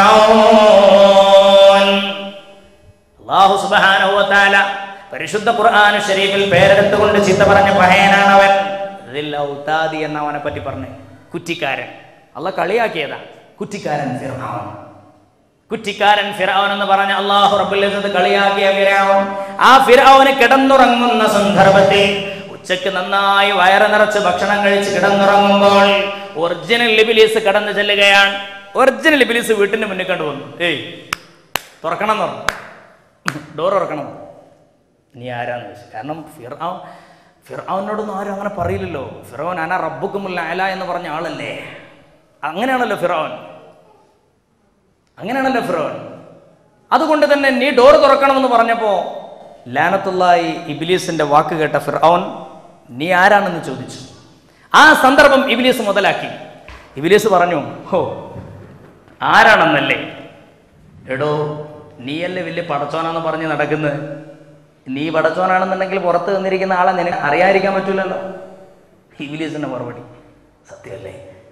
Speaker 2: ഫിറഔൻ അള്ളാഹു സുബ്ഹാനഹു വ തആല പരിശുദ്ധ ഖുർആൻ ഷരീഫിൽ പേരെടുത്തുകൊണ്ട് ചീത്ത പറഞ്ഞ പഹയനാണ് അവൻ ദിൽ ഔതാദി എന്ന അവനെ പറ്റി പറഞ്ഞു കുറ്റിക്കാരൻ അള്ള കളിയാക്കിയതാ കുറ്റിക്കാരൻ ഫിർഔൻ കുറ്റിക്കാരൻ ഫിറൗൻ എന്ന് പറഞ്ഞ അള്ളാഹു റബ്ബുൽ ഇസ്സത്ത് കളിയാക്കിയ ഫിറൗൻ ആ ഫിറൗന് കിടന്നുറങ്ങുന്ന സന്ദർഭത്തിൽ ഉച്ചയ്ക്ക് നന്നായി വയറ് നിറച്ച് ഭക്ഷണം കഴിച്ച് കിടന്നുറങ്ങുമ്പോൾ ഒറിജിനൽ ഇബിലീസ് കടന്നു ചെല്ലുകയാണ് ഒറിജിനൽ ഇബിലീസ് വീട്ടിന്റെ മുന്നിൽ കണ്ടു വന്നു ഏയ് തുറക്കണം എന്ന് പറഞ്ഞു ഡോർ തുറക്കണം നീ ആരാന്ന് ചോദിച്ചു കാരണം ഫിർഔൻ ഫിർഔനോടൊന്നും ആരും അങ്ങനെ പറയില്ലല്ലോ ഫിറോൻ അന റബ്ബുക്കുമുല്ല അല എന്ന് പറഞ്ഞ ആളല്ലേ അങ്ങനെയാണല്ലോ ഫിറോൻ അങ്ങനെയാണല്ലോ ഫിറോൻ അതുകൊണ്ട് തന്നെ നീ ഡോർ തുറക്കണമെന്ന് പറഞ്ഞപ്പോ ലാനത്തുള്ളായി ഇബിലീസിന്റെ വാക്ക് കേട്ട ഫിറോൻ നീ ആരാണെന്ന് ചോദിച്ചു ആ സന്ദർഭം ഇബിലീസ് മുതലാക്കി ഇബിലീസ് പറഞ്ഞു ഹോ ആരാണെന്നല്ലേ എടോ നീയല്ലേ വലിയ പടച്ചോനാന്ന് പറഞ്ഞ് നടക്കുന്നത് നീ പടച്ചോനാണെന്നുണ്ടെങ്കിൽ പുറത്ത് നിന്നിരിക്കുന്ന ആളെ നിനക്ക് അറിയാതിരിക്കാൻ പറ്റൂലല്ലോ ഇബിലീസിന്റെ മറുപടി സത്യമല്ലേ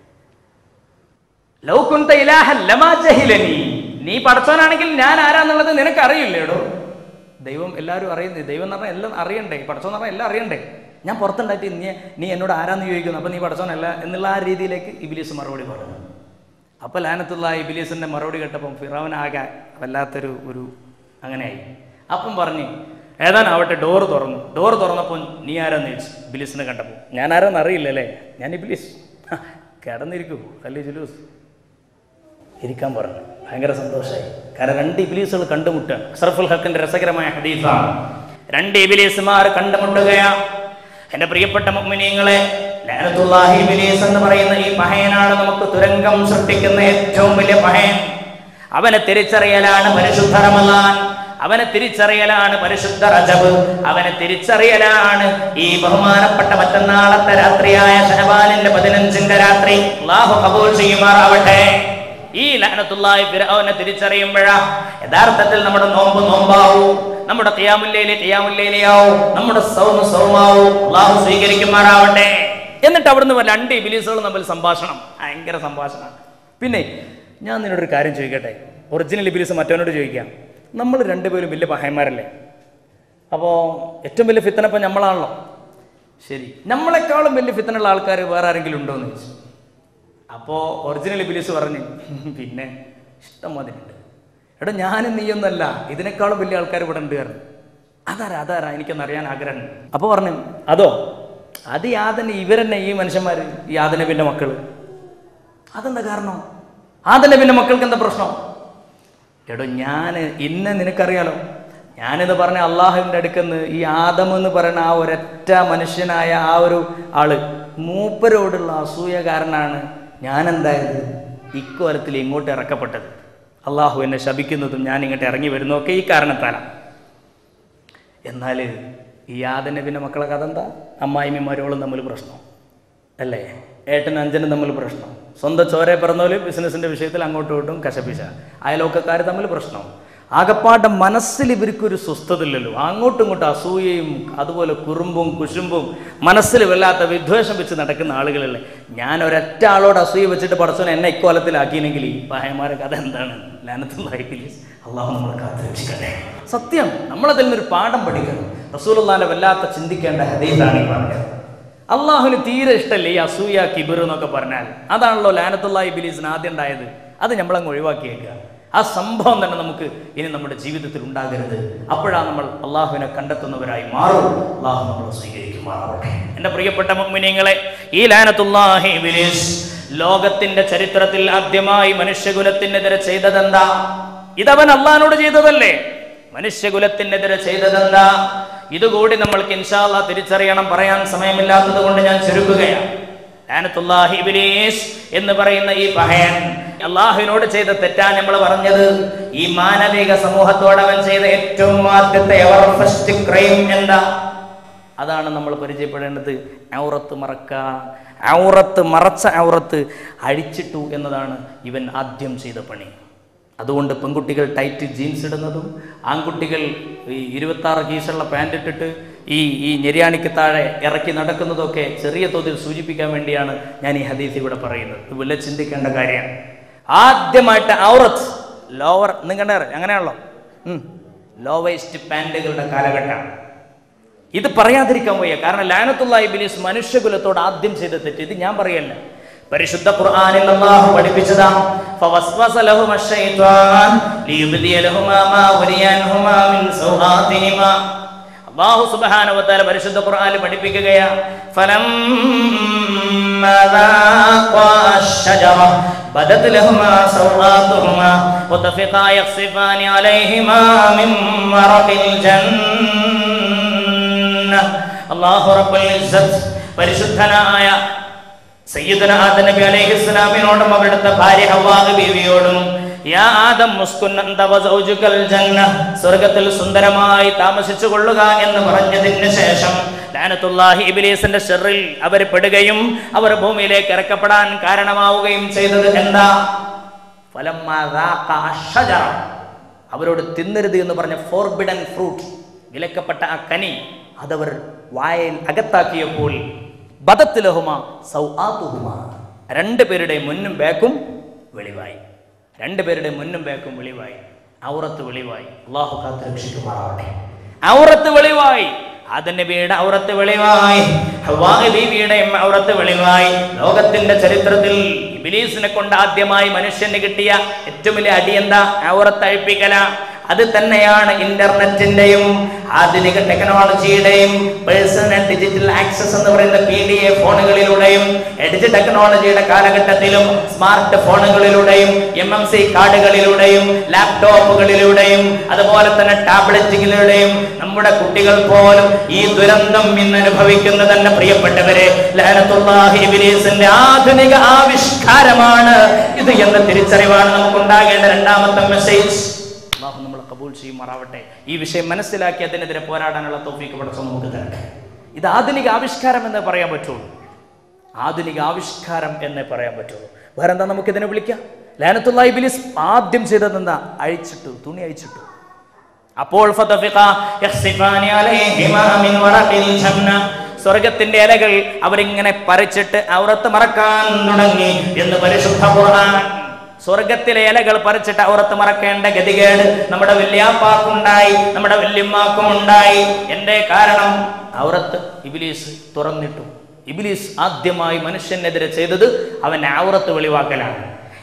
Speaker 2: ലൗ കുന്ത ഇലാഹൻ ലമാ ജഹിലനി നീ പടച്ചോനാണെങ്കിൽ ഞാൻ ആരാന്നുള്ളത് നിനക്ക് അറിയില്ലേടോ ദൈവം എല്ലാവരും അറിയുന്നത് ദൈവം എന്ന് പറഞ്ഞാൽ എല്ലാം അറിയണ്ടേ പടച്ചോൻ എന്ന് പറഞ്ഞാൽ എല്ലാം അറിയണ്ടേ ഞാൻ പുറത്തുണ്ടായിട്ട് നീ നീ എന്നോട് ആരാന്ന് ചോദിക്കുന്നു അപ്പൊ നീ പടച്ചോനല്ല എന്നുള്ള ആ രീതിയിലേക്ക് ഇബിലീസ് മറുപടി പറഞ്ഞു അപ്പൊ ലാനത്തുള്ള ഇബിലീസിന്റെ മറുപടി കേട്ടപ്പം ഫിറാവനാകെ വല്ലാത്തൊരു ഒരു അങ്ങനെയായി അപ്പം പറഞ്ഞു ഏതാനാവട്ടെ ഡോർ തുറന്നു ഡോർ തുറന്നപ്പോൾ നീ ആരാന്ന് ചോദിച്ചു ഇബിലീസിനെ കണ്ടപ്പോൾ ഞാൻ ആരാന്ന് അറിയില്ലല്ലേ ഞാൻ ഇബിലീസ് "ഹ, കിടന്നിരിക്കൂ അല്ലേ ജുലൂസ് ഇരിക്കാൻ പറഞ്ഞു ഭയങ്കര സന്തോഷമായി കാരണം രണ്ട് ഇബിലീസുകൾ കണ്ടുമുട്ടുകയാണ് അഷ്റഫുൽ ഹക്കിന്റെ രസകരമായ ഹദീസാണ് രണ്ട് ഇബിലീസുമാർ കണ്ടുമുട്ടുകയാണ് എന്റെ പ്രിയപ്പെട്ട മുഅ്മിനീങ്ങളെ ലാനത്തുല്ലാഹി ഇബിലീസ് എന്ന് പറയുന്ന ഈ പഹയനാണ് നമുക്ക് തുരങ്കം സൃഷ്ടിക്കുന്ന ഏറ്റവും വലിയ പഹയൻ അവനെ തിരിച്ചറിയലാണ് പരിശുദ്ധ റമദാൻ അവനെ തിരിച്ചറിയലാണ് പരിശുദ്ധ റജബ് അവനെ തിരിച്ചറിയലാണ് ഈ ബഹുമാനപ്പെട്ട മറ്റന്നാളത്തെ രാത്രിയായ ഷഹബാനിന്റെ പതിനഞ്ചിന്റെ രാത്രി അള്ളാഹു കബൂൽ ചെയ്യുമാറാവട്ടെ ഈ ലഹനത്തുള്ളാഹി ഫിർഔനെ തിരിച്ചറിയുമ്പോഴാ യഥാർത്ഥത്തിൽ നമ്മുടെ നോമ്പ് നോമ്പാവൂ നമ്മുടെ ഖിയാമുല്ലയിലെ ഖിയാമുല്ലയിലെയാവും നമ്മുടെ സൗമ സൗമാവൂ അള്ളാഹു സ്വീകരിക്കുമാറാവട്ടെ എന്നിട്ട് അവിടുന്ന് വല്ല രണ്ട് ഇബിലീസുകൾ തമ്മിൽ സംഭാഷണം ഭയങ്കര സംഭാഷണമാണ് പിന്നെ ഞാൻ നിന്നോടൊരു കാര്യം ചോദിക്കട്ടെ ഒറിജിനൽ ഇബിലീസ് മറ്റവനോട് ചോദിക്കാം നമ്മൾ രണ്ടുപേരും വലിയ പഹയന്മാരല്ലേ അപ്പോൾ ഏറ്റവും വലിയ ഫിത്തനപ്പം നമ്മളാണല്ലോ ശരി നമ്മളെക്കാളും വലിയ ഫിത്തനുള്ള ആൾക്കാർ വേറെ ആരെങ്കിലും ഉണ്ടോ എന്ന് ചോദിച്ചു അപ്പോൾ ഒറിജിനൽ ഇബിലീസ് പറഞ്ഞു പിന്നെ
Speaker 3: ഇഷ്ടം മാതിരിയുണ്ട് എടാ ഞാനും നീയൊന്നല്ല ഇതിനേക്കാളും വലിയ ആൾക്കാർ ഇവിടെ ഉണ്ട് കാരണം അതാരാ അതാരാ എനിക്കൊന്ന് അറിയാൻ ആഗ്രഹമുണ്ട് അപ്പോൾ പറഞ്ഞു അതോ അത് യാതന ഇവരെന്നെ ഈ മനുഷ്യന്മാർ ഈ യാതനബിൻ്റെ മക്കൾ അതെന്താ കാരണം ആദനബിൻ്റെ മക്കൾക്ക് എന്താ പ്രശ്നം എടോ ഞാൻ ഇന്ന് നിനക്കറിയാലോ ഞാനിത് പറഞ്ഞ അള്ളാഹുവിൻ്റെ അടുക്കുന്ന് ഈ ആദം എന്ന് പറയുന്ന ആ ഒരൊറ്റ മനുഷ്യനായ ആ ഒരു ആള് മൂപ്പരോടുള്ള അസൂയ കാരണമാണ് ഞാൻ എന്തായത് ഇക്കോലത്തിൽ ഇങ്ങോട്ട് ഇറക്കപ്പെട്ടത് അള്ളാഹു എന്നെ ശപിക്കുന്നതും ഞാൻ ഇങ്ങോട്ട് ഇറങ്ങി വരുന്നതൊക്കെ ഈ കാരണത്താലാണ് എന്നാൽ ഈ ആദനബിൻ്റെ മക്കളെ കഥ എന്താ അമ്മായിമ്മയും മരുവളും തമ്മിൽ പ്രശ്നം അല്ലേ ഏട്ടനും അഞ്ചനും തമ്മിൽ പ്രശ്നം സ്വന്തം ചോരെ പിറന്നോല് ബിസിനസിന്റെ വിഷയത്തിൽ അങ്ങോട്ടും ഇങ്ങോട്ടും കശപിശ അയലോക്കക്കാർ തമ്മിൽ പ്രശ്നം ആകപ്പാടെ മനസ്സിൽ ഇവർക്കൊരു സ്വസ്ഥതയില്ലല്ലോ അങ്ങോട്ടും ഇങ്ങോട്ടും അസൂയയും അതുപോലെ കുറുമ്പും കുശുമ്പും മനസ്സിൽ വല്ലാത്ത വിദ്വേഷം വെച്ച് നടക്കുന്ന ആളുകളല്ലേ ഞാൻ ഒരൊറ്റ ആളോട് അസൂയ വെച്ചിട്ട് പടച്ചോനെ എന്നെ ഇക്കോലത്തിലാക്കിയില്ലെങ്കിൽ ഈ പായന്മാരെ കഥ എന്താണ് ലാനത്തുള്ളായി അള്ളാഹു നമ്മളെ കാത്തുരക്ഷിക്കട്ടെ സത്യം നമ്മളതിൽ നിന്നൊരു പാഠം പഠിക്കണം റസൂലുള്ളാന്റെ വല്ലാത്ത ചിന്തിക്കേണ്ട ഹദീസാണ് ഈ പറഞ്ഞത് അള്ളാഹുവിന് തീരെ ഇഷ്ടമല്ലേ ഈ അസൂയ കിബിർ എന്നൊക്കെ പറഞ്ഞാൽ അതാണല്ലോ ലാനത്തുള്ള ഇബിലീസിന് ആദ്യം ഉണ്ടായത് അത് നമ്മളങ്ങ് ഒഴിവാക്കിയേക്കുക ആ സംഭവം തന്നെ നമുക്ക് ഇനി നമ്മുടെ ജീവിതത്തിൽ ഉണ്ടാകരുത് അപ്പോഴാണ് നമ്മൾ അള്ളാഹുവിനെ കണ്ടെത്തുന്നവരായി മാറും അള്ളാഹു നമ്മളെ സ്വീകരിക്കുമാറാവട്ടെ എൻ്റെ പ്രിയപ്പെട്ട മുമ്മിനിങ്ങളെ ഈ ലാനത്തുല്ലാഹി ഇബിലീസ് ലോകത്തിന്റെ ചരിത്രത്തിൽ ആദ്യമായി മനുഷ്യകുലത്തിനെതിരെ ചെയ്തതെന്താ ഇതവൻ അള്ളഹാനോട് ചെയ്തതല്ലേ മനുഷ്യകുലത്തിനെതിരെ ചെയ്തതെന്താ ഇതുകൂടി നമ്മൾക്ക് ഇൻഷാല്ല തിരിച്ചറിയണം പറയാൻ സമയമില്ലാത്തത് കൊണ്ട് ഞാൻ ചുരുക്കുകയാണ് ലാനത്തുല്ലാഹി ഇബ്ലീസ് എന്ന് പറയുന്ന ഈ പഹയൻ അള്ളാഹുവിനോട് ചെയ്ത തെറ്റാ നമ്മൾ പറഞ്ഞത് ഈ മാനവിക സമൂഹത്തോട് അവൻ ചെയ്ത ഏറ്റവും ആദ്യത്തെ എവർ ഫസ്റ്റ് ക്രൈം എന്താ അതാണ് നമ്മൾ പരിചയപ്പെടേണ്ടത് ഔറത്ത് മറക്ക ഔറത്ത് മറച്ച ഔറത്ത് അഴിച്ചിട്ടു എന്നതാണ് ഇവൻ ആദ്യം ചെയ്ത പണി അതുകൊണ്ട് പെൺകുട്ടികൾ ടൈറ്റ് ജീൻസ് ഇടുന്നതും ആൺകുട്ടികൾ ഈ ഇരുപത്താറ് കീസുള്ള പാൻറ് ഇട്ടിട്ട് ഈ ഈ ഞെരിയാണിക്ക് താഴെ ഇറക്കി നടക്കുന്നതൊക്കെ ചെറിയ തോതിൽ സൂചിപ്പിക്കാൻ വേണ്ടിയാണ് ഞാൻ ഈ ഹദീസ് ഇവിടെ പറയുന്നത് ഇത് വല്ല ചിന്തിക്കേണ്ട കാര്യമാണ് ആദ്യമായിട്ട് ഔറത്ത് ലോവർ നിങ്ങളുടെ അങ്ങനെയാണല്ലോ ലോ വേസ്റ്റ് പാൻറ്റുകളുടെ കാലഘട്ടമാണ് ഇത് പറയാതിരിക്കാൻ വയ്യ കാരണം ലാനത്തുള്ള ഇബിലിസ് മനുഷ്യകുലത്തോട് ആദ്യം ചെയ്ത തെറ്റ് ഇത് ഞാൻ പറയല്ല പരിശുദ്ധ ഖുർആനിൽ അല്ലാഹു പഠിപ്പിച്ചതാ ഫവസ്വസ ലഹുമ ശൈത്വാൻ ലിയുബ്ദിയ ലഹുമാ മാ വരിയൻഹുമാ മിൻ സൗആതിഹിമാ അല്ലാഹു സുബ്ഹാനഹു വതആല പരിശുദ്ധ ഖുർആനിൽ പഠിപ്പിക്കുകയാ ഫലം الشجرة بدت لهما سوآتهما وطفقا يخصفان عليهما من ورق الجنة അള്ളാഹു റബ്ബുൽ ഇസ്സത്ത് പരിശുദ്ധനായ സയ്യിദുന ആദം നബി അലൈഹി ഇസ്ലാമിനോടും അവിടുത്തെ ഭാര്യ ഹവ്വാ ബീവിയോടും യാ ആദം മുസ്കുൻ അന്ത വസൗജുകൽ ജന്ന സ്വർഗ്ഗത്തിൽ സുന്ദരമായി താമസിച്ചു കൊള്ളുക എന്ന് പറഞ്ഞതിന് ശേഷം ലാനത്തുല്ലാഹി ഇബ്ലീസിന്റെ ഷെറിൽ അവർ പെടുകയും അവർ ഭൂമിയിലേക്ക് ഇറക്കപ്പെടാൻ കാരണമാവുകയും ചെയ്തത് എന്താ ഫലമ്മാ റാഖ അഷ്ഷജറ അവരോട് തിന്നരുത് എന്ന് പറഞ്ഞ ഫോർബിഡൻ ഫ്രൂട്ട് വിലക്കപ്പെട്ട ആ കനി അതവർ വായയിൽ അകത്താക്കിയപ്പോൾ ബദത്തിലഹുമ സൗആത്തുഹുമ രണ്ടുപേരുടെ മുന്നും ബാക്കും വെളിവായി രണ്ടുപേരുടെ മുന്നും ബാക്കും വെളിവായി ഔറത്ത് വെളിവായി അള്ളാഹു കാത്ത് രക്ഷിക്കുമാറാവട്ടെ ഔറത്ത് വെളിവായി ആദനബിയുടെ ഔറത്ത് വെളിവായി ഹവ്വാ ബീവിയുടെയും ഔറത്ത് വെളിവായി ലോകത്തിന്റെ ചരിത്രത്തിൽ ഇബിലീസിനെ കൊണ്ട് ആദ്യമായി മനുഷ്യന് കിട്ടിയ ഏറ്റവും വലിയ അടി എന്താ ഔറത്ത് അഴിപ്പിക്കല അത് തന്നെയാണ് ഇന്റർനെറ്റിന്റെയും ആധുനിക ടെക്നോളജിയുടെയും പേഴ്സണൽ ഡിജിറ്റൽ ആക്സസ് എന്ന് പറയുന്ന പി ഡി എ ഫോണുകളിലൂടെയും എഡിജ് ടെക്നോളജിയുടെ കാലഘട്ടത്തിലും സ്മാർട്ട് ഫോണുകളിലൂടെയും എം എം സി കാർഡുകളിലൂടെയും ലാപ്ടോപ്പുകളിലൂടെയും അതുപോലെ തന്നെ ടാബ്ലറ്റുകളിലൂടെയും നമ്മുടെ കുട്ടികൾ പോലും ഈ ദുരന്തം ഇന്ന് അനുഭവിക്കുന്ന തന്നെ പ്രിയപ്പെട്ടവരെ ലഹനത്തുല്ലാഹി ഇബ്ലീസിന്റെ ആധുനിക ആവിഷ്കാരമാണ് ഇത് എന്ന തിരിച്ചറിവാണ് നമുക്കുണ്ടാകേണ്ട രണ്ടാമത്തെ മെസ്സേജ് അള്ളാഹു നമ്മളെ കബൂൽ ചെയ്യുമാറാവട്ടെ ഈ വിഷയം മനസ്സിലാക്കി അതിനെതിരെ പോരാടാനുള്ള തോഫീക്ക് പടച്ചോ നമുക്ക് തരട്ടെ ഇത് ആധുനിക ആവിഷ്കാരം എന്നേ പറയാൻ പറ്റുള്ളൂ ആധുനിക ആവിഷ്കാരം എന്നേ പറയാൻ പറ്റുള്ളൂ വേറെ എന്താ നമുക്ക് ഇതിനെ വിളിക്കാം ലാനത്തുള്ള ഇബിലിസ് ആദ്യം ചെയ്തത് എന്താ അഴിച്ചിട്ടു തുണി അഴിച്ചിട്ടു അപ്പോൾ ഫതഫിഖാ യഖ്സിഫാനി അലൈഹിമാ മിൻ വറഖിൽ ജന്ന സ്വർഗത്തിന്റെ ഇലകൾ അവരിങ്ങനെ പറിച്ചിട്ട് ഔറത്ത് മറക്കാൻ തുടങ്ങി എന്ന് പരിശുദ്ധ ഖുർആൻ സ്വർഗത്തിലെ ഇലകൾ പറിച്ചിട്ട് ഔറത്ത് മറക്കേണ്ട ഗതികേട് നമ്മുടെ വല്യാപ്പാക്കുണ്ടായി നമ്മുടെ വല്യമ്മാക്കും ഉണ്ടായി എന്റെ കാരണം ഔറത്ത് ഇബിലീസ് തുറന്നിട്ടു ഇബിലീസ് ആദ്യമായി മനുഷ്യനെതിരെ ചെയ്തത് അവൻ ഔറത്ത് വെളിവാക്കലാണ്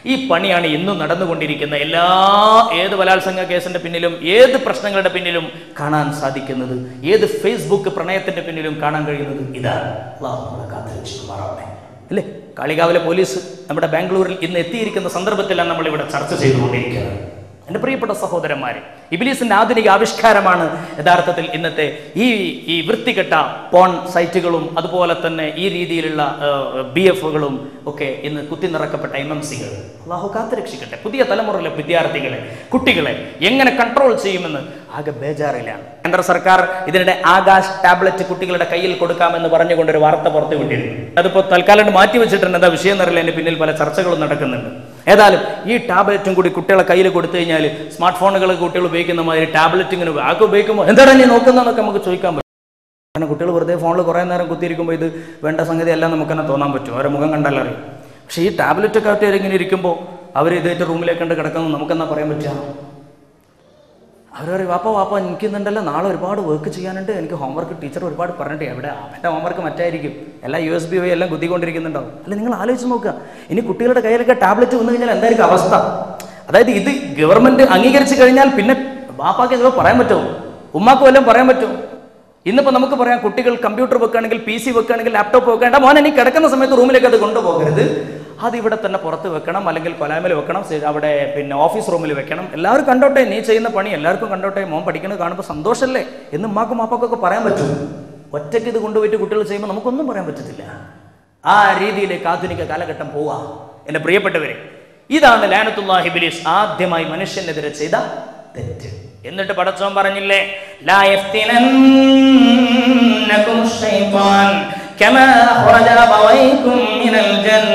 Speaker 3: ഈ പണിയാണ് ഇന്നും നടന്നുകൊണ്ടിരിക്കുന്ന എല്ലാ ഏത് ബലാത്സംഗ കേസിന്റെ പിന്നിലും ഏത് പ്രശ്നങ്ങളുടെ പിന്നിലും കാണാൻ സാധിക്കുന്നത് ഏത് ഫേസ്ബുക്ക് പ്രണയത്തിന്റെ പിന്നിലും കാണാൻ കഴിയുന്നത് ഇതാണ് അല്ലാഹു നമ്മളെ കാത്തുരക്ഷിക്കുമാറാവട്ടെ അല്ലേ കാളികാവിലെ പോലീസ് നമ്മുടെ ബാംഗ്ലൂരിൽ ഇന്ന് എത്തിയിരിക്കുന്ന സന്ദർഭത്തിലാണ് നമ്മൾ ഇവിടെ ചർച്ച ചെയ്തുകൊണ്ടിരിക്കുന്നത് എൻ്റെ പ്രിയപ്പെട്ട സഹോദരന്മാരെ ഇബിലീസിന്റെ ആധുനിക ആവിഷ്കാരമാണ് യഥാർത്ഥത്തിൽ ഇന്നത്തെ ഈ ഈ വൃത്തികെട്ട പോൺ സൈറ്റുകളും അതുപോലെ തന്നെ ഈ രീതിയിലുള്ള ബി എഫുകളും ഒക്കെ ഇന്ന് കുത്തി നിറക്കപ്പെട്ട എം എം സികൾ അള്ളാഹു കാത്തുരക്ഷിക്കട്ടെ പുതിയ തലമുറയിലെ വിദ്യാർത്ഥികളെ കുട്ടികളെ എങ്ങനെ കൺട്രോൾ ചെയ്യുമെന്ന് ആകെ ബേജാറിലാണ് കേന്ദ്ര സർക്കാർ ഇതിനിടെ ആകാശ് ടാബ്ലറ്റ് കുട്ടികളുടെ കയ്യിൽ കൊടുക്കാമെന്ന് പറഞ്ഞുകൊണ്ട് ഒരു വാർത്ത പുറത്തു വിട്ടിരുന്നു അതിപ്പോൾ തൽക്കാലം മാറ്റി വെച്ചിട്ടുണ്ട് എന്താ വിഷയം എന്നറിയില്ല അതിന്റെ പിന്നിൽ പല ചർച്ചകളും നടക്കുന്നുണ്ട് ഏതായാലും ഈ ടാബ്ലറ്റും കൂടി കുട്ടികളെ കയ്യിൽ കൊടുത്തു കഴിഞ്ഞാൽ സ്മാർട്ട് ഫോണുകൾ കുട്ടികൾ ഉപയോഗിക്കുന്ന മാതിരി ടാബ്ലറ്റ് ഇങ്ങനെ ആകെ ഉപയോഗിക്കുമ്പോൾ എന്താണ് നീ നോക്കുന്നതെന്നൊക്കെ നമുക്ക് ചോദിക്കാൻ പറ്റും കാരണം കുട്ടികൾ വെറുതെ ഫോണിൽ കുറേ നേരം കുത്തിയിരിക്കുമ്പോൾ ഇത് വേണ്ട സംഗതി എല്ലാം നമുക്ക് തന്നെ തോന്നാൻ പറ്റും അവരെ മുഖം കണ്ടാൽ അറിയും പക്ഷേ ഈ ടാബ്ലറ്റ് ഒക്കെ ആയിട്ട് ഇങ്ങനെ ഇരിക്കുമ്പോൾ അവർ ഇതേറ്റ് റൂമിലേക്ക് കണ്ട് കിടക്കുന്നത് നമുക്കെന്നാ പറയാൻ പറ്റുക അവർ പറയും വാപ്പ വാപ്പ എനിക്ക് ഇന്നുണ്ടല്ലോ നാളെ ഒരുപാട് വർക്ക് ചെയ്യാനുണ്ട് എനിക്ക് ഹോംവർക്ക് ടീച്ചർ ഒരുപാട് പറഞ്ഞിട്ട് എവിടെ അവൻ്റെ ഹോംവർക്ക് മറ്റായിരിക്കും എല്ലാം യു എസ് ബി വഴി എല്ലാം കുത്തിക്കൊണ്ടിരിക്കുന്നുണ്ടാവും അല്ല നിങ്ങൾ ആലോചിച്ച് നോക്കുക ഇനി കുട്ടികളുടെ കയ്യിലൊക്കെ ടാബ്ലറ്റ് വന്നു കഴിഞ്ഞാൽ എന്തായിരിക്കും അവസ്ഥ അതായത് ഇത് ഗവൺമെന്റ് അംഗീകരിച്ചു കഴിഞ്ഞാൽ പിന്നെ വാപ്പാക്ക് ഇത് പറയാൻ പറ്റുമോ ഉമ്മാക്ക് വല്ലതും പറയാൻ പറ്റുമോ ഇന്നിപ്പോൾ നമുക്ക് പറയാം കുട്ടികൾ കമ്പ്യൂട്ടർ വെക്കുകയാണെങ്കിൽ പി സി വെക്കുകയാണെങ്കിൽ ലാപ്ടോപ്പ് വെക്കേണ്ട മോനെ നീ കിടക്കുന്ന സമയത്ത് റൂമിലേക്ക് അത് കൊണ്ടുപോകരുത് അത് ഇവിടെ തന്നെ പുറത്ത് വെക്കണം അല്ലെങ്കിൽ കൊലാമിൽ വെക്കണം സെ- അവിടെ പിന്നെ ഓഫീസ് റൂമിൽ വെക്കണം എല്ലാവരും കണ്ടോട്ടെ നീ ചെയ്യുന്ന പണി എല്ലാവർക്കും കണ്ടോട്ടെ മോൻ പഠിക്കുന്നത് കാണുമ്പോൾ സന്തോഷമല്ലേ എന്ന് ഉമ്മാക്കും മാപ്പാക്കൊക്കെ പറയാൻ പറ്റും ഒറ്റയ്ക്ക് ഇത് കൊണ്ടുപോയിട്ട് കുട്ടികൾ ചെയ്യുമ്പോൾ നമുക്കൊന്നും പറയാൻ പറ്റത്തില്ല ആ രീതിയിലേക്ക് ആധുനിക കാലഘട്ടം പോവാ എൻ്റെ പ്രിയപ്പെട്ടവരെ ഇതാണ് ലാനത്തുല്ലാഹി ബിലീസ് ആദ്യമായി മനുഷ്യനെതിരെ ചെയ്ത തെറ്റ് എന്നിട്ട് പടച്ചോൻ പറഞ്ഞില്ലേ ലാ യഫ്തിനന്നകും ശൈത്താൻ കമാ അഖ്റജ അബവൈകും മിനൽ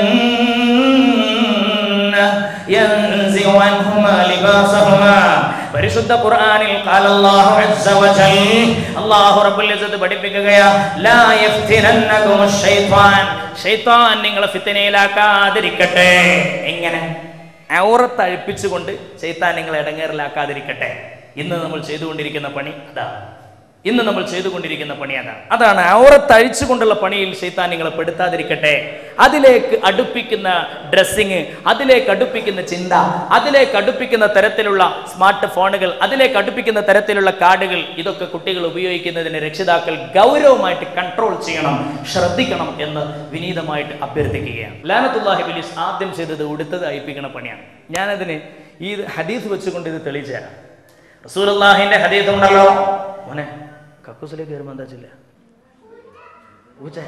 Speaker 3: ജന്ന യൻസിഉ അൻഹുമാ ലിബാസഹുമാ പരിശുദ്ധ ഖുർആനിൽ ഖാല അല്ലാഹു അസ്സ വജൽ അല്ലാഹു റബ്ബുൽ ഇസ്സത്ത് പഠിപ്പിക്കുകയാ ലാ യഫ്തിനന്നകും ശൈത്താൻ ശൈത്താൻ നിങ്ങളെ ഫിത്തനയിലാക്കാതിരിക്കട്ടെ എങ്ങനെ ഔറത്ത് അഴിപ്പിച്ചുകൊണ്ട് ചെയ്ത്താൻ നിങ്ങളെ ഇടങ്ങേറിലാക്കാതിരിക്കട്ടെ ഇന്ന് നമ്മൾ ചെയ്തുകൊണ്ടിരിക്കുന്ന പണി അതാണ് ഇന്ന് നമ്മൾ ചെയ്തുകൊണ്ടിരിക്കുന്ന പണി അതാണ് അതാണ് ഔറത്ത് അഴിച്ചുകൊണ്ടുള്ള പണിയിൽ ചെയ്ത്താൻ നിങ്ങളെ പെടുത്താതിരിക്കട്ടെ അതിലേക്ക് അടുപ്പിക്കുന്ന ഡ്രസ്സിങ് അതിലേക്ക് അടുപ്പിക്കുന്ന ചിന്ത അതിലേക്ക് അടുപ്പിക്കുന്ന തരത്തിലുള്ള സ്മാർട്ട് ഫോണുകൾ അതിലേക്ക് അടുപ്പിക്കുന്ന തരത്തിലുള്ള കാർഡുകൾ ഇതൊക്കെ കുട്ടികൾ ഉപയോഗിക്കുന്നതിന് രക്ഷിതാക്കൾ ഗൗരവമായിട്ട് കൺട്രോൾ ചെയ്യണം ശ്രദ്ധിക്കണം എന്ന് വിനീതമായിട്ട് അഭ്യർത്ഥിക്കുകയാണ് ലാനത്തുല്ലാഹി ബിലീസ് ആദ്യം ചെയ്തത് ഉടുത്തത് അയപ്പിക്കണ പണിയാണ് ഞാനതിന് ഈ ഹദീസ് വെച്ചുകൊണ്ട് ഇത് തെളിയിച്ചു തരാം റസൂലുള്ളാഹിന്റെ ഹദീസ് ഉണ്ടല്ലോ മോനെ കക്കൂസിലേക്ക് വരുമ്പോൾ എന്താ ചില്ല ഊച്ച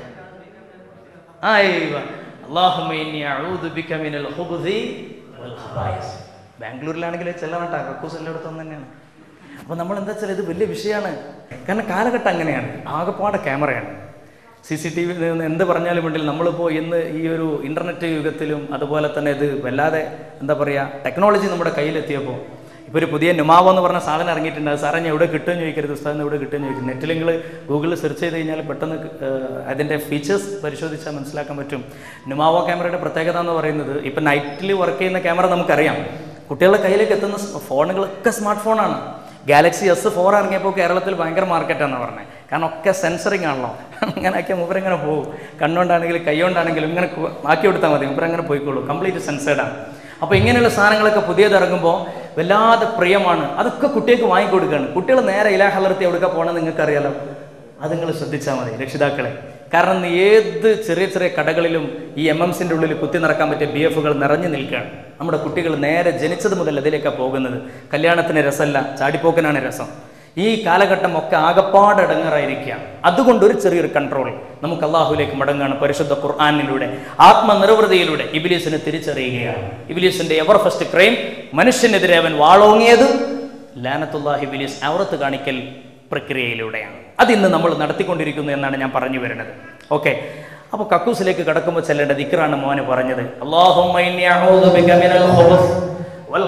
Speaker 3: അള്ളാഹുമ്മ ഇന്നി അഊദു ബിക മിനൽ ഖുബുസി വൽ ഖബായിസ് ബാംഗ്ലൂരിലാണെങ്കിൽ ചെല്ലവട്ട കക്കൂസ് എല്ലായിടത്തും തന്നെയാണ് അപ്പോൾ നമ്മൾ എന്താ വെച്ചാൽ ഇത് വലിയ വിഷയമാണ് കാരണം കാലഘട്ടം അങ്ങനെയാണ് ആകെപ്പാടെ ക്യാമറയാണ് സി സി ടി വി എന്ത് പറഞ്ഞാലും വേണ്ടില്ല നമ്മളിപ്പോൾ ഇന്ന് ഈ ഒരു ഇൻ്റർനെറ്റ് യുഗത്തിലും അതുപോലെ തന്നെ ഇത് വല്ലാതെ എന്താ പറയുക ടെക്നോളജി നമ്മുടെ കയ്യിലെത്തിയപ്പോൾ ഇപ്പോൾ ഒരു പുതിയ നുമാവോ എന്ന് പറഞ്ഞ സാധനം ഇറങ്ങിയിട്ടുണ്ട് അത് സാറേ ഞാൻ എവിടെ കിട്ടുമെന്ന് ചോദിക്കരുത് ഉസ്താദിന് എവിടെ കിട്ടുമെന്ന് ചോദിക്കും നെറ്റിൽ നിങ്ങൾ ഗൂഗിളിൽ സെർച്ച് ചെയ്ത് കഴിഞ്ഞാൽ പെട്ടെന്ന് ഏഹ്, അതിൻ്റെ ഫീച്ചേഴ്സ് പരിശോധിച്ചാൽ മനസ്സിലാക്കാൻ പറ്റും നുമാവോ ക്യാമറയുടെ പ്രത്യേകത എന്ന് പറയുന്നത് ഇപ്പം നൈറ്റിൽ വർക്ക് ചെയ്യുന്ന ക്യാമറ നമുക്കറിയാം കുട്ടികളുടെ കയ്യിലേക്ക് എത്തുന്ന സ് ഫോണുകളൊക്കെ സ്മാർട്ട് ഫോണാണ് ഗാലക്സി എസ് ഫോർ ഇറങ്ങിയപ്പോൾ കേരളത്തിൽ ഭയങ്കര മാർക്കറ്റാണെന്ന് പറഞ്ഞത് കാരണം ഒക്കെ സെൻസറിങ് ആണല്ലോ അങ്ങനെ ആക്കിയാൽ മൂപ്പരങ്ങനെ പോകും കണ്ണുകൊണ്ടാണെങ്കിലും കൈകൊണ്ടാണെങ്കിലും ഇങ്ങനെ കു- ആക്കി കൊടുത്താൽ മതി മൂപ്പരങ്ങനെ പോയിക്കോളൂ കംപ്ലീറ്റ് സെൻസേർഡാണ് അപ്പോൾ ഇങ്ങനെയുള്ള സാധനങ്ങളൊക്കെ പുതിയത് ഇറങ്ങുമ്പോൾ വല്ലാതെ പ്രിയമാണ് അതൊക്കെ കുട്ടികൾക്ക് വാങ്ങിക്കൊടുക്കുകയാണ് കുട്ടികൾ നേരെ ഇലാ ഹലർത്തി എവിടെയൊക്കെ പോകണമെന്ന് നിങ്ങൾക്കറിയാലോ അത് നിങ്ങൾ ശ്രദ്ധിച്ചാൽ മതി രക്ഷിതാക്കളെ കാരണം ഇന്ന് ഏത് ചെറിയ ചെറിയ കടകളിലും ഈ എം എം സിൻ്റെ ഉള്ളിൽ കുത്തി നിറക്കാൻ പറ്റിയ ബി എഫുകൾ നിറഞ്ഞു നിൽക്കുകയാണ് നമ്മുടെ കുട്ടികൾ നേരെ ജനിച്ചത് മുതൽ അതിലേക്കാണ് പോകുന്നത് കല്യാണത്തിന് രസമല്ല ചാടിപ്പോക്കിനാണ് രസം ഈ കാലഘട്ടം ഒക്കെ ആകപ്പാട് ഇടങ്ങറായിരിക്കുകയാണ് അതുകൊണ്ട് ഒരു ചെറിയൊരു കൺട്രോൾ നമുക്ക് അള്ളാഹുലേക്ക് മടങ്ങാണ് പരിശുദ്ധ ഖുർആാനിലൂടെ ആത്മനിർവൃതിയിലൂടെ ഇബിലീസിനെ തിരിച്ചറിയുകയാണ് ഇബിലീസിന്റെ എവർ ഫസ്റ്റ് ക്രൈം മനുഷ്യനെതിരെ അവൻ വാളോങ്ങിയത് ലാനത്തുല്ലാഹി ഇബിലീസ് ഔറത്ത് കാണിക്കൽ പ്രക്രിയയിലൂടെയാണ് അത് ഇന്ന് നമ്മൾ നടത്തിക്കൊണ്ടിരിക്കുന്നു എന്നാണ് ഞാൻ പറഞ്ഞു വരുന്നത് ഓക്കെ അപ്പോൾ കക്കൂസിലേക്ക് കടക്കുമ്പോൾ ചെല്ലേണ്ട ദിക്റാണ് മോന് പറഞ്ഞത് അല്ലാഹുമ്മ ഇന്നി അഊദു ബിക മിനൽ ഖുബുസ് വൽ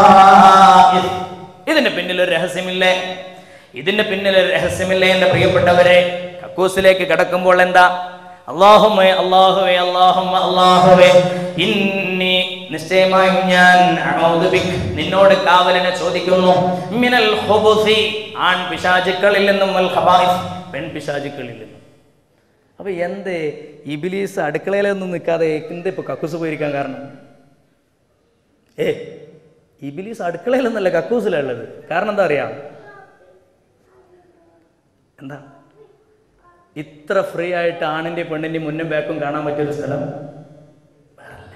Speaker 3: ഖബായിസ് ഇതിന്റെ പിന്നിൽ ഒരു രഹസ്യമില്ലേ ഇതിന്റെ പിന്നിൽ ഒരു രഹസ്യമില്ലേ എന്റെ പ്രിയപ്പെട്ടവരെ കക്കൂസിലേക്ക് കടക്കുമ്പോൾ എന്താ അള്ളാഹുമേ അള്ളാഹുവേ അള്ളാഹുമ്മ അള്ളാഹുവേ ഇന്നി നിശ്ചയമായും ഞാൻ അഊദു ബിക് നിന്നോട് കാവലിനെ ചോദിക്കുന്നു മിനൽ ഖുബുസി ആൺ പിശാചുക്കളിൽ നിന്നും വൽ ഖബായിസ് പെൺ പിശാചുക്കളിൽ നിന്നും അപ്പൊ എന്ത് ഇബിലീസ് അടുക്കളയിലൊന്നും നിൽക്കാതെ എന്ത് ഇപ്പൊ കക്കൂസ് പോയിരിക്കാൻ കാരണം ഏ ഇബിലീസ് അടുക്കളയിലൊന്നല്ല കക്കൂസിലാണ് ഉള്ളത് കാരണം എന്താ അറിയാം എന്താ ഇത്ര ഫ്രീ ആയിട്ട് ആണിൻ്റെ പെണ്ണിൻ്റെ മുന്നും ബാക്കും കാണാൻ പറ്റിയൊരു സ്ഥലം വേറല്ല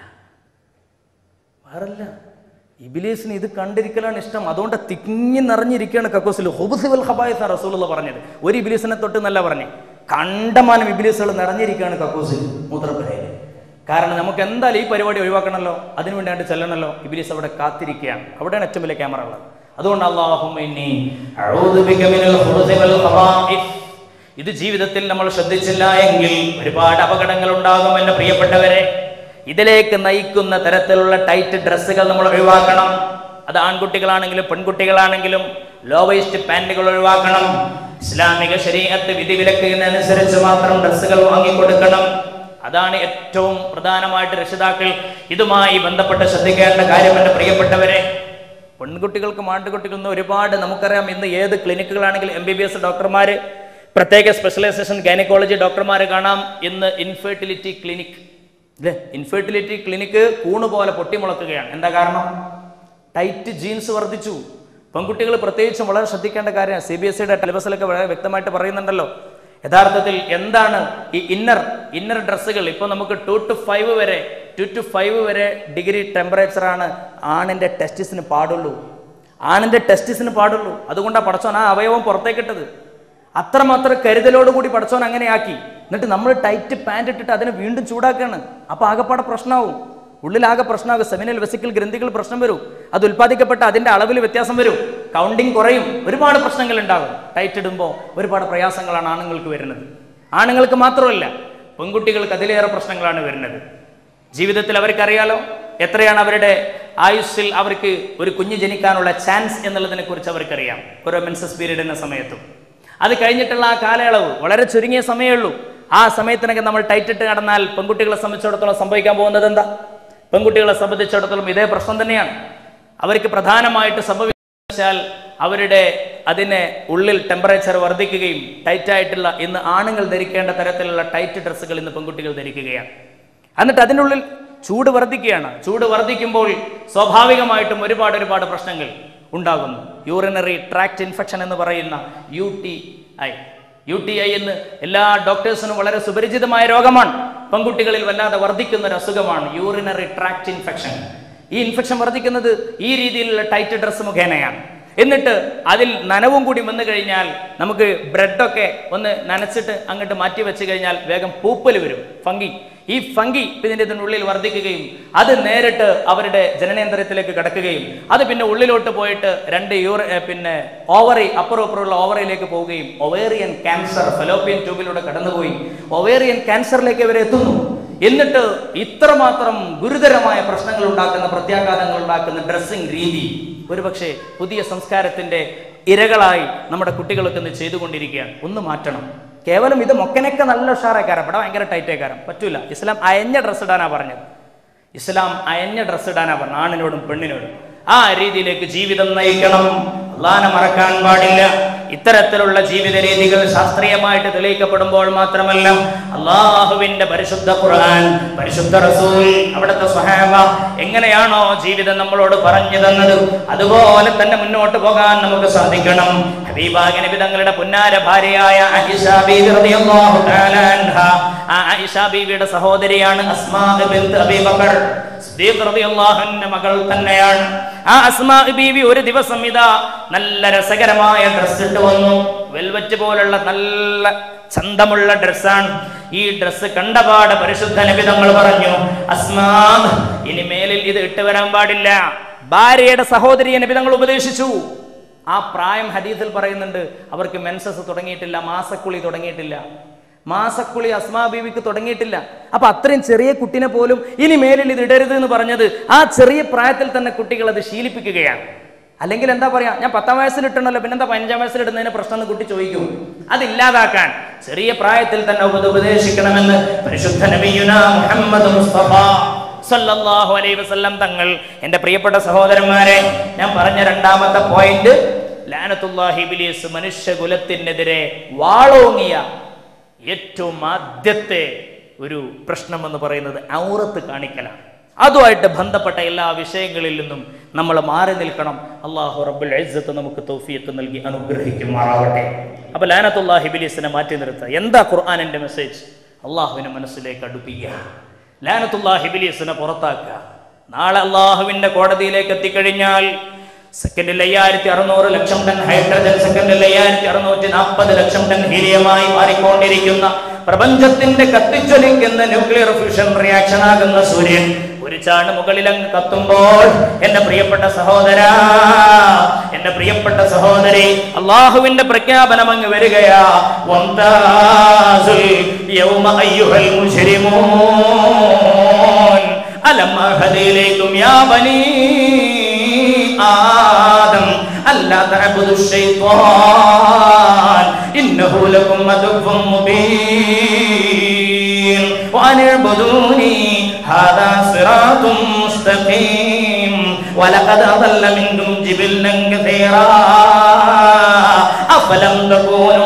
Speaker 3: വേറല്ല ഇബിലീസിന് ഇത് കണ്ടിരിക്കലാണ് ഇഷ്ടം അതുകൊണ്ട് തിങ്ങി നിറഞ്ഞിരിക്കുകയാണ് കക്കൂസിൽ ഹുബുസിവൽ ഹബായസ് റസൂലുള്ള പറഞ്ഞത് ഒരു ഇബിലീസിനെ തൊട്ട് എന്നല്ല പറഞ്ഞേ കണ്ടമാനം ഇബിലീസുകൾ നിറഞ്ഞിരിക്കുകയാണ് കക്കൂസിൽ മൂത്രപ്പുരയിൽ കാരണം നമുക്ക് എന്തായാലും ഈ പരിപാടി ഒഴിവാക്കണമല്ലോ അതിനു വേണ്ടിയാണ്ട് ചെല്ലണമല്ലോ ഇബിലീസ് അവിടെ കാത്തിരിക്കുകയാണ് അവിടെയാണ് ഏറ്റവും വലിയ ക്യാമറ ഉള്ളത് അതുകൊണ്ട് അള്ളാഹുമ്മ ഇന്നി അഊദു ബിക മിനൽ ഖുബുസി വൽ ഖബാഇഫ് ഇത് ജീവിതത്തിൽ നമ്മൾ ശ്രദ്ധിച്ചില്ല എങ്കിൽ ഒരുപാട് അപകടങ്ങൾ ഉണ്ടാകും എന്റെ പ്രിയപ്പെട്ടവരെ ഇതിലേക്ക് നയിക്കുന്ന തരത്തിലുള്ള ടൈറ്റ് ഡ്രസ്സുകൾ നമ്മൾ ഒഴിവാക്കണം അത് ആൺകുട്ടികളാണെങ്കിലും പെൺകുട്ടികളാണെങ്കിലും ലോ വേസ്റ്റ് പാൻറ്റുകൾ ഒഴിവാക്കണം ഇസ്ലാമിക ശരീരത്ത് വിധിവിലക്കുന്നതനുസരിച്ച് മാത്രം ഡ്രസ്സുകൾ വാങ്ങിക്കൊടുക്കണം അതാണ് ഏറ്റവും പ്രധാനമായിട്ട് രക്ഷിതാക്കൾ ഇതുമായി ബന്ധപ്പെട്ട് ശ്രദ്ധിക്കേണ്ട കാര്യം എന്റെ പ്രിയപ്പെട്ടവരെ പെൺകുട്ടികൾക്കും ആൺകുട്ടികൾക്കും ഒരുപാട് നമുക്കറിയാം ഇന്ന് ഏത് ക്ലിനിക്കുകളാണെങ്കിലും എം ബി ബി എസ് ഡോക്ടർമാർ പ്രത്യേക സ്പെഷ്യലൈസേഷൻ ഗൈനക്കോളജി ഡോക്ടർമാർ കാണാം ഇന്ന് ഇൻഫെർട്ടിലിറ്റി ക്ലിനിക് അല്ലേ ഇൻഫെർട്ടിലിറ്റി ക്ലിനിക്ക് കൂണ് പോലെ പൊട്ടിമുളക്കുകയാണ് എന്താ കാരണം ടൈറ്റ് ജീൻസ് വർദ്ധിച്ചു പെൺകുട്ടികൾ പ്രത്യേകിച്ചും വളരെ ശ്രദ്ധിക്കേണ്ട കാര്യമാണ് സി ബി എസ് സിയുടെ ടെലിബസിലൊക്കെ വളരെ വ്യക്തമായിട്ട് പറയുന്നുണ്ടല്ലോ യഥാർത്ഥത്തിൽ എന്താണ് ഈ ഇന്നർ ഇന്നർ ഡ്രസ്സുകൾ ഇപ്പോൾ നമുക്ക് ടു ടു ഫൈവ് വരെ ടു ടു ഫൈവ് വരെ ഡിഗ്രി ടെമ്പറേച്ചറാണ് ആണിൻ്റെ ടെസ്റ്റിസിന് പാടുള്ളൂ ആണിൻ്റെ ടെസ്റ്റിസിന് പാടുള്ളൂ അതുകൊണ്ടാണ് പടച്ചോൻ ആ അവയവം പുറത്തേക്കിട്ടത് അത്രമാത്രം കരുതലോടുകൂടി പടച്ചോൻ അങ്ങനെയാക്കി എന്നിട്ട് നമ്മൾ ടൈറ്റ് പാൻറ് ഇട്ടിട്ട് അതിനെ വീണ്ടും ചൂടാക്കുകയാണ് അപ്പോൾ ആകെപ്പാടെ പ്രശ്നമാവും ഉള്ളിലാകെ പ്രശ്നമാകും സെമിനൽ വെസിക്കൽ ഗ്രന്ഥികൾ പ്രശ്നം വരും അത് ഉൽപ്പാദിക്കപ്പെട്ട അതിന്റെ അളവിൽ വ്യത്യാസം വരും കൗണ്ടിങ് കുറയും ഒരുപാട് പ്രശ്നങ്ങൾ ഉണ്ടാകും ടൈറ്റ് ഇടുമ്പോൾ ഒരുപാട് പ്രയാസങ്ങളാണ് ആണുങ്ങൾക്ക് വരുന്നത് ആണുങ്ങൾക്ക് മാത്രമല്ല പെൺകുട്ടികൾക്ക് അതിലേറെ പ്രശ്നങ്ങളാണ് വരുന്നത് ജീവിതത്തിൽ അവർക്കറിയാലോ എത്രയാണ് അവരുടെ ആയുസ്സിൽ അവർക്ക് ഒരു കുഞ്ഞ് ജനിക്കാനുള്ള ചാൻസ് എന്നുള്ളതിനെ കുറിച്ച് അവർക്കറിയാം ഓരോ മെൻസസ് പീരീഡിന്റെ സമയത്തും അത് കഴിഞ്ഞിട്ടുള്ള ആ കാലയളവ് വളരെ ചുരുങ്ങിയ സമയമേ ഉള്ളൂ ആ സമയത്തിനൊക്കെ നമ്മൾ ടൈറ്റ് ഇട്ട് കടന്നാൽ പെൺകുട്ടികളെ സംബന്ധിച്ചിടത്തോളം സംഭവിക്കാൻ പോകുന്നത് എന്താ പെൺകുട്ടികളെ സംബന്ധിച്ചിടത്തോളം ഇതേ പ്രശ്നം തന്നെയാണ് അവർക്ക് പ്രധാനമായിട്ട് സംഭവിച്ചാൽ അവരുടെ അതിനെ ഉള്ളിൽ ടെമ്പറേച്ചർ വർദ്ധിക്കുകയും ടൈറ്റ് ആയിട്ടുള്ള ഇന്ന് ആണുങ്ങൾ ധരിക്കേണ്ട തരത്തിലുള്ള ടൈറ്റ് ഡ്രസ്സുകൾ ഇന്ന് പെൺകുട്ടികൾ ധരിക്കുകയാണ് എന്നിട്ട് അതിനുള്ളിൽ ചൂട് വർദ്ധിക്കുകയാണ് ചൂട് വർദ്ധിക്കുമ്പോൾ സ്വാഭാവികമായിട്ടും ഒരുപാട് ഒരുപാട് പ്രശ്നങ്ങൾ ഉണ്ടാകുന്നു യൂറിനറി ട്രാക്ട് ഇൻഫെക്ഷൻ എന്ന് പറയുന്ന U T I U T I എന്ന് എല്ലാ ഡോക്ടേഴ്സിനും വളരെ സുപരിചിതമായ രോഗമാണ് പെൺകുട്ടികളിൽ വല്ലാതെ വർദ്ധിക്കുന്ന ഒരു അസുഖമാണ് യൂറിനറി ട്രാക്ട് ഇൻഫെക്ഷൻ ഈ ഇൻഫെക്ഷൻ വർദ്ധിക്കുന്നത് ഈ രീതിയിലുള്ള ടൈറ്റ് ഡ്രസ്സ് മുഖേനയാണ് എന്നിട്ട് അതിൽ നനവും കൂടി വന്നു കഴിഞ്ഞാൽ നമുക്ക് ബ്രെഡൊക്കെ ഒന്ന് നനച്ചിട്ട് അങ്ങോട്ട് മാറ്റി വെച്ച് കഴിഞ്ഞാൽ വേഗം പൂപ്പൽ വരും ഫംഗി ഈ ഫംഗി ഇതിൻ്റെ ഇതിനുള്ളിൽ വർദ്ധിക്കുകയും അത് നേരിട്ട് അവരുടെ ജനനേന്ദ്രത്തിലേക്ക് കിടക്കുകയും അത് പിന്നെ ഉള്ളിലോട്ട് പോയിട്ട് രണ്ട് യൂറ ഏ, പിന്നെ ഓവറി അപ്പുറം അപ്പുറമുള്ള ഓവറിയിലേക്ക് പോവുകയും ഒവേറിയൻ ക്യാൻസർ ഫെലോപ്പിയൻ ട്യൂബിലൂടെ കടന്നുപോയി ഒവേറിയൻ ക്യാൻസറിലേക്ക് ഇവർ എത്തുന്നു എന്നിട്ട് ഇത്രമാത്രം ഗുരുതരമായ പ്രശ്നങ്ങൾ ഉണ്ടാക്കുന്ന പ്രത്യാഘാതങ്ങൾ ഉണ്ടാക്കുന്ന ഡ്രസ്സിംഗ് രീതി ഒരുപക്ഷെ പുതിയ സംസ്കാരത്തിന്റെ ഇരകളായി നമ്മുടെ കുട്ടികളൊക്കെ ഇന്ന് ചെയ്തുകൊണ്ടിരിക്കുകയാണ് ഒന്ന് മാറ്റണം കേവലം ഇത് മൊക്കനൊക്കെ നല്ല ഉഷാറേക്കാരം ഇവിടെ ഭയങ്കര ടൈറ്റേക്കാരം പറ്റൂല ഇസ്ലാം അയഞ്ഞ ഡ്രസ്സ് ഇടാനാ പറഞ്ഞത് ഇസ്ലാം അയഞ്ഞ ഡ്രസ്സ് ഇടാനാ പറഞ്ഞത് ആണിനോടും പെണ്ണിനോടും ആ രീതിയിലേക്ക് ജീവിതം നയിക്കണം അള്ളാനെ മറക്കാൻ പാടില്ല ഇത്തരത്തിലുള്ള ജീവിത രീതികൾ ശാസ്ത്രീയമായിട്ട് തെളിയിക്കപ്പെടുമ്പോൾ മാത്രമല്ല അള്ളാഹുവിന്റെ പരിശുദ്ധ ഖുർആൻ പരിശുദ്ധ റസൂൽ അവിടുത്തെ സ്വഹാബ എങ്ങനെയാണോ ജീവിതം നമ്മളോട് പറഞ്ഞു തന്നത് അതുപോലെ തന്നെ മുന്നോട്ട് പോകാൻ നമുക്ക് സാധിക്കണം ഹബീബാഗ് നബി തങ്ങളുടെ പുന്നാര ഭാര്യയായ ആയിഷ ബീവി റളിയല്ലാഹു തആല അൻഹ ആ ആയിഷ ബീവിയുടെ സഹോദരിയാണ് അസ്മാ ബിൻത് അബീ ബക്കർ സിദ്ദീഖ് റളിയല്ലാഹു അൻഹ മകൾ തന്നെയാണ് ആ അസ്മാ ബീവി ഒരു ദിവസം ഇതാ നല്ല രസകരമായ ഡ്രസ് ഇട്ട് വന്നു വെൽവെറ്റ് പോലുള്ള നല്ല ചന്തമുള്ള ഡ്രസ്സാണ് ഈ ഡ്രസ്സ് കണ്ടപാട് പരിശുദ്ധ നബി തങ്ങൾ പറഞ്ഞു അസ്മാ ഇനി മേലിൽ ഇത് ഇട്ട് വരാൻ പാടില്ല ഭാര്യയുടെ സഹോദരിയെ നബി തങ്ങൾ ഉപദേശിച്ചു ആ പ്രായം ഹദീസിൽ പറയുന്നുണ്ട് അവർക്ക് മെൻസസ് തുടങ്ങിയിട്ടില്ല മാസക്കുളി തുടങ്ങിയിട്ടില്ല മാസക്കുളി അസ്മാ ബീവിക്ക് തുടങ്ങിയിട്ടില്ല അപ്പൊ അത്രയും ചെറിയ കുട്ടിനെ പോലും ഇനി മേലിൽ ഇത് ഇടരുത് എന്ന് പറഞ്ഞത് ആ ചെറിയ പ്രായത്തിൽ തന്നെ കുട്ടികൾ അത് ശീലിപ്പിക്കുകയാണ് അല്ലെങ്കിൽ എന്താ പറയാ ഞാൻ പത്താം വയസ്സിൽ ഇട്ടണല്ലോ പിന്നെന്താ പതിനഞ്ചാം വയസ്സിൽ ഇടുന്നതിന് പ്രശ്നം എന്ന് കുട്ടി ചോദിക്കും അതില്ലാതാക്കാൻ ചെറിയ പ്രായത്തിൽ തന്നെ ഉപ- ഉപദേശിക്കണമെന്ന് പരിശുദ്ധ നബിയുന മുഹമ്മദ് മുസ്തഫ സല്ലല്ലാഹു അലൈഹി വസല്ലം തങ്ങൾ എൻ്റെ പ്രിയപ്പെട്ട സഹോദരന്മാരെ ഞാൻ പറഞ്ഞ രണ്ടാമത്തെ പോയിന്റ് ലാനത്തുല്ലാഹി ഇബ്ലീസ് മനുഷ്യകുലത്തിനെതിരെ വാളോങ്ങിയ ഏറ്റവും ആദ്യത്തെ ഒരു പ്രശ്നം എന്ന് പറയുന്നത് ഔറത്ത് കാണിക്കലാണ് അതുമായിട്ട് ബന്ധപ്പെട്ട എല്ലാ വിഷയങ്ങളിൽ നിന്നും നമ്മൾ മാറി നിൽക്കണം അള്ളാഹു റബ്ബുൽ ഇസ്സത്ത് നമുക്ക് തൗഫീഖ് നൽകി അനുഗ്രഹിക്കുമാറാവട്ടെ അപ്പൊ ലാനത്തുല്ലാഹി ബിലീസിനെ മാറ്റി നിർത്തുക എന്താ ഖുർആാനിന്റെ മെസ്സേജ് അള്ളാഹുവിനെ മനസ്സിലേക്ക് അടുപ്പിക്കുക ലാനത്തുല്ലാഹി ബിലീസിനെ പുറത്താക്കുക നാളെ അള്ളാഹുവിന്റെ കോടതിയിലേക്ക് എത്തിക്കഴിഞ്ഞാൽ സെക്കൻഡിൽ അയ്യായിരത്തി അറുന്നൂറ് ലക്ഷം ടൺ ഹൈഡ്രജൻ സെക്കൻഡിൽ അയ്യായിരത്തി അറുന്നൂറ്റി നാൽപ്പത് ലക്ഷം ടൺ ഹീലിയമായി മാറിക്കൊണ്ടിരിക്കുന്ന പ്രപഞ്ചത്തിന്റെ കത്തിച്ചൊലിക്കുന്ന ന്യൂക്ലിയർ ഫ്യൂഷൻ റിയാക്ഷൻ ആകുന്ന സൂര്യൻ ഒരു ചാണ് മുകളിൽ അങ്ങ് കത്തുമ്പോൾ എന്റെ പ്രിയപ്പെട്ട സഹോദര എന്റെ പ്രിയപ്പെട്ട സഹോദരി അള്ളാഹുവിന്റെ പ്രഖ്യാപനം അങ്ങ് വരികയാ വംതാസുൽ യൗമ അയ്യുഹൽ മുജ്രിമൂൻ അലം അഹദിലേക്കും യാ ബനീ آدم ألا تعبدوا الشيطان إنه لكم عدو مبين وأن اعبدوني هذا صراط مستقيم ولقد أضل منكم جبلا كثيرا أفلم تكونوا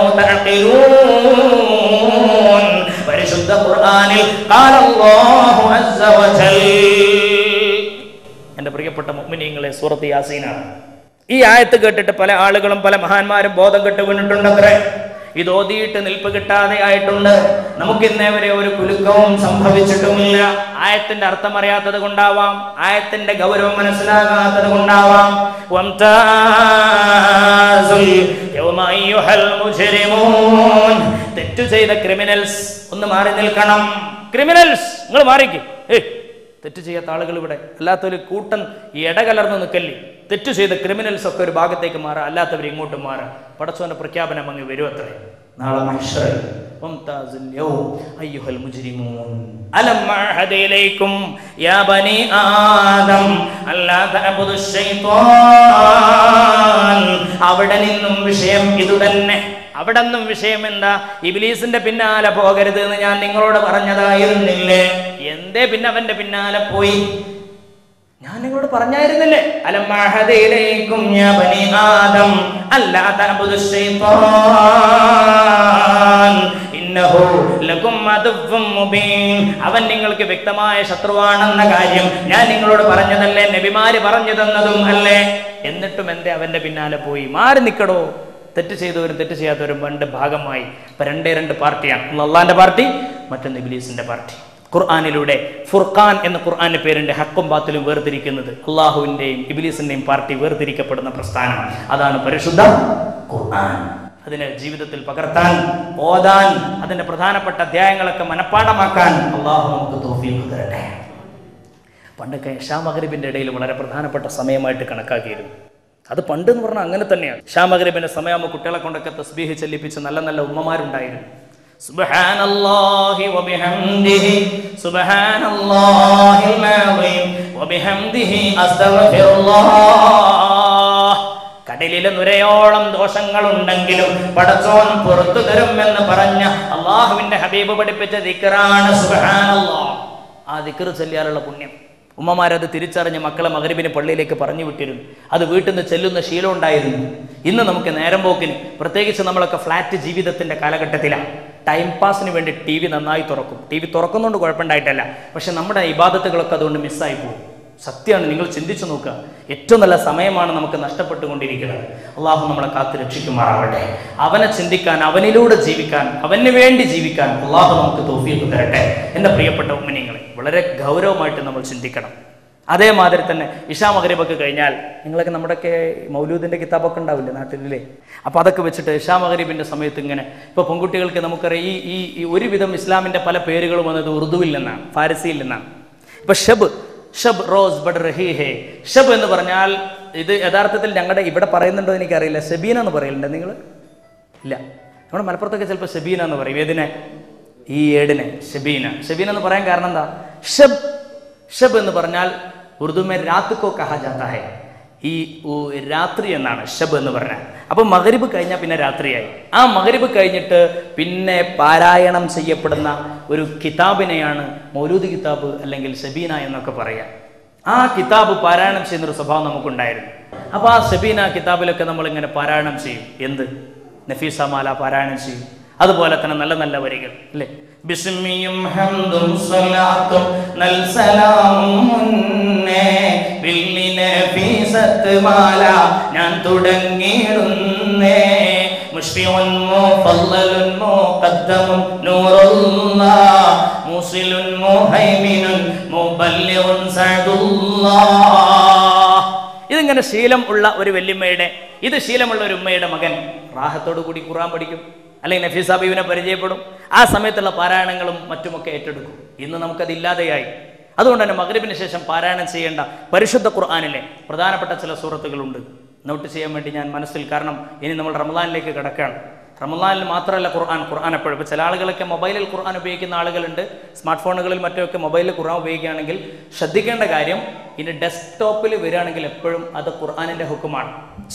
Speaker 3: تعقلون പരിശുദ്ധ ഖുർആനിൽ قال الله عز وجل എൻ്റെ പ്രിയപ്പെട്ട മുഗ്മിനീങ്ങളെ സൂറത്ത് യാസീനാണ് ഈ ആയത്ത് കേട്ടിട്ട് പല ആളുകളും പല മഹാന്മാരും ബോധം കെട്ട് വീണിട്ടുണ്ടത്രേ ഇത് ഓതിയിട്ട് നിൽപ്പ് കിട്ടാതെ ആയിട്ടുണ്ട് നമുക്ക് ഇന്നേ വരെ ഒരു കുലുക്കവും സംഭവിച്ചിട്ടുമില്ല ആയത്തിന്റെ അർത്ഥം അറിയാത്തത് കൊണ്ടാവാം ആയത്തിന്റെ ഗൗരവം മനസ്സിലാകാത്തത് കൊണ്ടാവാം വംതാസുൽ യൗമ അയ്യുഹൽ മുജ്രിമൂൻ. തെറ്റു ചെയ്ത ക്രിമിനൽസ് ഒന്ന് മാറി നിൽക്കണം ക്രിമിനൽസ് നിങ്ങൾ മാറിക്ക് ഏയ് തെറ്റ് ചെയ്യാത്ത ആളുകൾ ഇവിടെ അല്ലാത്തൊരു കൂട്ടൻ ഈ ഇടകലർന്ന് നിൽക്കല്ലേ തെറ്റ് ചെയ്ത ക്രിമിനൽസ് ഒക്കെ ഒരു ഭാഗത്തേക്ക് മാറുക അല്ലാത്തവർ ഇങ്ങോട്ട് മാറുക പടച്ചോന്റെ പ്രഖ്യാപനം അങ്ങ് വരും അത്രേ നാളെ മഹ്ശറിൽ വംതാസുൽ യൗം അയ്യുഹൽ മുജ്രിമൂൻ അലം അഅഹദ ഇലൈക്കും യാ ബനി ആദം അല്ലാ തഅബുദു ശൈത്വാൻ അവിടെ നിന്നും വിഷയം ഇതുതന്നെ അവിടെ നിന്നും വിഷയം എന്താ ഇബിലീസിന്റെ പിന്നാലെ പോകരുത് എന്ന് ഞാൻ നിങ്ങളോട് പറഞ്ഞതായിരുന്നില്ലേ എന്തേ പിന്നെ അവന്റെ പിന്നാലെ പോയി ഞാൻ നിങ്ങളോട് പറഞ്ഞായിരുന്നില്ലേ അലമാഹതയിലേക്കും യാ ബനി ആദം അല്ലാ തഅബുദു ശൈത്വാൻ ഇന്നഹു ലകും അദുവ്വും മുബീൻ അവൻ നിങ്ങൾക്ക് വ്യക്തമായ ശത്രുവാണെന്ന കാര്യം ഞാൻ നിങ്ങളോട് പറഞ്ഞതല്ലേ നബിമാര് പറഞ്ഞു തന്നതും അല്ലേ എന്നിട്ടും എന്തേ അവന്റെ പിന്നാലെ പോയി മാറി നിൽക്കടോ തെറ്റ് ചെയ്തവരും തെറ്റ് ചെയ്യാത്തവരും രണ്ട് ഭാഗമായി ഇപ്പൊ രണ്ടേ രണ്ട് പാർട്ടിയാണ് ഒന്ന് അള്ളാന്റെ പാർട്ടി മറ്റൊന്ന് ഇബിലീസിന്റെ പാർട്ടി ഖുർആാനിലൂടെ ഫുർഖാൻ എന്ന ഖുർആാന്റെ പേരിന്റെ ഹക്കും ബാത്തിലും വേർതിരിക്കുന്നത് അള്ളാഹുവിന്റെയും ഇബിലീസിന്റെയും പാർട്ടി വേർതിരിക്കപ്പെടുന്ന പ്രസ്ഥാനം അതാണ് പരിശുദ്ധ ഖുർആൻ അതിനെ ജീവിതത്തിൽ പകർത്താൻ ഓതാൻ അതിന്റെ പ്രധാനപ്പെട്ട അധ്യായങ്ങളൊക്കെ മനഃപ്പാടമാക്കാൻ അള്ളാഹു നമുക്ക് തോഫീൽ തരട്ടെ പണ്ടൊക്കെ ഷാ മഹരിബിന്റെ ഇടയിൽ വളരെ പ്രധാനപ്പെട്ട സമയമായിട്ട് കണക്കാക്കിയിരുന്നു അത് പണ്ട് എന്ന് പറഞ്ഞാൽ അങ്ങനെ തന്നെയാണ് ഷാ മഹരിബിന്റെ സമയമാകുമ്പോൾ കുട്ടികളെ കൊണ്ടൊക്കെ തസ്ബീഹ് ചെല്ലിപ്പിച്ച് നല്ല നല്ല ഉമ്മമാരുണ്ടായിരുന്നു സുബ്ഹാനല്ലാഹി വബിഹംദിഹി സുബ്ഹാനല്ലാഹിൽ അസീം വബിഹംദിഹി അസ്തഗ്ഫിറുല്ലാഹ് കടലിലെ നുരയോളം ദോഷങ്ങളുണ്ടെങ്കിലും പടച്ചോൻ പുറത്തു തരുമെന്ന് പറഞ്ഞ അള്ളാഹുവിന്റെ ഹബീബ് പഠിപ്പിച്ച ദിക്റാണ് സുബ്ഹാനല്ലാഹ് ആ ദിക്ർ ചൊല്ലിയാലുള്ള പുണ്യം ഉമ്മമാരത് തിരിച്ചറിഞ്ഞ് മക്കളെ മകരിബിന് പള്ളിയിലേക്ക് പറഞ്ഞു വിട്ടിരുന്നു അത് വീട്ടിൽ നിന്ന് ചെല്ലുന്ന ശീലം ഉണ്ടായിരുന്നു ഇന്ന് നമുക്ക് നേരം പോക്കിന് പ്രത്യേകിച്ച് നമ്മളൊക്കെ ഫ്ലാറ്റ് ജീവിതത്തിന്റെ കാലഘട്ടത്തിലാണ് ടൈം പാസിന് വേണ്ടി ടി വി നന്നായി തുറക്കും ടി വി തുറക്കുന്നതുകൊണ്ട് കുഴപ്പമുണ്ടായിട്ടല്ല പക്ഷെ നമ്മുടെ ഇബാദത്തുകളൊക്കെ അതുകൊണ്ട് മിസ്സായി പോകും സത്യമാണ് നിങ്ങൾ ചിന്തിച്ചു നോക്കുക ഏറ്റവും നല്ല സമയമാണ് നമുക്ക് നഷ്ടപ്പെട്ടുകൊണ്ടിരിക്കുന്നത് അള്ളാഹു നമ്മളെ കാത്ത് രക്ഷിക്കുമാറാവട്ടെ അവനെ ചിന്തിക്കാൻ അവനിലൂടെ ജീവിക്കാൻ അവന് വേണ്ടി ജീവിക്കാൻ അള്ളാഹു നമുക്ക് തോഫിയൊക്കെ തരട്ടെ എൻ്റെ പ്രിയപ്പെട്ട ഉമ്മനിങ്ങളെ വളരെ ഗൗരവമായിട്ട് നമ്മൾ ചിന്തിക്കണം അതേമാതിരി തന്നെ ഇഷാ മകരീബൊക്കെ കഴിഞ്ഞാൽ നിങ്ങളൊക്കെ നമ്മുടെയൊക്കെ മൗലൂദിൻ്റെ കിതാബൊക്കെ ഉണ്ടാവില്ലേ നാട്ടിലെ അപ്പോൾ അതൊക്കെ വെച്ചിട്ട് ഇഷാ മകരീബിൻ്റെ സമയത്ത് ഇങ്ങനെ ഇപ്പോൾ പെൺകുട്ടികൾക്ക് നമുക്കറിയാം ഈ ഈ ഈ ഒരുവിധം ഇസ്ലാമിൻ്റെ പല പേരുകളും വന്നത് ഉറുദുവിൽ നിന്നാണ് ഫാരസിയിൽ നിന്നാണ് ഇപ്പോൾ ഷബ് ഷബ് റോസ് ബഡ് റഹി ഹേ ഷബ് എന്ന് പറഞ്ഞാൽ ഇത് യഥാർത്ഥത്തിൽ ഞങ്ങളുടെ ഇവിടെ പറയുന്നുണ്ടോ എനിക്കറിയില്ല ഷബീന എന്ന് പറയലുണ്ട് നിങ്ങൾ ഇല്ല നമ്മുടെ മലപ്പുറത്തൊക്കെ ചിലപ്പോൾ ഷബീന എന്ന് പറയും ഏതിനെ ഈ ഏടിനെ ഷബീന ഷബീന എന്ന് പറയാൻ കാരണം എന്താ ഷബ് ഷബ് എന്ന് പറഞ്ഞാൽ ഉറുദു മേ രാത്ത് കോ കഹാ ജാത്ത ഹെ ഈ ഉ- രാത്രി എന്നാണ് ഷബ് എന്ന് പറഞ്ഞാൽ അപ്പൊ മകരിബ് കഴിഞ്ഞാൽ പിന്നെ രാത്രിയായി ആ മകരിബ് കഴിഞ്ഞിട്ട് പിന്നെ പാരായണം ചെയ്യപ്പെടുന്ന ഒരു കിതാബിനെയാണ് മൗലൂദ് കിതാബ് അല്ലെങ്കിൽ ഷബീന എന്നൊക്കെ പറയാം ആ കിതാബ് പാരായണം ചെയ്യുന്ന ഒരു സ്വഭാവം നമുക്കുണ്ടായിരുന്നു അപ്പൊ ആ ഷബീന കിതാബിലൊക്കെ നമ്മൾ ഇങ്ങനെ പാരായണം ചെയ്യും എന്ത് നഫീസ മാല പാരായണം ചെയ്യും
Speaker 2: അതുപോലെ തന്നെ നല്ല നല്ല വരികൾ അല്ലേ ബിസ്മിയും ഹംദും സ്വലാത്തും നൽ സലാമും മുന്നേ വില്ലിനെ ഫീസത്ത് മാല ഞാൻ തുടങ്ങിയിടുന്നേ മുഷ്ഫിഉൻ മുഫല്ലലുൻ മുഖദ്ദമുൻ നൂറുല്ലാഹ് മുസിലുൻ മുഹൈമിനുൻ മുബല്ലിഗുൻ സഅദുല്ലാഹ് ഇതിങ്ങനെ ശീലം ഉള്ള ഒരു വല്യമ്മയുടെ ഇത് ശീലമുള്ള ഒരു ഉമ്മയുടെ മകൻ റാഹത്തോടു കൂടി ഖുറാൻ പഠിക്കും അല്ലെങ്കിൽ നഫീസ് ഹബീബിനെ പരിചയപ്പെടും ആ സമയത്തുള്ള പാരായണങ്ങളും മറ്റുമൊക്കെ ഏറ്റെടുക്കും ഇന്ന് നമുക്കത് ഇല്ലാതെയായി അതുകൊണ്ട് തന്നെ മഗ്രിബിന് ശേഷം പാരായണം ചെയ്യേണ്ട പരിശുദ്ധ ഖുർആാനിലെ പ്രധാനപ്പെട്ട ചില സൂറത്തുകളുണ്ട് നോട്ട് ചെയ്യാൻ വേണ്ടി ഞാൻ മനസ്സിൽ കാരണം ഇനി നമ്മൾ റമദാനിലേക്ക് കിടക്കുകയാണ് റമദാനിൽ മാത്രമല്ല ഖുർആൻ ഖുർആൻ എപ്പോഴും ഇപ്പോൾ ചില ആളുകളൊക്കെ മൊബൈലിൽ ഖുർആൻ ഉപയോഗിക്കുന്ന ആളുകളുണ്ട് സ്മാർട്ട് ഫോണുകളിൽ മറ്റുമൊക്കെ മൊബൈലിൽ ഖുർആൻ ഉപയോഗിക്കുകയാണെങ്കിൽ ശ്രദ്ധിക്കേണ്ട കാര്യം ഇനി ഡെസ്ക്ടോപ്പിൽ വരികയാണെങ്കിൽ എപ്പോഴും അത് ഖുർആാനിൻ്റെ ഹുക്കുമാണ്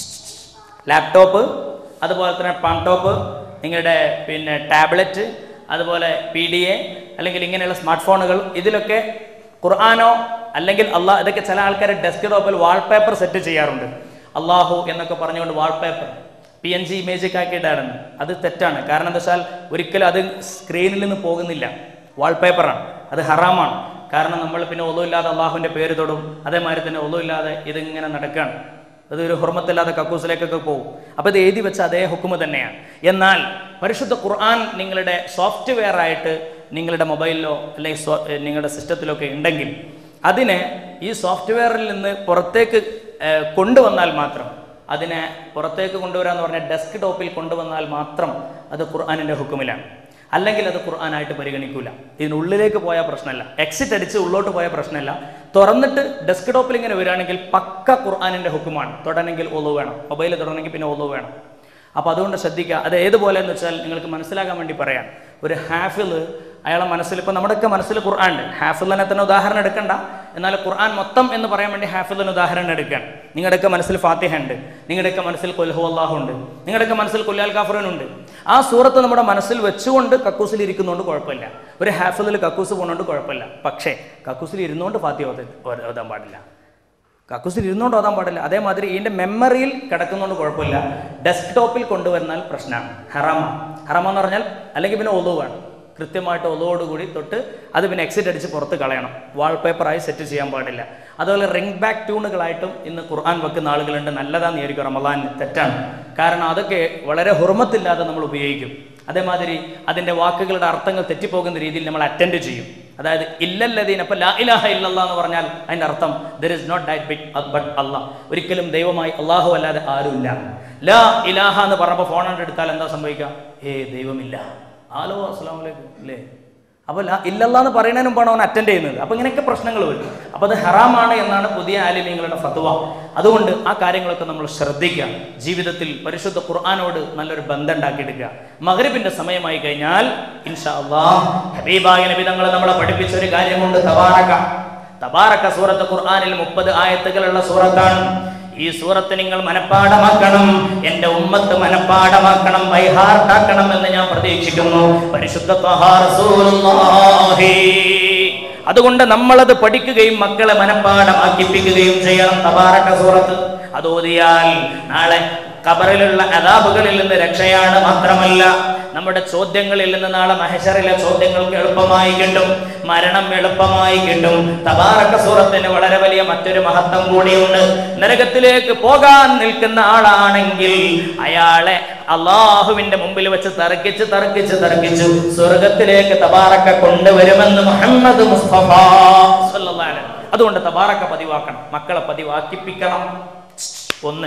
Speaker 2: ലാപ്ടോപ്പ് അതുപോലെ തന്നെ പാംടോപ്പ് നിങ്ങളുടെ പിന്നെ ടാബ്ലറ്റ് അതുപോലെ പി ഡി എ അല്ലെങ്കിൽ ഇങ്ങനെയുള്ള സ്മാർട്ട് ഫോണുകൾ ഇതിലൊക്കെ ഖുർആാനോ അല്ലെങ്കിൽ അള്ളാഹ് ഇതൊക്കെ ചില ആൾക്കാർ ഡെസ്ക്ടോപ്പിൽ വാൾപേപ്പർ സെറ്റ് ചെയ്യാറുണ്ട് അള്ളാഹു എന്നൊക്കെ പറഞ്ഞുകൊണ്ട് wallpaper P N G image ഒക്കെ ആക്കിയിട്ടാണ് അത് തെറ്റാണ് കാരണം എന്താ വെച്ചാൽ ഒരിക്കലും അത് സ്ക്രീനിൽ നിന്ന് പോകുന്നില്ല വാൾപേപ്പറാണ് അത് ഹറാമാണ് കാരണം നമ്മൾ പിന്നെ ഒന്നുമില്ലാതെ അള്ളാഹുവിൻ്റെ പേര് തൊടും അതേമാതിരി തന്നെ ഒന്നുമില്ലാതെ ഇതിങ്ങനെ നടക്കുകയാണ് അതൊരു ഹുർമത്തില്ലാതെ കക്കൂസിലേക്കൊക്കെ പോകും അപ്പോൾ ഇത് എഴുതി വെച്ച അതേ ഹുക്കുമ തന്നെയാണ് എന്നാൽ പരിശുദ്ധ ഖുർആൻ നിങ്ങളുടെ സോഫ്റ്റ്വെയർ ആയിട്ട് നിങ്ങളുടെ മൊബൈലിലോ അല്ലെങ്കിൽ സോ- ഏ, നിങ്ങളുടെ സിസ്റ്റത്തിലോ ഒക്കെ ഉണ്ടെങ്കിൽ അതിനെ ഈ സോഫ്റ്റ്വെയറിൽ നിന്ന് പുറത്തേക്ക് ഏ, കൊണ്ടുവന്നാൽ മാത്രം അതിനെ പുറത്തേക്ക് കൊണ്ടുവരാന്ന് പറഞ്ഞാൽ ഡെസ്ക് ടോപ്പിൽ കൊണ്ടുവന്നാൽ മാത്രം അത് ഖുർആാനിൻ്റെ ഹുക്കുമിലാണ് അല്ലെങ്കിൽ അത് ഖുർആനായിട്ട് പരിഗണിക്കൂല ഇതിനുള്ളിലേക്ക് പോയാൽ പ്രശ്നമല്ല എക്സിറ്റ് അടിച്ച് ഉള്ളോട്ട് പോയ പ്രശ്നമല്ല തുറന്നിട്ട് ഡെസ്ക് ടോപ്പിൽ ഇങ്ങനെ വരികയാണെങ്കിൽ പക്ക ഖുർആാനിൻ്റെ ഹുക്കുമാണ് തൊടണമെങ്കിൽ ഒളു വേണം മൊബൈൽ തൊടണമെങ്കിൽ പിന്നെ ഒളു വേണം അപ്പോൾ അതുകൊണ്ട് ശ്രദ്ധിക്കുക അത് ഏതുപോലെ എന്ന് വെച്ചാൽ നിങ്ങൾക്ക് മനസ്സിലാക്കാൻ വേണ്ടി പറയാം ഒരു ഹാഫിൽ അയാളെ മനസ്സിൽ ഇപ്പോൾ നമ്മുടെയൊക്കെ മനസ്സിൽ ഖുർആൻ ഉണ്ട് ഹാഫിലിനെ തന്നെ ഉദാഹരണം എടുക്കണ്ട എന്നാൽ ഖുർആൻ മൊത്തം എന്ന് പറയാൻ വേണ്ടി ഹാഫിലിന് ഉദാഹരണം എടുക്കുകയാണ് നിങ്ങളുടെയൊക്കെ മനസ്സിൽ ഫാത്തിഹ ഉണ്ട് നിങ്ങളുടെയൊക്കെ മനസ്സിൽ കൊൽഹു അള്ളാഹു ഉണ്ട് നിങ്ങളുടെയൊക്കെ മനസ്സിൽ കൊല്ലാൽ കാഫറിനുണ്ട് ആ സൂറത്ത് നമ്മുടെ മനസ്സിൽ വെച്ചുകൊണ്ട് കക്കൂസിൽ ഇരിക്കുന്നതുകൊണ്ട് കുഴപ്പമില്ല ഒരു ഹാഫിലിൽ കക്കൂസ് പോകുന്നതുകൊണ്ട് കുഴപ്പമില്ല പക്ഷേ കക്കൂസിൽ ഇരുന്നുകൊണ്ട് ഫാത്തിഹ ഓത- ഓ- ഓതാൻ പാടില്ല കക്കൂസിൽ ഇരുന്നുകൊണ്ട് ഓതാൻ പാടില്ല അതേമാതിരി ഇതിന്റെ മെമ്മറിയിൽ കിടക്കുന്നതുകൊണ്ട് കുഴപ്പമില്ല ഡെസ്ക്ടോപ്പിൽ കൊണ്ടുവന്നാൽ പ്രശ്നമാണ് ഹറാമ ഹറാമ എന്ന് പറഞ്ഞാൽ അല്ലെങ്കിൽ പിന്നെ ഒതുവാണ് കൃത്യമായിട്ട് ഒതുവോടുകൂടി തൊട്ട് അത് പിന്നെ എക്സിറ്റ് അടിച്ച് പുറത്ത് കളയണം വാൾപേപ്പറായി സെറ്റ് ചെയ്യാൻ പാടില്ല അതുപോലെ റിംഗ് ബാക്ക് ട്യൂണുകളായിട്ടും ഇന്ന് ഖുർആൻ വെക്കുന്ന ആളുകളുണ്ട് നല്ലതാന്ന് വിചാരിക്കും റമദാൻ തെറ്റാണ് കാരണം അതൊക്കെ വളരെ ഹുർമത്തില്ലാതെ നമ്മൾ ഉപയോഗിക്കും അതേമാതിരി അതിൻ്റെ വാക്കുകളുടെ അർത്ഥങ്ങൾ തെറ്റിപ്പോകുന്ന രീതിയിൽ നമ്മൾ അറ്റൻഡ് ചെയ്യും അതായത് ഇല്ലല്ലതീൻ അപ്പൊ ലാ ഇലാഹ ഇല്ലല്ലാ എന്ന് പറഞ്ഞാൽ അതിന്റെ അർത്ഥം there is not that big but Allah ഒരിക്കലും ദൈവമായി അള്ളാഹു അല്ലാതെ ആരുമില്ല ലാ ഇലാഹ എന്ന് പറഞ്ഞപ്പോൾ ഫോൺ കണ്ട് എടുത്താൽ എന്താ സംഭവിക്കുക ഏ ദൈവമില്ല ആലോ അസ്സാം വലൈക്കും അല്ലേ അപ്പോൾ ലാ ഇല്ലല്ലാ എന്ന് പറയുന്നതിന് മുമ്പാണ് അവൻ അറ്റൻഡ് ചെയ്യുന്നത് അപ്പോൾ ഇങ്ങനെയൊക്കെ പ്രശ്നങ്ങൾ വരും അപ്പോൾ അത് ഹറാമാണ് എന്നാണ് പുതിയ ആലിമ്യങ്ങളുടെ ഫത്വ അതുകൊണ്ട് ആ കാര്യങ്ങളൊക്കെ നമ്മൾ ശ്രദ്ധിക്കുക ജീവിതത്തിൽ പരിശുദ്ധ ഖുർആാനോട് നല്ലൊരു ബന്ധം ഉണ്ടാക്കിയെടുക്കുക മഗ്രിബിന്റെ സമയമായി കഴിഞ്ഞാൽ ഇൻഷാ അള്ളാഹ് ഹബീബായ നബി തങ്ങൾ നമ്മളെ പഠിപ്പിച്ച ഒരു കാര്യമുണ്ട് തബാറക തബാറക സൂറത്ത് ഖുർആനിൽ മുപ്പത് ആയത്തുകളുള്ള സൂറത്താണ് ഈ സൂറത്ത് നിങ്ങൾ മനഃപ്പാടമാക്കണം എന്റെ ഉമ്മത്ത് മനഃപ്പാടമാക്കണം വൈഹാർട്ടാക്കണം എന്ന് ഞാൻ പ്രതീക്ഷിക്കുന്നു പരിശുദ്ധ ത്വഹാ റസൂലുള്ളാഹി. അതുകൊണ്ട് നമ്മളത് പഠിക്കുകയും മക്കളെ മനഃപ്പാടമാക്കിപ്പിക്കുകയും ചെയ്യണം തബാറക സൂറത്ത് അത് ഓതിയാൽ നാളെ കബറിലുള്ള അതാബുകളിൽ നിന്ന് രക്ഷയാണ് മാത്രമല്ല നമ്മുടെ ചോദ്യങ്ങളിൽ നിന്ന് നാളെ മഹശറിലെ ചോദ്യങ്ങൾക്ക് എളുപ്പമായി കിട്ടും മരണം എളുപ്പമായി കിട്ടും തബാറക്ക സൂറത്തിന് വളരെ വലിയ മറ്റൊരു മഹത്വം കൂടിയുണ്ട് നരകത്തിലേക്ക് പോകാൻ നിൽക്കുന്ന ആളാണെങ്കിൽ അയാളെ അള്ളാഹുവിന്റെ മുമ്പിൽ വെച്ച് തർക്കിച്ച് തർക്കിച്ച് തർക്കിച്ച് സ്വർഗത്തിലേക്ക് തബാറക്ക കൊണ്ടുവരുമെന്ന് മുഹമ്മദ് മുസ്തഫ സല്ലല്ലാഹു അലൈഹി വസല്ലം. അതുകൊണ്ട് തബാറക്ക പതിവാക്കണം മക്കളെ പതിവാക്കിപ്പിക്കണം ഒന്ന്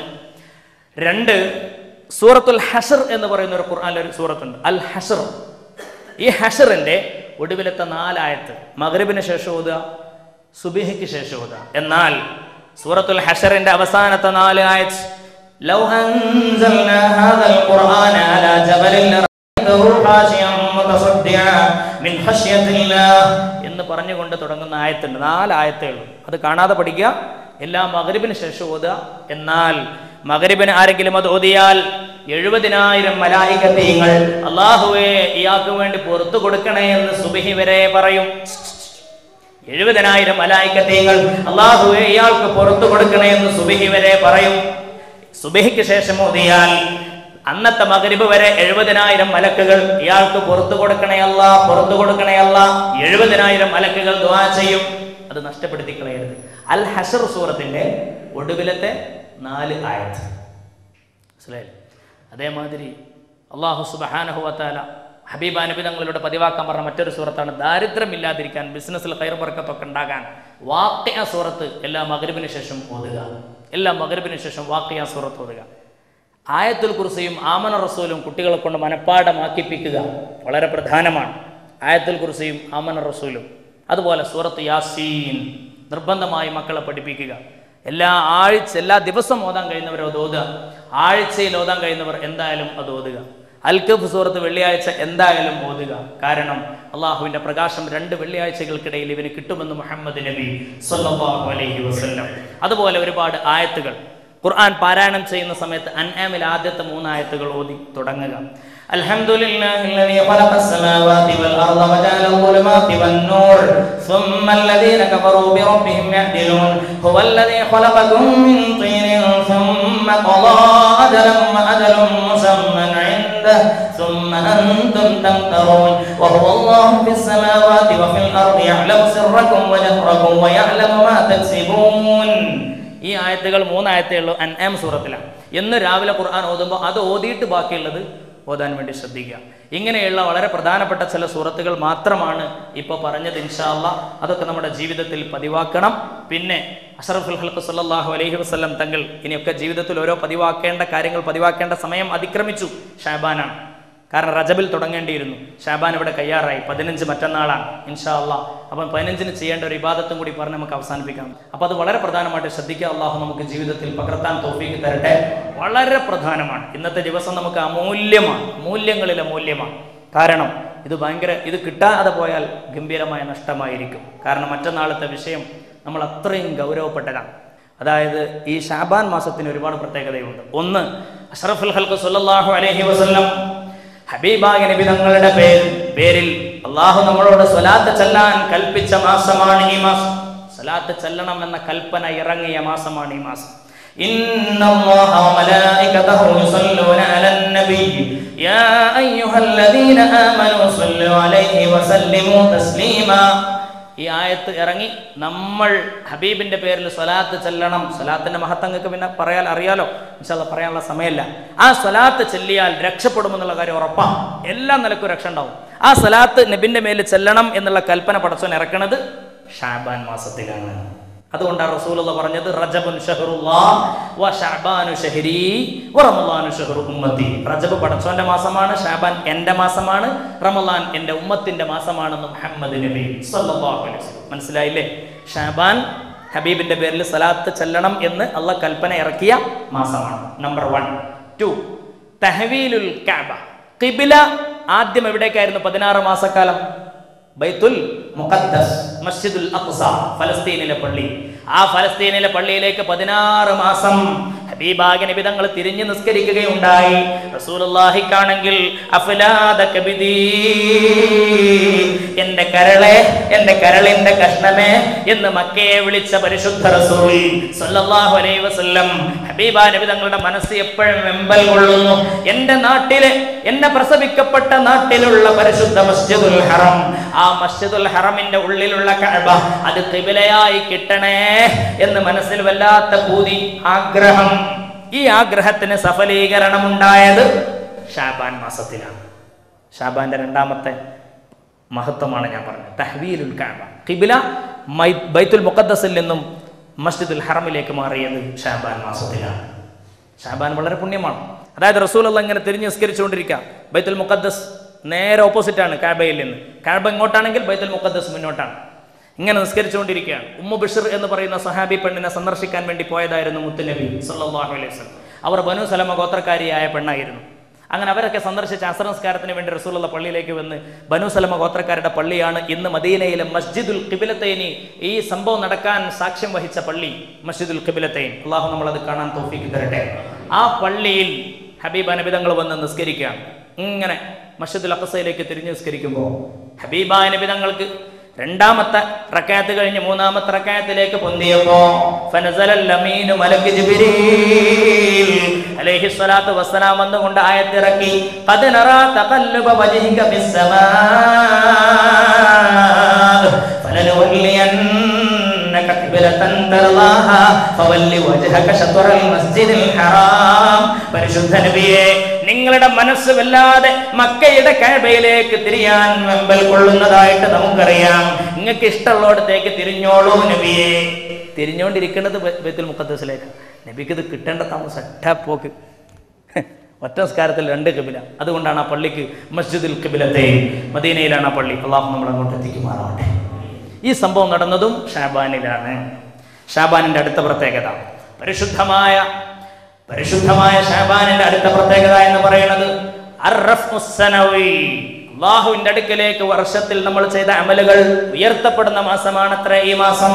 Speaker 2: രണ്ട് സൂറത്തുൽ ഹഷർ എന്ന് പറയുന്ന ഒരു ഖുർആനിലെ ഒരു സൂറത്തുണ്ട് അൽ ഹഷർ ഈ ഹഷറിന്റെ ഒടുവിലത്തെ നാലായത്ത് മഗ്രിബിന് ശേഷം ഓതുക സുബിഹിക്ക് ശേഷം ഓതുക എന്നാൽ സൂറത്തുൽ ഹഷറിന്റെ അവസാനത്തെ നാല് ആയത്ത് ലൗ അൻസൽനാ ഹാദൽ ഖുർആന അലാ ജബലിൻ ലറഅയ്തഹു ഖാശിയൻ മുതസദ്ദിഅ മിൻ ഖശ്യത്തില്ലാഹ് എന്ന് പറഞ്ഞുകൊണ്ട് തുടങ്ങുന്ന ആയത്തുണ്ട് നാല് ആയത്തേ ഉള്ളൂ അത് കാണാതെ പഠിക്കുക എല്ലാ മഗ്രിബിന് ശേഷം ഓതുക എന്നാൽ മഗ്രിബിന് ആരെങ്കിലും അത് ഓതിയാൽ എഴുപതിനായിരം മലായികത്തീങ്ങൾ അള്ളാഹുവേ ഇയാൾക്ക് വേണ്ടി പുറത്തു കൊടുക്കണേ എന്ന് സുബിഹി വരെ പറയും എഴുപതിനായിരം മലായിക്കത്തീങ്ങൾ അള്ളാഹുവെ ഇയാൾക്ക് പുറത്തു കൊടുക്കണേ എന്ന് സുബിഹി വരെ പറയും സുബിഹിക്ക് ശേഷം ഓതിയാൽ അന്നത്തെ മകരിബ് വരെ എഴുപതിനായിരം മലക്കുകൾ ഇയാൾക്ക് പുറത്തു കൊടുക്കണയല്ല പുറത്തു കൊടുക്കണയല്ല എഴുപതിനായിരം മലക്കുകൾ ദ്വാ ചെയ്യും അത് നഷ്ടപ്പെടുത്തി കളയരുത് അൽ ഹഷർ സൂറത്തിന്റെ ഒടുവിലത്തെ നാല് ആയത് മനസ്സിലായില്ലേ അതേമാതിരി അള്ളാഹു സുബഹാനഹുവത്താല ഹബീബ നബി തങ്ങളിലൂടെ പതിവാക്കാൻ പറഞ്ഞ മറ്റൊരു സൂറത്താണ് ദാരിദ്ര്യമില്ലാതിരിക്കാൻ ബിസിനസ്സിൽ കയറുപറക്കത്തൊക്കെ ഉണ്ടാകാൻ വാക്യ സൂറത്ത് എല്ലാ മകരിബിന് ശേഷം ഓതുക എല്ലാ മകരിബിന് ശേഷം വാക്യ സൂറത്ത് ഓതുക ആയത്തുൽ കുർസിയും ആമന റസൂലും കുട്ടികളെ കൊണ്ട് മനഃപ്പാടമാക്കിപ്പിക്കുക വളരെ പ്രധാനമാണ് ആയത്തുൽ കുർസിയും ആമന റസൂലും അതുപോലെ സൂറത്ത് യാസീൻ നിർബന്ധമായി മക്കളെ പഠിപ്പിക്കുക എല്ലാ ആഴ്ച എല്ലാ ദിവസം ഓതാൻ കഴിയുന്നവർ അത് ഓതുക ആഴ്ചയിൽ ഓതാൻ കഴിയുന്നവർ എന്തായാലും അത് ഓതുക അൽക്കഫ് സൂറത്ത് വെള്ളിയാഴ്ച എന്തായാലും ഓതുക കാരണം അള്ളാഹുവിന്റെ പ്രകാശം രണ്ട് വെള്ളിയാഴ്ചകൾക്കിടയിൽ ഇവന് കിട്ടുമെന്ന് മുഹമ്മദ് നബി സല്ലല്ലാഹു അലൈഹി വസല്ലം അതുപോലെ ഒരുപാട് ആയത്തുകൾ ഖുർആൻ പാരായണം ചെയ്യുന്ന സമയത്ത് അൻആമിൽ ആദ്യത്തെ മൂന്ന് ആയത്തുകൾ ഓതി തുടങ്ങുക الحمد لله الذي خلق السماوات والأرض وجعل الظلمات والنور ثم الذين كفروا بربهم يعدلون هو الذي خلقكم من طين ثم قضى أجلا وأجل مسمى عنده ثم أنتم تمترون وهو الله في السماوات وفي الأرض يعلم سركم وجهركم ويعلم ما تكسبون ഈ ആയത്തുകൾ മൂന്നായത്തേ ഉള്ളൂ അൻആം സൂറത്തിലാണ് എന്ന് രാവിലെ ഖുർആൻ ഓതുമ്പോൾ അത് ഓതിയിട്ട് ബാക്കിയുള്ളത് ഓതാൻ വേണ്ടി ശ്രദ്ധിക്കുക ഇങ്ങനെയുള്ള വളരെ പ്രധാനപ്പെട്ട ചില സൂറത്തുകൾ മാത്രമാണ് ഇപ്പോൾ പറഞ്ഞത് ഇൻഷാല്ല അതൊക്കെ നമ്മുടെ ജീവിതത്തിൽ പതിവാക്കണം പിന്നെ അഷറഫുൽ ഹൽക്ക് സല്ലാഹു അലൈഹി വസ്ലം തങ്ങൾ ഇനിയൊക്കെ ജീവിതത്തിൽ ഓരോ പതിവാക്കേണ്ട കാര്യങ്ങൾ പതിവാക്കേണ്ട സമയം അതിക്രമിച്ചു ഷാബാനാണ് കാരണം റജബിൽ തുടങ്ങേണ്ടിയിരുന്നു ഷാബാൻ ഇവിടെ കയ്യാറായി പതിനഞ്ച് മറ്റന്നാളാണ് ഇൻഷാ അള്ളാഹ് അപ്പം പതിനഞ്ചിന് ചെയ്യേണ്ട ഒരു ഇബാദത്തും കൂടി പറഞ്ഞ് നമുക്ക് അവസാനിപ്പിക്കാം അപ്പോൾ അത് വളരെ പ്രധാനമായിട്ട് ശ്രദ്ധിക്കുക അള്ളാഹു നമുക്ക് ജീവിതത്തിൽ പകർത്താൻ തോഫീക്ക് തരട്ടെ വളരെ പ്രധാനമാണ് ഇന്നത്തെ ദിവസം നമുക്ക് അമൂല്യമാണ് മൂല്യങ്ങളിലെ മൂല്യമാണ് കാരണം ഇത് ഭയങ്കര ഇത് കിട്ടാതെ പോയാൽ ഗംഭീരമായ നഷ്ടമായിരിക്കും കാരണം മറ്റന്നാളത്തെ വിഷയം നമ്മൾ അത്രയും ഗൗരവപ്പെട്ടതാണ് അതായത് ഈ ഷാബാൻ മാസത്തിന് ഒരുപാട് പ്രത്യേകതയുണ്ട് ഒന്ന് അഷറഫുൽ ഹൽക്ക് സല്ലല്ലാഹു അലൈഹി വസല്ലം ഹബീബായ നബി തങ്ങളുടെ പേരിൽ പേരിൽ അള്ളാഹു നമ്മളോട് സ്വലാത്ത് ചെല്ലാൻ കൽപ്പിച്ച മാസമാണ് ഈ മാസം സ്വലാത്ത് ചെല്ലണം എന്ന കൽപ്പന ഇറങ്ങിയ മാസമാണ് ഈ മാസം إن الله وملائكته يصلون على النبي يا أيها الذين آمنوا صلوا عليه وسلموا تسليما ഈ ആയത്ത് ഇറങ്ങി നമ്മൾ ഹബീബിന്റെ പേരിൽ സ്വലാത്ത് ചെല്ലണം സ്വലാത്തിന്റെ മഹത്വങ്ങൾക്ക് പിന്നെ പറയാൻ അറിയാലോ ഇൻഷാല്ല പറയാനുള്ള സമയമല്ല ആ സ്വലാത്ത് ചെല്ലിയാൽ രക്ഷപ്പെടുമെന്നുള്ള കാര്യം ഉറപ്പാണ് എല്ലാ നിലക്കും രക്ഷ ഉണ്ടാവും ആ സ്വലാത്ത് നബിന്റെ മേലിൽ ചെല്ലണം എന്നുള്ള കൽപ്പന പടച്ചോൻ ഇറക്കണത് ഷാബാൻ മാസത്തിലാണ് അതുകൊണ്ടാണ് റസൂലുള്ള പറഞ്ഞത് റജബുൻ ഷഹറുല്ലാഹ് വ ശഅബാനു ഷഹരി വ റമളാനു ഷഹറു ഉമ്മത്തി റജബ് പടച്ചോന്റെ മാസമാണ് ഷാബാൻ എന്റെ മാസമാണ് റമളാൻ എന്റെ ഉമ്മത്തിന്റെ മാസമാണെന്ന് മുഹമ്മദ് നബി സല്ലല്ലാഹു അലൈഹി വസല്ലം മനസ്സിലായില്ലേ ഷാബാൻ ഹബീബിന്റെ പേരിൽ സലാത്ത് ചെല്ലണം എന്ന് അള്ളാഹ് കൽപ്പന ഇറക്കിയ മാസമാണ് നമ്പർ വൺ ടു തഹവീലുൽ കഅബ ഖിബില ആദ്യം എവിടേക്കായിരുന്നു പതിനാറ് മാസക്കാലം ബൈത്തുൽ മുഖദ്ദസ് മസ്ജിദുൽ അഖ്സ ഫലസ്തീനിലെ പള്ളി ആ ഫലസ്തീനിലെ പള്ളിയിലേക്ക് പതിനാറ് മാസം ഹബീബാഗ് നബി തങ്ങൾ തിരിഞ്ഞു നിസ്കരിക്കുകയുണ്ടായി റസൂലുള്ളാഹിക്കാണെങ്കിൽ അഫ്ലാദ കബിദീ എന്റെ കരളെ എന്റെ കരളിന്റെ കഷ്ണമേ എന്ന് മക്കയെ വിളിച്ച പരിശുദ്ധ റസൂൽ സല്ലല്ലാഹു അലൈഹി വസല്ലം ഹബീബ നബി തങ്ങളുടെ മനസ്സ് എപ്പോഴും വെമ്പൽ കൊള്ളുന്നു എന്റെ നാട്ടിലെ എന്നെ പ്രസവിക്കപ്പെട്ട നാട്ടിലുള്ള പരിശുദ്ധ മസ്ജിദുൽ ഹറം ആ മസ്ജിദുൽ ഹറമിന്റെ ഉള്ളിലുള്ള കഅബ അത് കിബിലയായി കിട്ടണേ എന്ന് മനസ്സിൽ വല്ലാത്ത പൂതി ആഗ്രഹം ഈ ആഗ്രഹത്തിന് സഫലീകരണം ഉണ്ടായത് ഷാബാൻ മാസത്തിലാണ് ഷാബാന്റെ രണ്ടാമത്തെ മഹത്വമാണ് ഞാൻ പറഞ്ഞത് തഹ്വീലുൽ കഅബ ഖിബില മൈ- ബൈത്തുൽ മുഖദ്ദസിൽ നിന്നും മസ്ജിദുൽ ഹറമിലേക്ക് മാറിയത് ഷാബാൻ മാസത്തിലാണ് ഷാബാൻ വളരെ പുണ്യമാണ് അതായത് റസൂൽ അള്ള ഇങ്ങനെ തിരിഞ്ഞ് നിസ്കരിച്ചുകൊണ്ടിരിക്കുക ബൈത്തുൽ മുഖദ്ദസ് നേരെ ഓപ്പോസിറ്റ് ആണ് കാബയിൽ നിന്ന് കാബ ഇങ്ങോട്ടാണെങ്കിൽ ബൈത്തുൽ മുഖദ്ദസ് മുന്നോട്ടാണ് ഇങ്ങനെ നിസ്കരിച്ചുകൊണ്ടിരിക്കുകയാണ് ഉമ്മു ബിഷർ എന്ന് പറയുന്ന സഹാബി പെണ്ണിനെ സന്ദർശിക്കാൻ വേണ്ടി പോയതായിരുന്നു മുത്തുനബി സല്ലല്ലാഹു അലൈഹി വസല്ലം അവർ ബനു സലമ ഗോത്രക്കാരിയായ പെണ്ണായിരുന്നു അങ്ങനെ അവരൊക്കെ സന്ദർശിച്ച അസർ നിസ്കാരത്തിന് വേണ്ടി റസൂലുള്ള പള്ളിയിലേക്ക് വന്ന് ബനു സലമ ഗോത്രക്കാരുടെ പള്ളിയാണ് ഇന്ന് മദീനയിലെ മസ്ജിദുൽ കിബിലത്തൈനി ഈ സംഭവം നടക്കാൻ സാക്ഷ്യം വഹിച്ച പള്ളി മസ്ജിദുൽ കിബിലത്തൈൻ അള്ളാഹു നമ്മളത് കാണാൻ തോഫിക്ക് തരട്ടെ ആ പള്ളിയിൽ ഹബീബ നബിതങ്ങൾ വന്ന് നിസ്കരിക്കുകയാണ് ഇങ്ങനെ മസ്ജിദുൽ അഖസയിലേക്ക് തിരിഞ്ഞ് നിസ്കരിക്കുമ്പോൾ ഹബീബ നബിതങ്ങൾക്ക് രണ്ടാമത്തെ റക്കായത്ത് കഴിഞ്ഞ് മൂന്നാമത്തെ റക്കായത്തിലേക്ക് പൊന്തിയപ്പോ ഫനസലൽ അമീനു മലക്ക് ജിബ്രീൽ അലൈഹി സ്വലാത്തു വസ്സലാം വന്നുകൊണ്ട് ആയത്തിറക്കി ഖദ് നറാ തഖല്ലുബ വജ്ഹിക ഫിസ്സമാ فلنولينك قبلة ترضاها فول وجهك شطر المسجد الحرام പരിശുദ്ധ നബിയെ നിങ്ങളുടെ മനസ്സ് വല്ലാതെ മക്കയുടെ കഴബയിലേക്ക് തിരിയാൻ വെമ്പൽ കൊള്ളുന്നതായിട്ട് നമുക്കറിയാം നിങ്ങൾക്ക് ഇഷ്ടമുള്ളിടത്തേക്ക് തിരിഞ്ഞോളൂ നബിയെ തിരിഞ്ഞുകൊണ്ടിരിക്കുന്നത് ബൈത്തുൽ മുഖദ്സിലേക്ക് നബിക്ക് ഇത് കിട്ടേണ്ട താമസം ഒറ്റ പോക്ക് ഒറ്റ സംസ്കാരത്തിൽ രണ്ട് കബില അതുകൊണ്ടാണ് ആ പള്ളിക്ക് മസ്ജിദുൽ കബിലത്തെ മദീനയിലാണ് ആ പള്ളി അള്ളാഹു നമ്മൾ അങ്ങോട്ട് എത്തിക്കുമാറാവട്ടെ ഈ സംഭവം നടന്നതും ഷാബാനിലാണ് ഷാബാനിന്റെ അടുത്ത പ്രത്യേകത പരിശുദ്ധമായ പരിശുദ്ധമായ ഷാബാനിന്റെ അടുത്ത പ്രത്യേകത എന്ന് പറയുന്നത് അർറഫ്മുസ്സനവി. അള്ളാഹുവിന്റെ അടുക്കലേക്ക് വർഷത്തിൽ നമ്മൾ ചെയ്ത അമലുകൾ ഉയർത്തപ്പെടുന്ന മാസമാണത്ര ഈ മാസം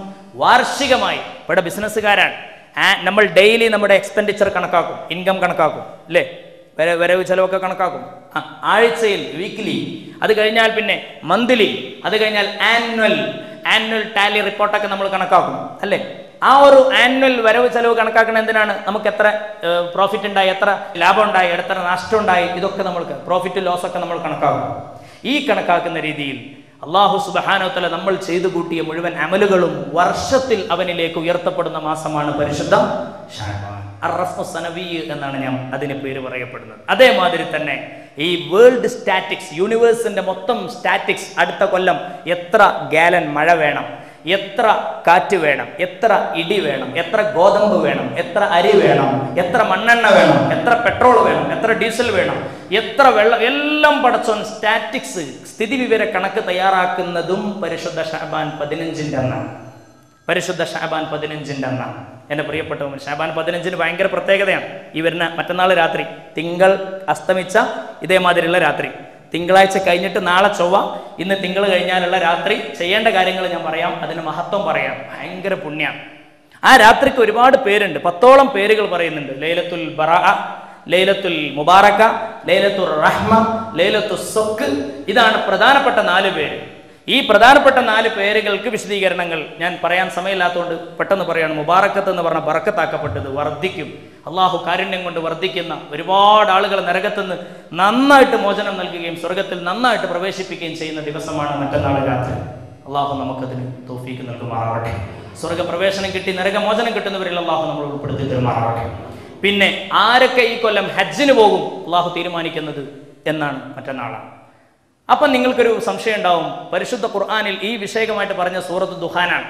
Speaker 2: വാർഷികമായി ഇവിടെ ബിസിനസ്സുകാരാണ് ആ- നമ്മൾ ഡെയിലി നമ്മുടെ എക്സ്പെൻഡിച്ചർ കണക്കാക്കും ഇൻകം കണക്കാക്കും അല്ലേ വര വരവ് ചെലവൊക്കെ കണക്കാക്കും ആ, ആഴ്ചയിൽ വീക്ക്ലി അത് കഴിഞ്ഞാൽ പിന്നെ മന്ത്ലി അത് കഴിഞ്ഞാൽ ആനുവൽ ആനുവൽ ടാലി റിപ്പോർട്ടൊക്കെ നമ്മൾ കണക്കാക്കും അല്ലേ ആ ഒരു ആനുവൽ വരവ് ചെലവ് കണക്കാക്കുന്ന എന്തിനാണ് നമുക്ക് എത്ര പ്രോഫിറ്റ് ഉണ്ടായി എത്ര ലാഭം ഉണ്ടായി എത്ര നഷ്ടം ഉണ്ടായി ഇതൊക്കെ നമ്മൾക്ക് പ്രോഫിറ്റ് ലോസ് ഒക്കെ നമ്മൾ കണക്കാക്കും ഈ കണക്കാക്കുന്ന രീതിയിൽ അള്ളാഹു സുബാനോത്തല നമ്മൾ ചെയ്തു കൂട്ടിയ മുഴുവൻ അമലുകളും വർഷത്തിൽ അവനിലേക്ക് ഉയർത്തപ്പെടുന്ന മാസമാണ് പരിശുദ്ധ ഷാബാൻ അറഫു സനവി എന്നാണ് ഞാൻ അതിന് പേര് പറയപ്പെടുന്നത് അതേമാതിരി തന്നെ ഈ വേൾഡ് സ്റ്റാറ്റിക്സ് യൂണിവേഴ്സിന്റെ മൊത്തം സ്റ്റാറ്റിക്സ് അടുത്ത കൊല്ലം എത്ര ഗാലൻ മഴ വേണം എത്ര കാറ്റ് വേണം എത്ര ഇടി വേണം എത്ര ഗോതമ്പ് വേണം എത്ര അരി വേണം എത്ര മണ്ണെണ്ണ വേണം എത്ര പെട്രോൾ വേണം എത്ര ഡീസൽ വേണം എത്ര വെള്ളം എല്ലാം പടച്ചോൻ സ്റ്റാറ്റിക്സ് സ്ഥിതിവിവര കണക്ക് തയ്യാറാക്കുന്നതും പരിശുദ്ധ ഷാബാൻ പതിനഞ്ചിൻ്റെ അന്നാണ് പരിശുദ്ധ ഷാബാൻ പതിനഞ്ചിൻ്റെ അന്നാണ് എൻ്റെ പ്രിയപ്പെട്ടവൻ ഷാബാൻ പതിനഞ്ചിന് ഭയങ്കര പ്രത്യേകതയാണ് ഈ വരുന്ന മറ്റന്നാൾ രാത്രി തിങ്കൾ അസ്തമിച്ച ഇതേമാതിരിയുള്ള രാത്രി തിങ്കളാഴ്ച കഴിഞ്ഞിട്ട് നാളെ ചൊവ്വ ഇന്ന് തിങ്കൾ കഴിഞ്ഞാലുള്ള രാത്രി ചെയ്യേണ്ട കാര്യങ്ങൾ ഞാൻ പറയാം അതിന് മഹത്വം പറയാം ഭയങ്കര പുണ്യാണ് ആ രാത്രിക്ക് ഒരുപാട് പേരുണ്ട് പത്തോളം പേരുകൾ പറയുന്നുണ്ട് ലൈലത്തുൽ ബറാ ലൈലത്തുൽ മുബാറക്ക ലൈലത്തുൽ റഹ്മ ലൈലത്തുൽ സൊക്ക് ഇതാണ് പ്രധാനപ്പെട്ട നാല് പേര് ഈ പ്രധാനപ്പെട്ട നാല് പേരുകൾക്ക് വിശദീകരണങ്ങൾ ഞാൻ പറയാൻ സമയമില്ലാത്തതുകൊണ്ട് പെട്ടെന്ന് പറയാണ് മുബാറക്കത്ത് എന്ന് പറഞ്ഞ ബറക്കത്താക്കപ്പെട്ടത് വർദ്ധിക്കും അള്ളാഹു കാരുണ്യം കൊണ്ട് വർദ്ധിക്കുന്ന ഒരുപാട് ആളുകൾ നരകത്തുനിന്ന് നന്നായിട്ട് മോചനം നൽകുകയും സ്വർഗത്തിൽ നന്നായിട്ട് പ്രവേശിപ്പിക്കുകയും ചെയ്യുന്ന ദിവസമാണ് മറ്റന്നാൾ രാത്രി അള്ളാഹു നമുക്കതിന് തോഫീക്ക് നൽകുമാറാവട്ടെ സ്വർഗപ്രവേശനം കിട്ടി നരകമോചനം കിട്ടുന്നവരിൽ അള്ളാഹു നമ്മൾ ഉൾപ്പെടുത്തി തരുമാറാവട്ടെ പിന്നെ ആരൊക്കെ ഈ കൊല്ലം ഹജ്ജിന് പോകും അള്ളാഹു തീരുമാനിക്കുന്നത് എന്നാണ് മറ്റന്നാളാണ് അപ്പം നിങ്ങൾക്കൊരു സംശയം ഉണ്ടാവും പരിശുദ്ധ ഖുർആനിൽ ഈ വിഷയകമായിട്ട് പറഞ്ഞ സൂറത്ത് ദുഹാനാണ്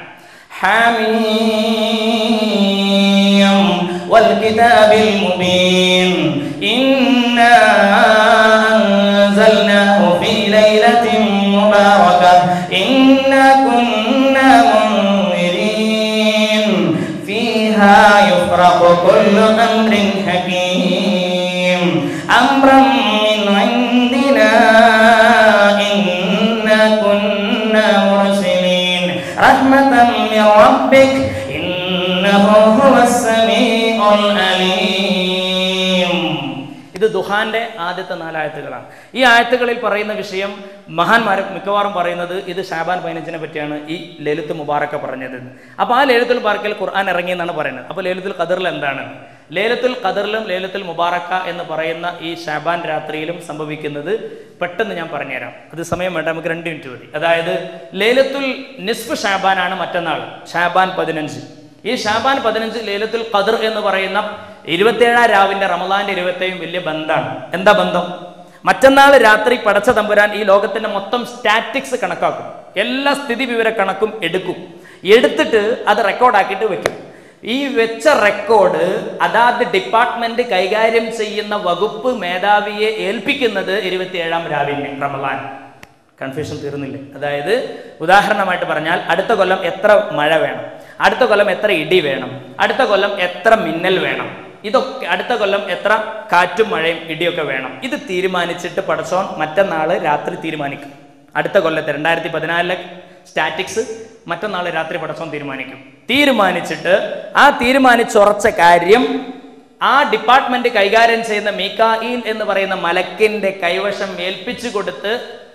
Speaker 2: حميم والكتاب المبين إنا أنزلناه في ليلة مباركة إنا كنا منذرين فيها يفرق كل أمر حكيم أمرا من عندنا إنا كنا مرسلين رحمة من ربك إنه هو السميع العليم ഇത് ദുഹാന്റെ ആദ്യത്തെ നാലായത്തുകളാണ് ഈ ആയത്തുകളിൽ പറയുന്ന വിഷയം മഹാന്മാർ മിക്കവാറും പറയുന്നത് ഇത് ഷാബാൻ പതിനഞ്ചിനെ പറ്റിയാണ് ഈ ലലിത്ത് മുബാറക്ക പറഞ്ഞത് അപ്പൊ ആ ലേലത്തുൽ ബാർക്കൽ ഖുർആൻ ഇറങ്ങി എന്നാണ് പറയുന്നത് അപ്പൊ ലേലത്തുൽ ഖദറിൽ എന്താണ് ലേലത്തുൽ ഖദറിലും ലേലത്തുൽ മുബാറക്ക എന്ന് പറയുന്ന ഈ ഷാബാൻ രാത്രിയിലും സംഭവിക്കുന്നത് പെട്ടെന്ന് ഞാൻ പറഞ്ഞുതരാം അത് സമയം വേണ്ട നമുക്ക് രണ്ട് മിനിറ്റ് മതി അതായത് ലേലത്തുൽ നിസ്ഫ് ഷാബാനാണ് മറ്റന്നാൾ ഷാബാൻ പതിനഞ്ച് ഈ ഷാബാൻ പതിനഞ്ച് ലേലത്തുൽ ഖദർ എന്ന് പറയുന്ന ഇരുപത്തേഴാം രാവിന്റെ റമദാന്റെ ഇരുപത്തേഴും വലിയ ബന്ധമാണ് എന്താ ബന്ധം മറ്റന്നാൾ രാത്രി പടച്ച തമ്പുരാൻ ഈ ലോകത്തിന്റെ മൊത്തം സ്റ്റാറ്റിക്സ് കണക്കാക്കും എല്ലാ സ്ഥിതി വിവര കണക്കും എടുക്കും എടുത്തിട്ട് അത് റെക്കോർഡാക്കിയിട്ട് വെക്കും ഈ വെച്ച റെക്കോർഡ് അതാത് ഡിപ്പാർട്ട്മെന്റ് കൈകാര്യം ചെയ്യുന്ന വകുപ്പ് മേധാവിയെ ഏൽപ്പിക്കുന്നത് ഇരുപത്തിയേഴാം രാവിലെ റമദാൻ കൺഫ്യൂഷൻ തീർന്നില്ലേ അതായത് ഉദാഹരണമായിട്ട് പറഞ്ഞാൽ അടുത്ത കൊല്ലം എത്ര മഴ വേണം അടുത്ത കൊല്ലം എത്ര ഇടി വേണം അടുത്ത കൊല്ലം എത്ര മിന്നൽ വേണം ഇതൊക്കെ അടുത്ത കൊല്ലം എത്ര കാറ്റും മഴയും ഇടിയൊക്കെ വേണം ഇത് തീരുമാനിച്ചിട്ട് പടച്ചോൻ മറ്റന്നാള് രാത്രി തീരുമാനിക്കും അടുത്ത കൊല്ലത്തെ രണ്ടായിരത്തി പതിനാലിലെ സ്റ്റാറ്റിക്സ് മറ്റന്നാൾ രാത്രി പടച്ചോൻ തീരുമാനിക്കും തീരുമാനിച്ചിട്ട് ആ തീരുമാനിച്ചുറച്ച കാര്യം ആ ഡിപ്പാർട്ട്മെന്റ് കൈകാര്യം ചെയ്യുന്ന മീക്കായിൽ എന്ന് പറയുന്ന മലക്കിന്റെ കൈവശം ഏൽപ്പിച്ചു കൊടുത്ത്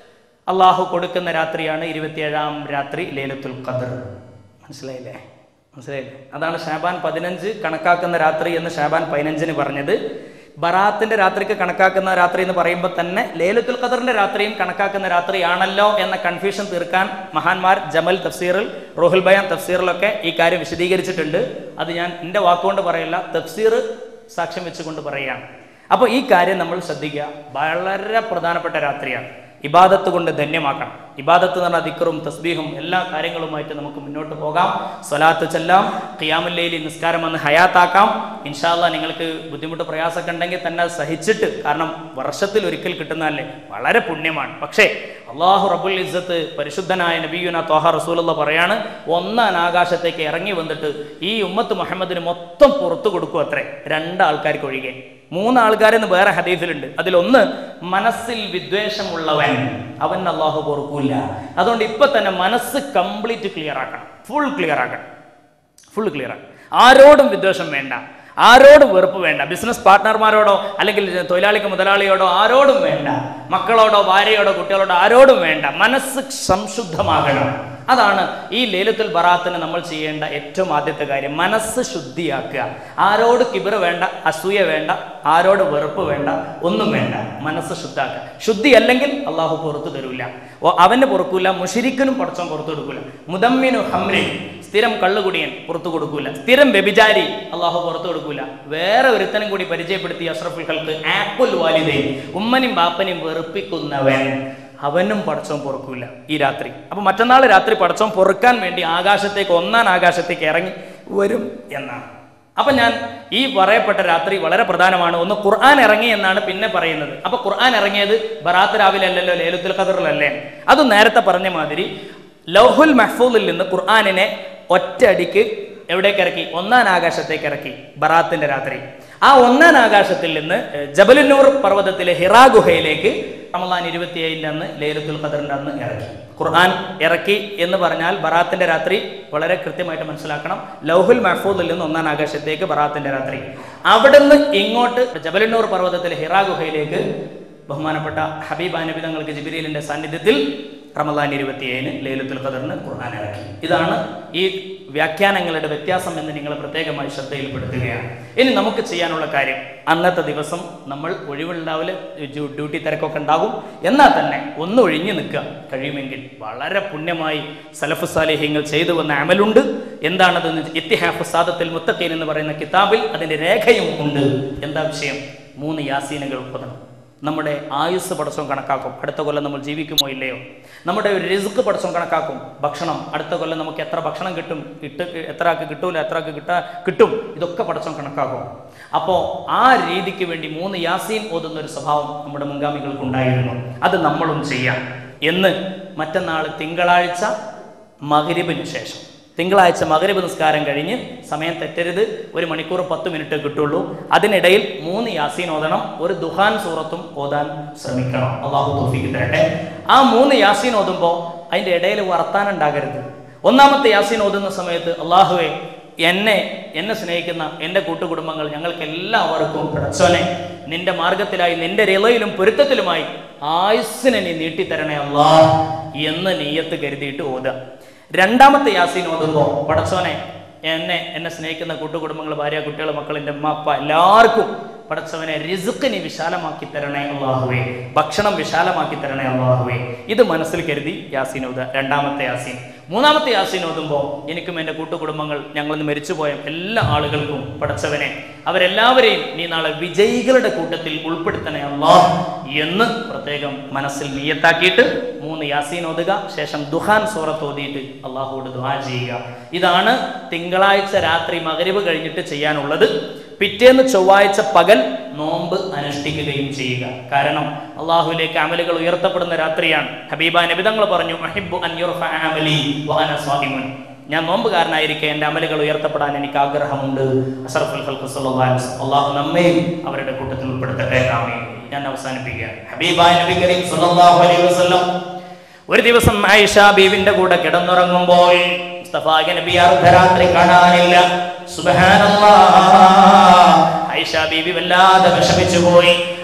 Speaker 3: അള്ളാഹു കൊടുക്കുന്ന രാത്രിയാണ് ഇരുപത്തിയേഴാം രാത്രി ലേലത്തുൽ ഖദർ മനസ്സിലായില്ലേ മനസ്സിലായില്ലേ അതാണ് ഷാബാൻ പതിനഞ്ച് കണക്കാക്കുന്ന രാത്രി എന്ന് ഷാബാൻ പതിനഞ്ചിന് പറഞ്ഞത് ബറാത്തിന്റെ രാത്രിക്ക് കണക്കാക്കുന്ന രാത്രി എന്ന് പറയുമ്പോൾ തന്നെ ലേലത്തുൽ ഖദറിന്റെ രാത്രിയും കണക്കാക്കുന്ന രാത്രിയാണല്ലോ എന്ന കൺഫ്യൂഷൻ തീർക്കാൻ മഹാന്മാർ ജമൽ തഫ്സീറിൽ റോഹുൽ ബയാൻ തഫ്സീറിലൊക്കെ ഈ കാര്യം വിശദീകരിച്ചിട്ടുണ്ട് അത് ഞാൻ എൻ്റെ വാക്കുകൊണ്ട് പറയില്ല തഫ്സീർ സാക്ഷ്യം വെച്ചുകൊണ്ട് പറയുകയാണ് അപ്പോൾ ഈ കാര്യം നമ്മൾ ശ്രദ്ധിക്കുക വളരെ പ്രധാനപ്പെട്ട രാത്രിയാണ് ഇബാദത്ത് കൊണ്ട് ധന്യമാക്കണം ഇബാദത്ത് എന്ന് പറഞ്ഞാൽ ദിക്കറും തസ്ബീഹും എല്ലാ കാര്യങ്ങളുമായിട്ട് നമുക്ക് മുന്നോട്ട് പോകാം സ്വലാത്ത് ചെല്ലാം ഖിയാമുല്ലയിൽ നിസ്കാരം വന്ന് ഹയാത്താക്കാം ഇൻഷാല്ല നിങ്ങൾക്ക് ബുദ്ധിമുട്ട് പ്രയാസമൊക്കെ ഉണ്ടെങ്കിൽ തന്നെ അത് സഹിച്ചിട്ട് കാരണം വർഷത്തിൽ ഒരിക്കൽ കിട്ടുന്നതല്ലേ വളരെ പുണ്യമാണ് പക്ഷേ അള്ളാഹു റബുൽ ഇസ്സത്ത് പരിശുദ്ധനായ നബിയുന തോഹ റസൂലുള്ള പറയാണ് ഒന്നാം ആകാശത്തേക്ക് ഇറങ്ങി വന്നിട്ട് ഈ ഉമ്മത്ത് മുഹമ്മദിന് മൊത്തം പുറത്തു കൊടുക്കും അത്രേ രണ്ടാൾക്കാർക്ക് ഒഴികെ മൂന്ന് ആൾക്കാരെന്ന് വേറെ ഹദീസിലുണ്ട് അതിലൊന്ന് മനസ്സിൽ വിദ്വേഷമുള്ളവൻ അവൻ അള്ളാഹു പൊറുക്കൂല അതുകൊണ്ട് ഇപ്പൊ തന്നെ മനസ്സ് കംപ്ലീറ്റ് ക്ലിയർ ആക്കണം ഫുൾ ക്ലിയർ ആക്കണം ഫുൾ ക്ലിയർ ആണ് ആരോടും വിദ്വേഷം വേണ്ട ആരോടും വെറുപ്പ് വേണ്ട ബിസിനസ് പാർട്ട്ണർമാരോടോ അല്ലെങ്കിൽ തൊഴിലാളിക്ക് മുതലാളിയോടോ ആരോടും വേണ്ട മക്കളോടോ ഭാര്യയോടോ കുട്ടികളോടോ ആരോടും വേണ്ട മനസ്സ് സംശുദ്ധമാകണം അതാണ് ഈ ലേലത്തുൽ ബറാത്തിന് നമ്മൾ ചെയ്യേണ്ട ഏറ്റവും ആദ്യത്തെ കാര്യം മനസ്സ് ശുദ്ധിയാക്കുക ആരോട് കിബിറ് വേണ്ട അസൂയ വേണ്ട ആരോട് വെറുപ്പ് വേണ്ട ഒന്നും വേണ്ട മനസ്സ് ശുദ്ധാക്കുക ശുദ്ധി അല്ലെങ്കിൽ അള്ളാഹു പുറത്തു തരൂല ഓ അവന് പൊറുക്കൂല മുഷിരിക്കനും പടച്ചോൻ പുറത്തു കൊടുക്കൂല മുദമ്മിനു ഹംറിൻ സ്ഥിരം കള്ളുകുടിയൻ പുറത്തു കൊടുക്കൂല സ്ഥിരം വ്യഭിചാരി അള്ളാഹു പുറത്തു കൊടുക്കൂല വേറെ ഒരുത്തനും കൂടി പരിചയപ്പെടുത്തി അഷ്റഫുൽ ഹൽക്ക് ആപ്പിൾ വാലിദേ ഉമ്മനും ബാപ്പനും വെറുപ്പിക്കുന്നവൻ അവനും പടച്ചോൻ പൊറുക്കൂല ഈ രാത്രി അപ്പൊ മറ്റന്നാൾ രാത്രി പടച്ചോൻ പൊറുക്കാൻ വേണ്ടി ആകാശത്തേക്ക് ഒന്നാം ആകാശത്തേക്ക് ഇറങ്ങി വരും എന്നാണ് അപ്പൊ ഞാൻ ഈ പറയപ്പെട്ട രാത്രി വളരെ പ്രധാനമാണ് ഒന്ന് ഖുർആൻ ഇറങ്ങി എന്നാണ് പിന്നെ പറയുന്നത് അപ്പൊ ഖുർആൻ ഇറങ്ങിയത് ബറാത്ത് രാവിലെ അല്ലല്ലോ ലേലുത്തുൽ ഖദറിലല്ലേ അത് നേരത്തെ പറഞ്ഞ മാതിരി ലൗഹുൽ മഹ്ഫൂലിൽ നിന്ന് ഖുർആനിനെ ഒറ്റയടിക്ക് എവിടേക്ക് ഇറക്കി ഒന്നാം ആകാശത്തേക്ക് ഇറക്കി ബറാത്തിന്റെ രാത്രി ആ ഒന്നാം ആകാശത്തിൽ നിന്ന് ഏർ, ജബലുന്നൂർ പർവ്വതത്തിലെ ഹിറാ ഗുഹയിലേക്ക് റമദാൻ ഇരുപത്തിയേഴിൻ്റെ അന്ന് ലേലത്തുൽ ഖദറിന്റെ അന്ന് ഇറക്കി ഖുർആൻ ഇറക്കി എന്ന് പറഞ്ഞാൽ ബറാത്തിന്റെ രാത്രി വളരെ കൃത്യമായിട്ട് മനസ്സിലാക്കണം ലൗഹുൽ മഹ്ഫൂദിൽ നിന്ന് ഒന്നാം ആകാശത്തേക്ക് ബറാത്തിന്റെ രാത്രി അവിടുന്ന് ഇങ്ങോട്ട് ജബലുന്നൂർ പർവ്വതത്തിലെ ഹിറാ ഗുഹയിലേക്ക് ബഹുമാനപ്പെട്ട ഹബീബ് നബി തങ്ങൾക്ക് ജിബിരിലിന്റെ സാന്നിധ്യത്തിൽ റമദാൻ ഇരുപത്തിയേഴിന് ലേലത്തുൽ ഖദറിന് ഖുർആൻ ഇറക്കി ഇതാണ് ഈ വ്യാഖ്യാനങ്ങളുടെ വ്യത്യാസം എന്ന് നിങ്ങൾ പ്രത്യേകമായി ശ്രദ്ധയിൽപ്പെടുത്തുകയാണ് ഇനി നമുക്ക് ചെയ്യാനുള്ള കാര്യം അന്നത്തെ ദിവസം നമ്മൾ ഒഴിവുണ്ടാവില്ല ജു- ഡ്യൂട്ടി തിരക്കൊക്കെ ഉണ്ടാകും എന്നാൽ തന്നെ ഒന്ന് ഒഴിഞ്ഞു നിൽക്കുക കഴിയുമെങ്കിൽ വളരെ പുണ്യമായി സലഫു സാലിഹ്യങ്ങൾ ചെയ്തു വന്ന അമലുണ്ട് എന്താണതെന്ന് ഇത്തിഹാഫ് സാദത്തിൽ മുത്തഖീൻ എന്ന് പറയുന്ന കിതാബിൽ അതിന്റെ രേഖയും ഉണ്ട് എന്താ വിഷയം മൂന്ന് യാസീനുകൾ ഓതണം നമ്മുടെ ആയുസ് പടച്ചവും കണക്കാക്കും അടുത്ത കൊല്ലം നമ്മൾ ജീവിക്കുമോ ഇല്ലയോ നമ്മുടെ ഒരു റിസ്ക് പടച്ചവും കണക്കാക്കും ഭക്ഷണം അടുത്ത കൊല്ലം നമുക്ക് എത്ര ഭക്ഷണം കിട്ടും ഇട്ട് എത്ര ആൾക്ക് കിട്ടൂല എത്ര ആൾക്ക് കിട്ടാ കിട്ടും ഇതൊക്കെ പടച്ചവും കണക്കാക്കും അപ്പോൾ ആ രീതിക്ക് വേണ്ടി മൂന്ന് യാസീൻ ഓതുന്ന ഒരു സ്വഭാവം നമ്മുടെ മുൻഗാമികൾക്കുണ്ടായിരുന്നു അത് നമ്മളും ചെയ്യാം എന്ന് മറ്റന്നാൾ തിങ്കളാഴ്ച മകരിബിന് ശേഷം തിങ്കളാഴ്ച മകരിബ് നിസ്കാരം കഴിഞ്ഞ് സമയം തെറ്റരുത് ഒരു മണിക്കൂർ പത്ത് മിനിറ്റ് കിട്ടുള്ളൂ അതിനിടയിൽ മൂന്ന് യാസീൻ ഓതണം ഒരു ദുഹാൻ സൂറത്തും ഓതാൻ ശ്രമിക്കണം അള്ളാഹു തോഫിക്ക് തരട്ടെ ആ മൂന്ന് യാസീൻ ഓതുമ്പോൾ അതിൻ്റെ ഇടയിൽ വർത്താനം ഉണ്ടാകരുത് ഒന്നാമത്തെ യാസീൻ ഓതുന്ന സമയത്ത് അള്ളാഹുവെ എന്നെ എന്നെ സ്നേഹിക്കുന്ന എൻ്റെ കൂട്ടുകുടുംബങ്ങൾ ഞങ്ങൾക്ക് എല്ലാവർക്കും പിടച്ചോനെ നിന്റെ മാർഗത്തിലായി നിന്റെ രലയിലും പൊരുത്തത്തിലുമായി ആയുസ്സിനെ നീ നീട്ടിത്തരണേ അല്ലാ എന്ന് നീയത്ത് കരുതിയിട്ട് ഓതുക രണ്ടാമത്തെ യാസീൻ ഓതുമ്പോൾ പടച്ചോനെ എന്നെ എന്നെ സ്നേഹിക്കുന്ന കൂട്ടുകുടുംബങ്ങൾ ഭാര്യ കുട്ടികൾ മക്കൾ എൻ്റെ അമ്മ അപ്പ എല്ലാവർക്കും പടച്ചവനെ റിസുക്കിനെ വിശാലമാക്കി തരണേ അള്ളാഹുവേ ഭക്ഷണം വിശാലമാക്കി തരണേ അള്ളാഹുവേ ഇത് മനസ്സിൽ കരുതി യാസീൻ ഓതുക രണ്ടാമത്തെ യാസീൻ മൂന്നാമത്തെ യാസീൻ ഓതുമ്പോൾ എനിക്കും എൻ്റെ കൂട്ടുകുടുംബങ്ങൾ ഞങ്ങളിന്ന് മരിച്ചുപോയ എല്ലാ ആളുകൾക്കും പടച്ചവനെ അവരെല്ലാവരെയും നീ നാളെ വിജയികളുടെ കൂട്ടത്തിൽ ഉൾപ്പെടുത്തണേ അള്ളാ എന്ന് പ്രത്യേകം മനസ്സിൽ നീയത്താക്കിയിട്ട് മൂന്ന് യാസീൻ ഓതുക ശേഷം ദുഹാൻ സൂറത്ത് ഓതിയിട്ട് അള്ളാഹുവോട് ദുഹാ ചെയ്യുക ഇതാണ് തിങ്കളാഴ്ച രാത്രി മകരിവ് കഴിഞ്ഞിട്ട് ചെയ്യാനുള്ളത് പിറ്റേന്ന് ചൊവ്വാഴ്ച പകൽ നോമ്പ് അനുഷ്ഠിക്കുകയും ചെയ്യുക കാരണം അള്ളാഹുവിലേക്ക് അമലുകൾ ഉയർത്തപ്പെടുന്ന രാത്രിയാണ് ഹബീബ നബിതങ്ങൾ പറഞ്ഞു "അഹിബ്ബു അൻ യുർഫഅ അമലി വ അന സ്വാഇമുൻ." ഞാൻ നോമ്പുകാരനായിരിക്കെ എൻ്റെ അമലുകൾ ഉയർത്തപ്പെടാൻ എനിക്ക് ആഗ്രഹമുണ്ട് അഷറഫുൽ ഖൽഖ് സല്ലല്ലാഹു അലൈഹി വസല്ലം. അള്ളാഹു നമ്മയും അവരുടെ കൂട്ടത്തിൽ ഉൾപ്പെടുത്തട്ടെ ആമീൻ ഞാൻ അവസാനിപ്പിക്കുക ഹബീബായ നബി കരീം സല്ലല്ലാഹു അലൈഹി വസല്ലം ഒരു ദിവസം ആയിഷ ബീവിന്റെ കൂടെ കിടന്നുറങ്ങുമ്പോൾ മുസ്തഫാഗ നബി അർദ്ധരാത്രി കാണാനില്ല സുബ്ഹാനല്ലാഹ് ആയിഷ ബീവി വല്ലാതെ വിഷമിച്ചു പോയി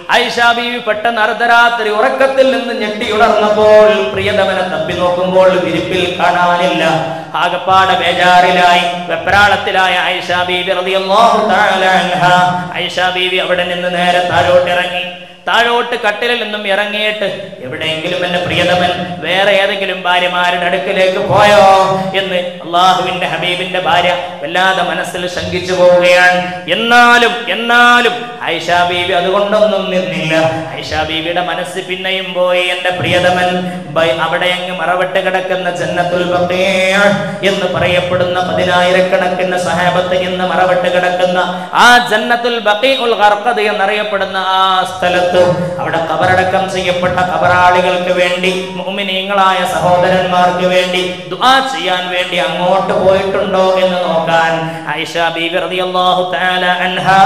Speaker 3: ഐഷ ബീവി പെട്ടെന്ന് അർദ്ധരാത്രി ഉറക്കത്തിൽ നിന്ന് ഞെട്ടിയുണർന്നപ്പോൾ പ്രിയതമനെ തപ്പി നോക്കുമ്പോൾ വിരിപ്പിൽ കാണാനില്ല ആകപ്പാടെ ബേജാറിലായി വെപ്രാളത്തിലായ ഐഷ ബീവി റളിയല്ലാഹു തആല അൻഹ ഐഷ ബീവി അവിടെ നിന്ന് നേരെ താഴോട്ട് ഇറങ്ങി താഴോട്ട് കട്ടിലിൽ നിന്നും ഇറങ്ങിയിട്ട് എവിടെയെങ്കിലും എന്റെ പ്രിയതമൻ വേറെ ഏതെങ്കിലും ഭാര്യമാരുടെ അടുക്കിലേക്ക് പോയോ എന്ന് അള്ളാഹുവിന്റെ ഹബീബിന്റെ ഭാര്യ വല്ലാതെ മനസ്സിൽ ശങ്കിച്ചു പോവുകയാണ് എന്നാലും എന്നാലും ഐഷ ബീവി അതുകൊണ്ടൊന്നും നിന്നില്ല ഐഷ ബീവിയുടെ മനസ്സ് പിന്നെയും പോയി എന്റെ പ്രിയതമൻ ബൈ- അവിടെ അങ്ങ് മറവിട്ട് കിടക്കുന്ന ജന്നത്തുൽ ബഖീഅ എന്ന് പറയപ്പെടുന്ന പതിനായിരക്കണക്കിന് സഹാബത്ത് ഇന്ന് മറവിട്ട് കിടക്കുന്ന ആ ജന്നത്തുൽ ബഖീഉൽ ഖർഖദ് എന്നറിയപ്പെടുന്ന ആ സ്ഥലത്ത് അവിടെ കബറടക്കം ചെയ്യപ്പെട്ട കബറാളികൾക്ക് വേണ്ടി മുഅ്മിനീങ്ങളായ സഹോദരന്മാർക്ക് വേണ്ടി ദുആ ചെയ്യാൻ വേണ്ടി അങ്ങോട്ട് പോയിട്ടുണ്ടോ എന്ന് നോക്കാൻ ഐഷ ബീവി റളിയല്ലാഹു തആല അൻഹാ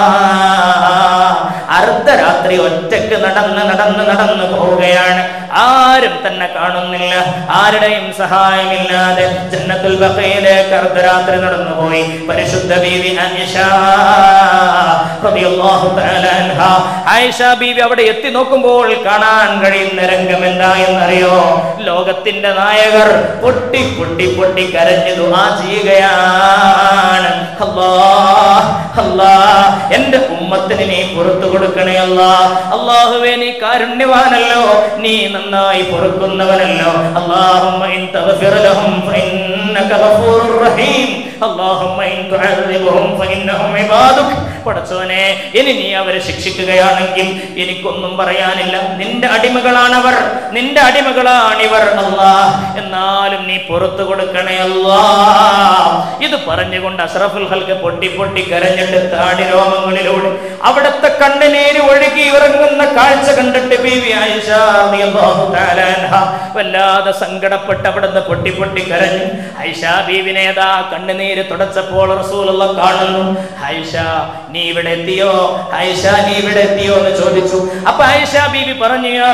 Speaker 3: അർദ്ധരാത്രി ഒറ്റക്ക് നടന്ന് നടന്ന് നടന്ന് പോവുകയാണ് ആരും തന്നെ കാണുന്നില്ല ആരുടെയും സഹായമില്ലാതെ ജന്നത്തുൽ ബഖയിലേക്ക് അർദ്ധരാത്രി നടന്നുപോയി പരിശുദ്ധ ബീവി അനിഷ റളിയല്ലാഹു തആല അൻഹ ആയിഷ ബീവി അവിടെ എത്തി നോക്കുമ്പോൾ കാണാൻ കഴിയുന്ന രംഗം എന്താ എന്നറിയോ ലോകത്തിന്റെ നായകർ പൊട്ടി പൊട്ടി പൊട്ടി കരഞ്ഞു ദുആ ചെയ്യുകയാണ് അല്ലാ അല്ലാ എന്റെ ഉമ്മത്തിന് നീ പുറത്തു കൊടുക്കണേ അല്ലാ അല്ലാഹുവേ നീ കാരുണ്യവാനല്ലോ നീ നന്നായി പൊറുക്കുന്നവനല്ലോ അല്ലാഹുമ്മ ഇൻ തഗ്ഫിർ ലഹും ഫഇന്നക ഗഫൂറുർ റഹീം അല്ലാഹുമ്മ ഇൻ തുഅദ്ദിബുഹും ഫഇന്നഹും ഇബാദുക് പടച്ചോനെ ഇനി നീ അവരെ ശിക്ഷിക്കുകയാണെങ്കിൽ എനിക്കൊന്നും പറയാനില്ല നിന്റെ അടിമകളാണവർ നിന്റെ അടിമകളാണിവർ അല്ലാ എന്നാലും നീ പുറത്തു കൊടുക്കണേ അല്ലാ ഇത് പറഞ്ഞുകൊണ്ട് അഷ്റഫുൽ ഹൽക്ക് പൊട്ടി പൊട്ടി കരഞ്ഞിട്ട് താടി രോമങ്ങളിലൂടെ അവിടുത്തെ കണ്ണുനീര് ഒഴുകി ഇറങ്ങുന്ന കാഴ്ച കണ്ടിട്ട് ബീവി ആയിഷ റളിയല്ലാഹു തആല അൻഹ വല്ലാതെ സങ്കടപ്പെട്ട് അവിടുന്ന് പൊട്ടി പൊട്ടി കരഞ്ഞു ഐഷ ബീവിനേതാ കണ്ണുനീര് തുടച്ചപ്പോൾ റസൂലുള്ള കാണുന്നു ഐഷ നീ ഇവിടെ എത്തിയോ ഐഷ നീ ഇവിടെ എത്തിയോ എന്ന് ചോദിച്ചു അപ്പൊ ഐഷ ബീവി പറഞ്ഞു യാ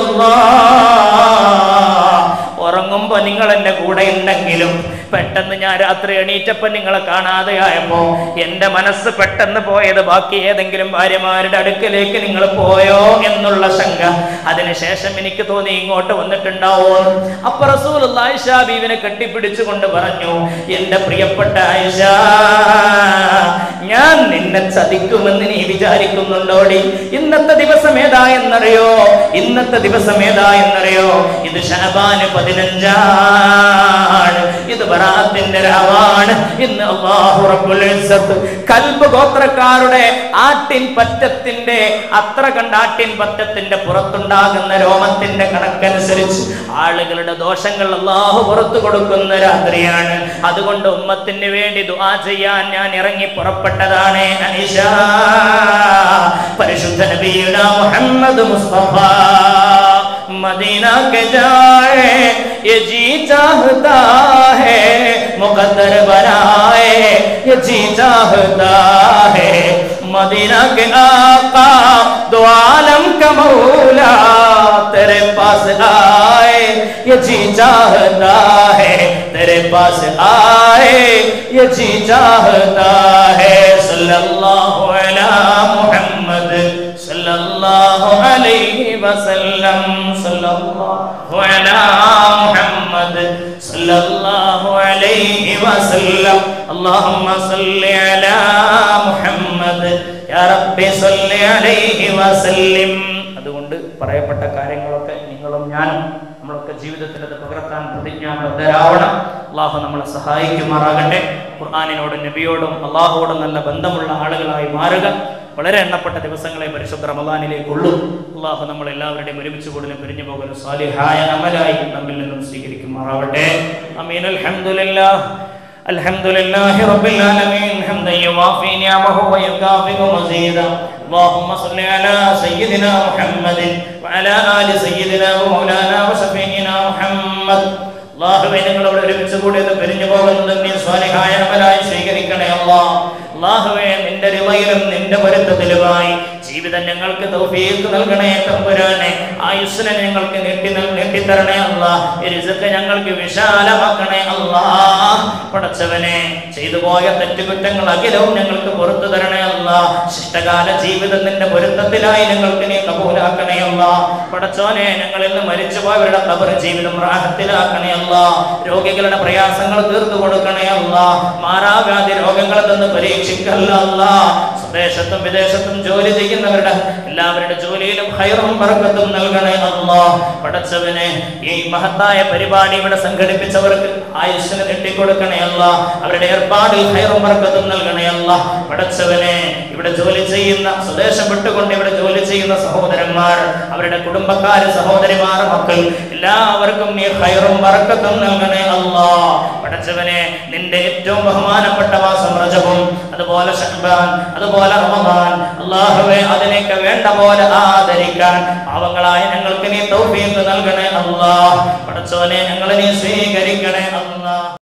Speaker 3: റസൂലല്ലാഹ് ഉറങ്ങുമ്പോ നിങ്ങൾ എന്റെ കൂടെ ഉണ്ടെങ്കിലും പെട്ടെന്ന് ഞാൻ രാത്രി എണീറ്റപ്പോ നിങ്ങളെ കാണാതെയായപ്പോ എന്റെ മനസ്സ് പെട്ടെന്ന് പോയത് ബാക്കി ഏതെങ്കിലും ഭാര്യമാരുടെ അടുക്കലേക്ക് നിങ്ങൾ പോയോ എന്നുള്ള ശങ്ക അതിനുശേഷം എനിക്ക് തോന്നി ഇങ്ങോട്ട് വന്നിട്ടുണ്ടാവോ അപ്പൊ റസൂൽ ആയിഷ ബീവിനെ കെട്ടിപ്പിടിച്ചുകൊണ്ട് പറഞ്ഞു എന്റെ പ്രിയപ്പെട്ട ആയിഷ ഞാൻ നിന്നെ ചതിക്കുമെന്ന് നീ വിചാരിക്കുന്നുണ്ടോടി ഇന്നത്തെ ദിവസം ഏതാ എന്നറിയോ ഇന്നത്തെ ദിവസം ഏതാ എന്നറിയോ ഇത് ഷഹബാന് പതിനഞ്ചാണ് ഇത് ബറാത്തിന്റെ രാവാണ് ഇന്ന് അല്ലാഹു റബ്ബുൽ ഇസ്സത്ത് കൽബ് ഗോത്രക്കാരുടെ ആട്ടിൻ പറ്റത്തിന്റെ അത്ര കണ്ട ആട്ടിൻ പറ്റത്തിന്റെ പുറത്തുണ്ടാകുന്ന രോമത്തിന്റെ കണക്കനുസരിച്ച് ആളുകളുടെ ദോഷങ്ങൾ അള്ളാഹു പുറത്തു കൊടുക്കുന്ന രാത്രിയാണ് അതുകൊണ്ട് ഉമ്മത്തിന് വേണ്ടി ദുആ ചെയ്യാൻ ഞാൻ ഇറങ്ങി പുറപ്പെട്ടതാണ് അനിഷ പരിശുദ്ധ നബിയുന മുഹമ്മദ് മുസ്തഫ मदीना के जाए ये जी चाहता है मुकद्दर बनाए ये जी चाहता है मदीना के आका दो आलम का मौला तेरे पास आए ये जी चाहता है तेरे पास आए ये जी चाहता है सल्लल्लाहु अला मुहम्मद सल्लल्लाहु अलैहि वसल्लम सल्लल्लाहु अला मुहम्मद सल्लल्लाहु अलैहि वसल्लम اللهم صل على محمد يا رب صل عليه وسلم അതുകൊണ്ട് പറയപ്പെട്ട കാര്യങ്ങളൊക്കെ നിങ്ങളും ഞാനും നമ്മളൊക്കെ ജീവിതത്തിൽ അത് പകർത്താൻ പ്രതിജ്ഞാബദ്ധരാവണം അള്ളാഹു നമ്മളെ സഹായിക്കുമാറാകട്ടെ ഖുർആാനിനോടും നബിയോടും അള്ളാഹുവോടും നല്ല ബന്ധമുള്ള ആളുകളായി മാറുക വളരെ എണ്ണപ്പെട്ട ദിവസങ്ങളെ പരിശുദ്ധ റമദാനിലേക്കുള്ളൂ അള്ളാഹു നമ്മൾ എല്ലാവരുടെയും ഒരുമിച്ച് കൂടുതലും പിരിഞ്ഞു പോകുന്ന സാലിഹായ അമലായി നമ്മിൽ നിന്നും സ്വീകരിക്കുമാറാവട്ടെ അമീൻ അൽഹംദുലില്ലാഹ് الحمد لله رب العالمين حمدا يوافي نعمه ويكافئ مزيدا اللهم صل على سيدنا محمد وعلى آل سيدنا ومولانا وشفيعنا محمد അള്ളാഹുവെ നിങ്ങളോട് ഒരുമിച്ച് കൂടിയത് പിരിഞ്ഞു പോകുന്നത് നീ സ്വാലിഹായ അമലായി സ്വീകരിക്കണേ അല്ലാ അള്ളാഹുവെ നിന്റെ റിവയിലും നിന്റെ പൊരുത്തത്തിലുമായി
Speaker 2: ജീവിതം ഞങ്ങൾക്ക് തൗഫീഖ് നൽകണേ തമ്പുരാനെ ആയുസ്സിനെ ഞങ്ങൾക്ക് നീട്ടി നൽ- നീട്ടിത്തരണേ അല്ല റിസ്ക് ഞങ്ങൾക്ക് വിശാലമാക്കണേ അല്ലാ പടച്ചവനെ ചെയ്തു പോയ തെറ്റുകുറ്റങ്ങൾ അഖിലവും ഞങ്ങൾക്ക് പുറത്തു തരണേ അല്ല ശിഷ്ടകാല ജീവിതം നിന്റെ പൊരുത്തത്തിലായി ഞങ്ങൾക്ക് നീ കബൂലാക്കണേ അല്ല പടച്ചോനെ ഞങ്ങളിൽ നിന്ന് മരിച്ചുപോയവരുടെ കബർ ജീവിതം റാഹത്തിലാക്കണേ അല്ല രോഗികളുടെ പ്രയാസങ്ങൾ തീർത്തു കൊടുക്കണേ അല്ല മാറാവ്യാധി രോഗങ്ങളെ തന്ന് പരീക്ഷിക്കല്ല അല്ല സ്വദേശത്തും വിദേശത്തും ജോലി ചെയ്യുന്നവരുടെ എല്ലാവരുടെ ജോലിയിലും ഹൈറും പറക്കത്തും നൽകണേ അല്ലാ പടച്ചവനെ ഈ മഹത്തായ പരിപാടി ഇവിടെ സംഘടിപ്പിച്ചവർക്ക് ആയുസ്സിന് നീട്ടിക്കൊടുക്കണേ അല്ല അവരുടെ ഏർപ്പാടിൽ ഹൈറും പറക്കത്തും നൽകണേ അല്ല പടച്ചവനെ ഇവിടെ ജോലി ചെയ്യുന്ന സ്വദേശം വിട്ടുകൊണ്ട് ഇവിടെ ജോലി ചെയ്യുന്ന സഹോദരന്മാർ അവരുടെ കുടുംബക്കാര് സഹോദരിമാർ മക്കൾ എല്ലാവർക്കും നീ ഹൈറും പറക്കത്തും നൽകണേ അല്ലാ പടച്ചവനെ നിന്റെ ഏറ്റവും ബഹുമാനപ്പെട്ട മാസം റജബും അതുപോലെ ഷഹ്ബാൻ അതുപോലെ റമദാൻ അള്ളാഹുവെ അതിനൊക്കെ വേണ്ട പോലെ ആദരിക്കാൻ പാവങ്ങളായ ഞങ്ങൾക്ക് നീ തൗഫീഖ് നൽകണേ അല്ലാ പടച്ചവനെ ഞങ്ങളെ നീ സ്വീകരിക്കണേ അല്ലാ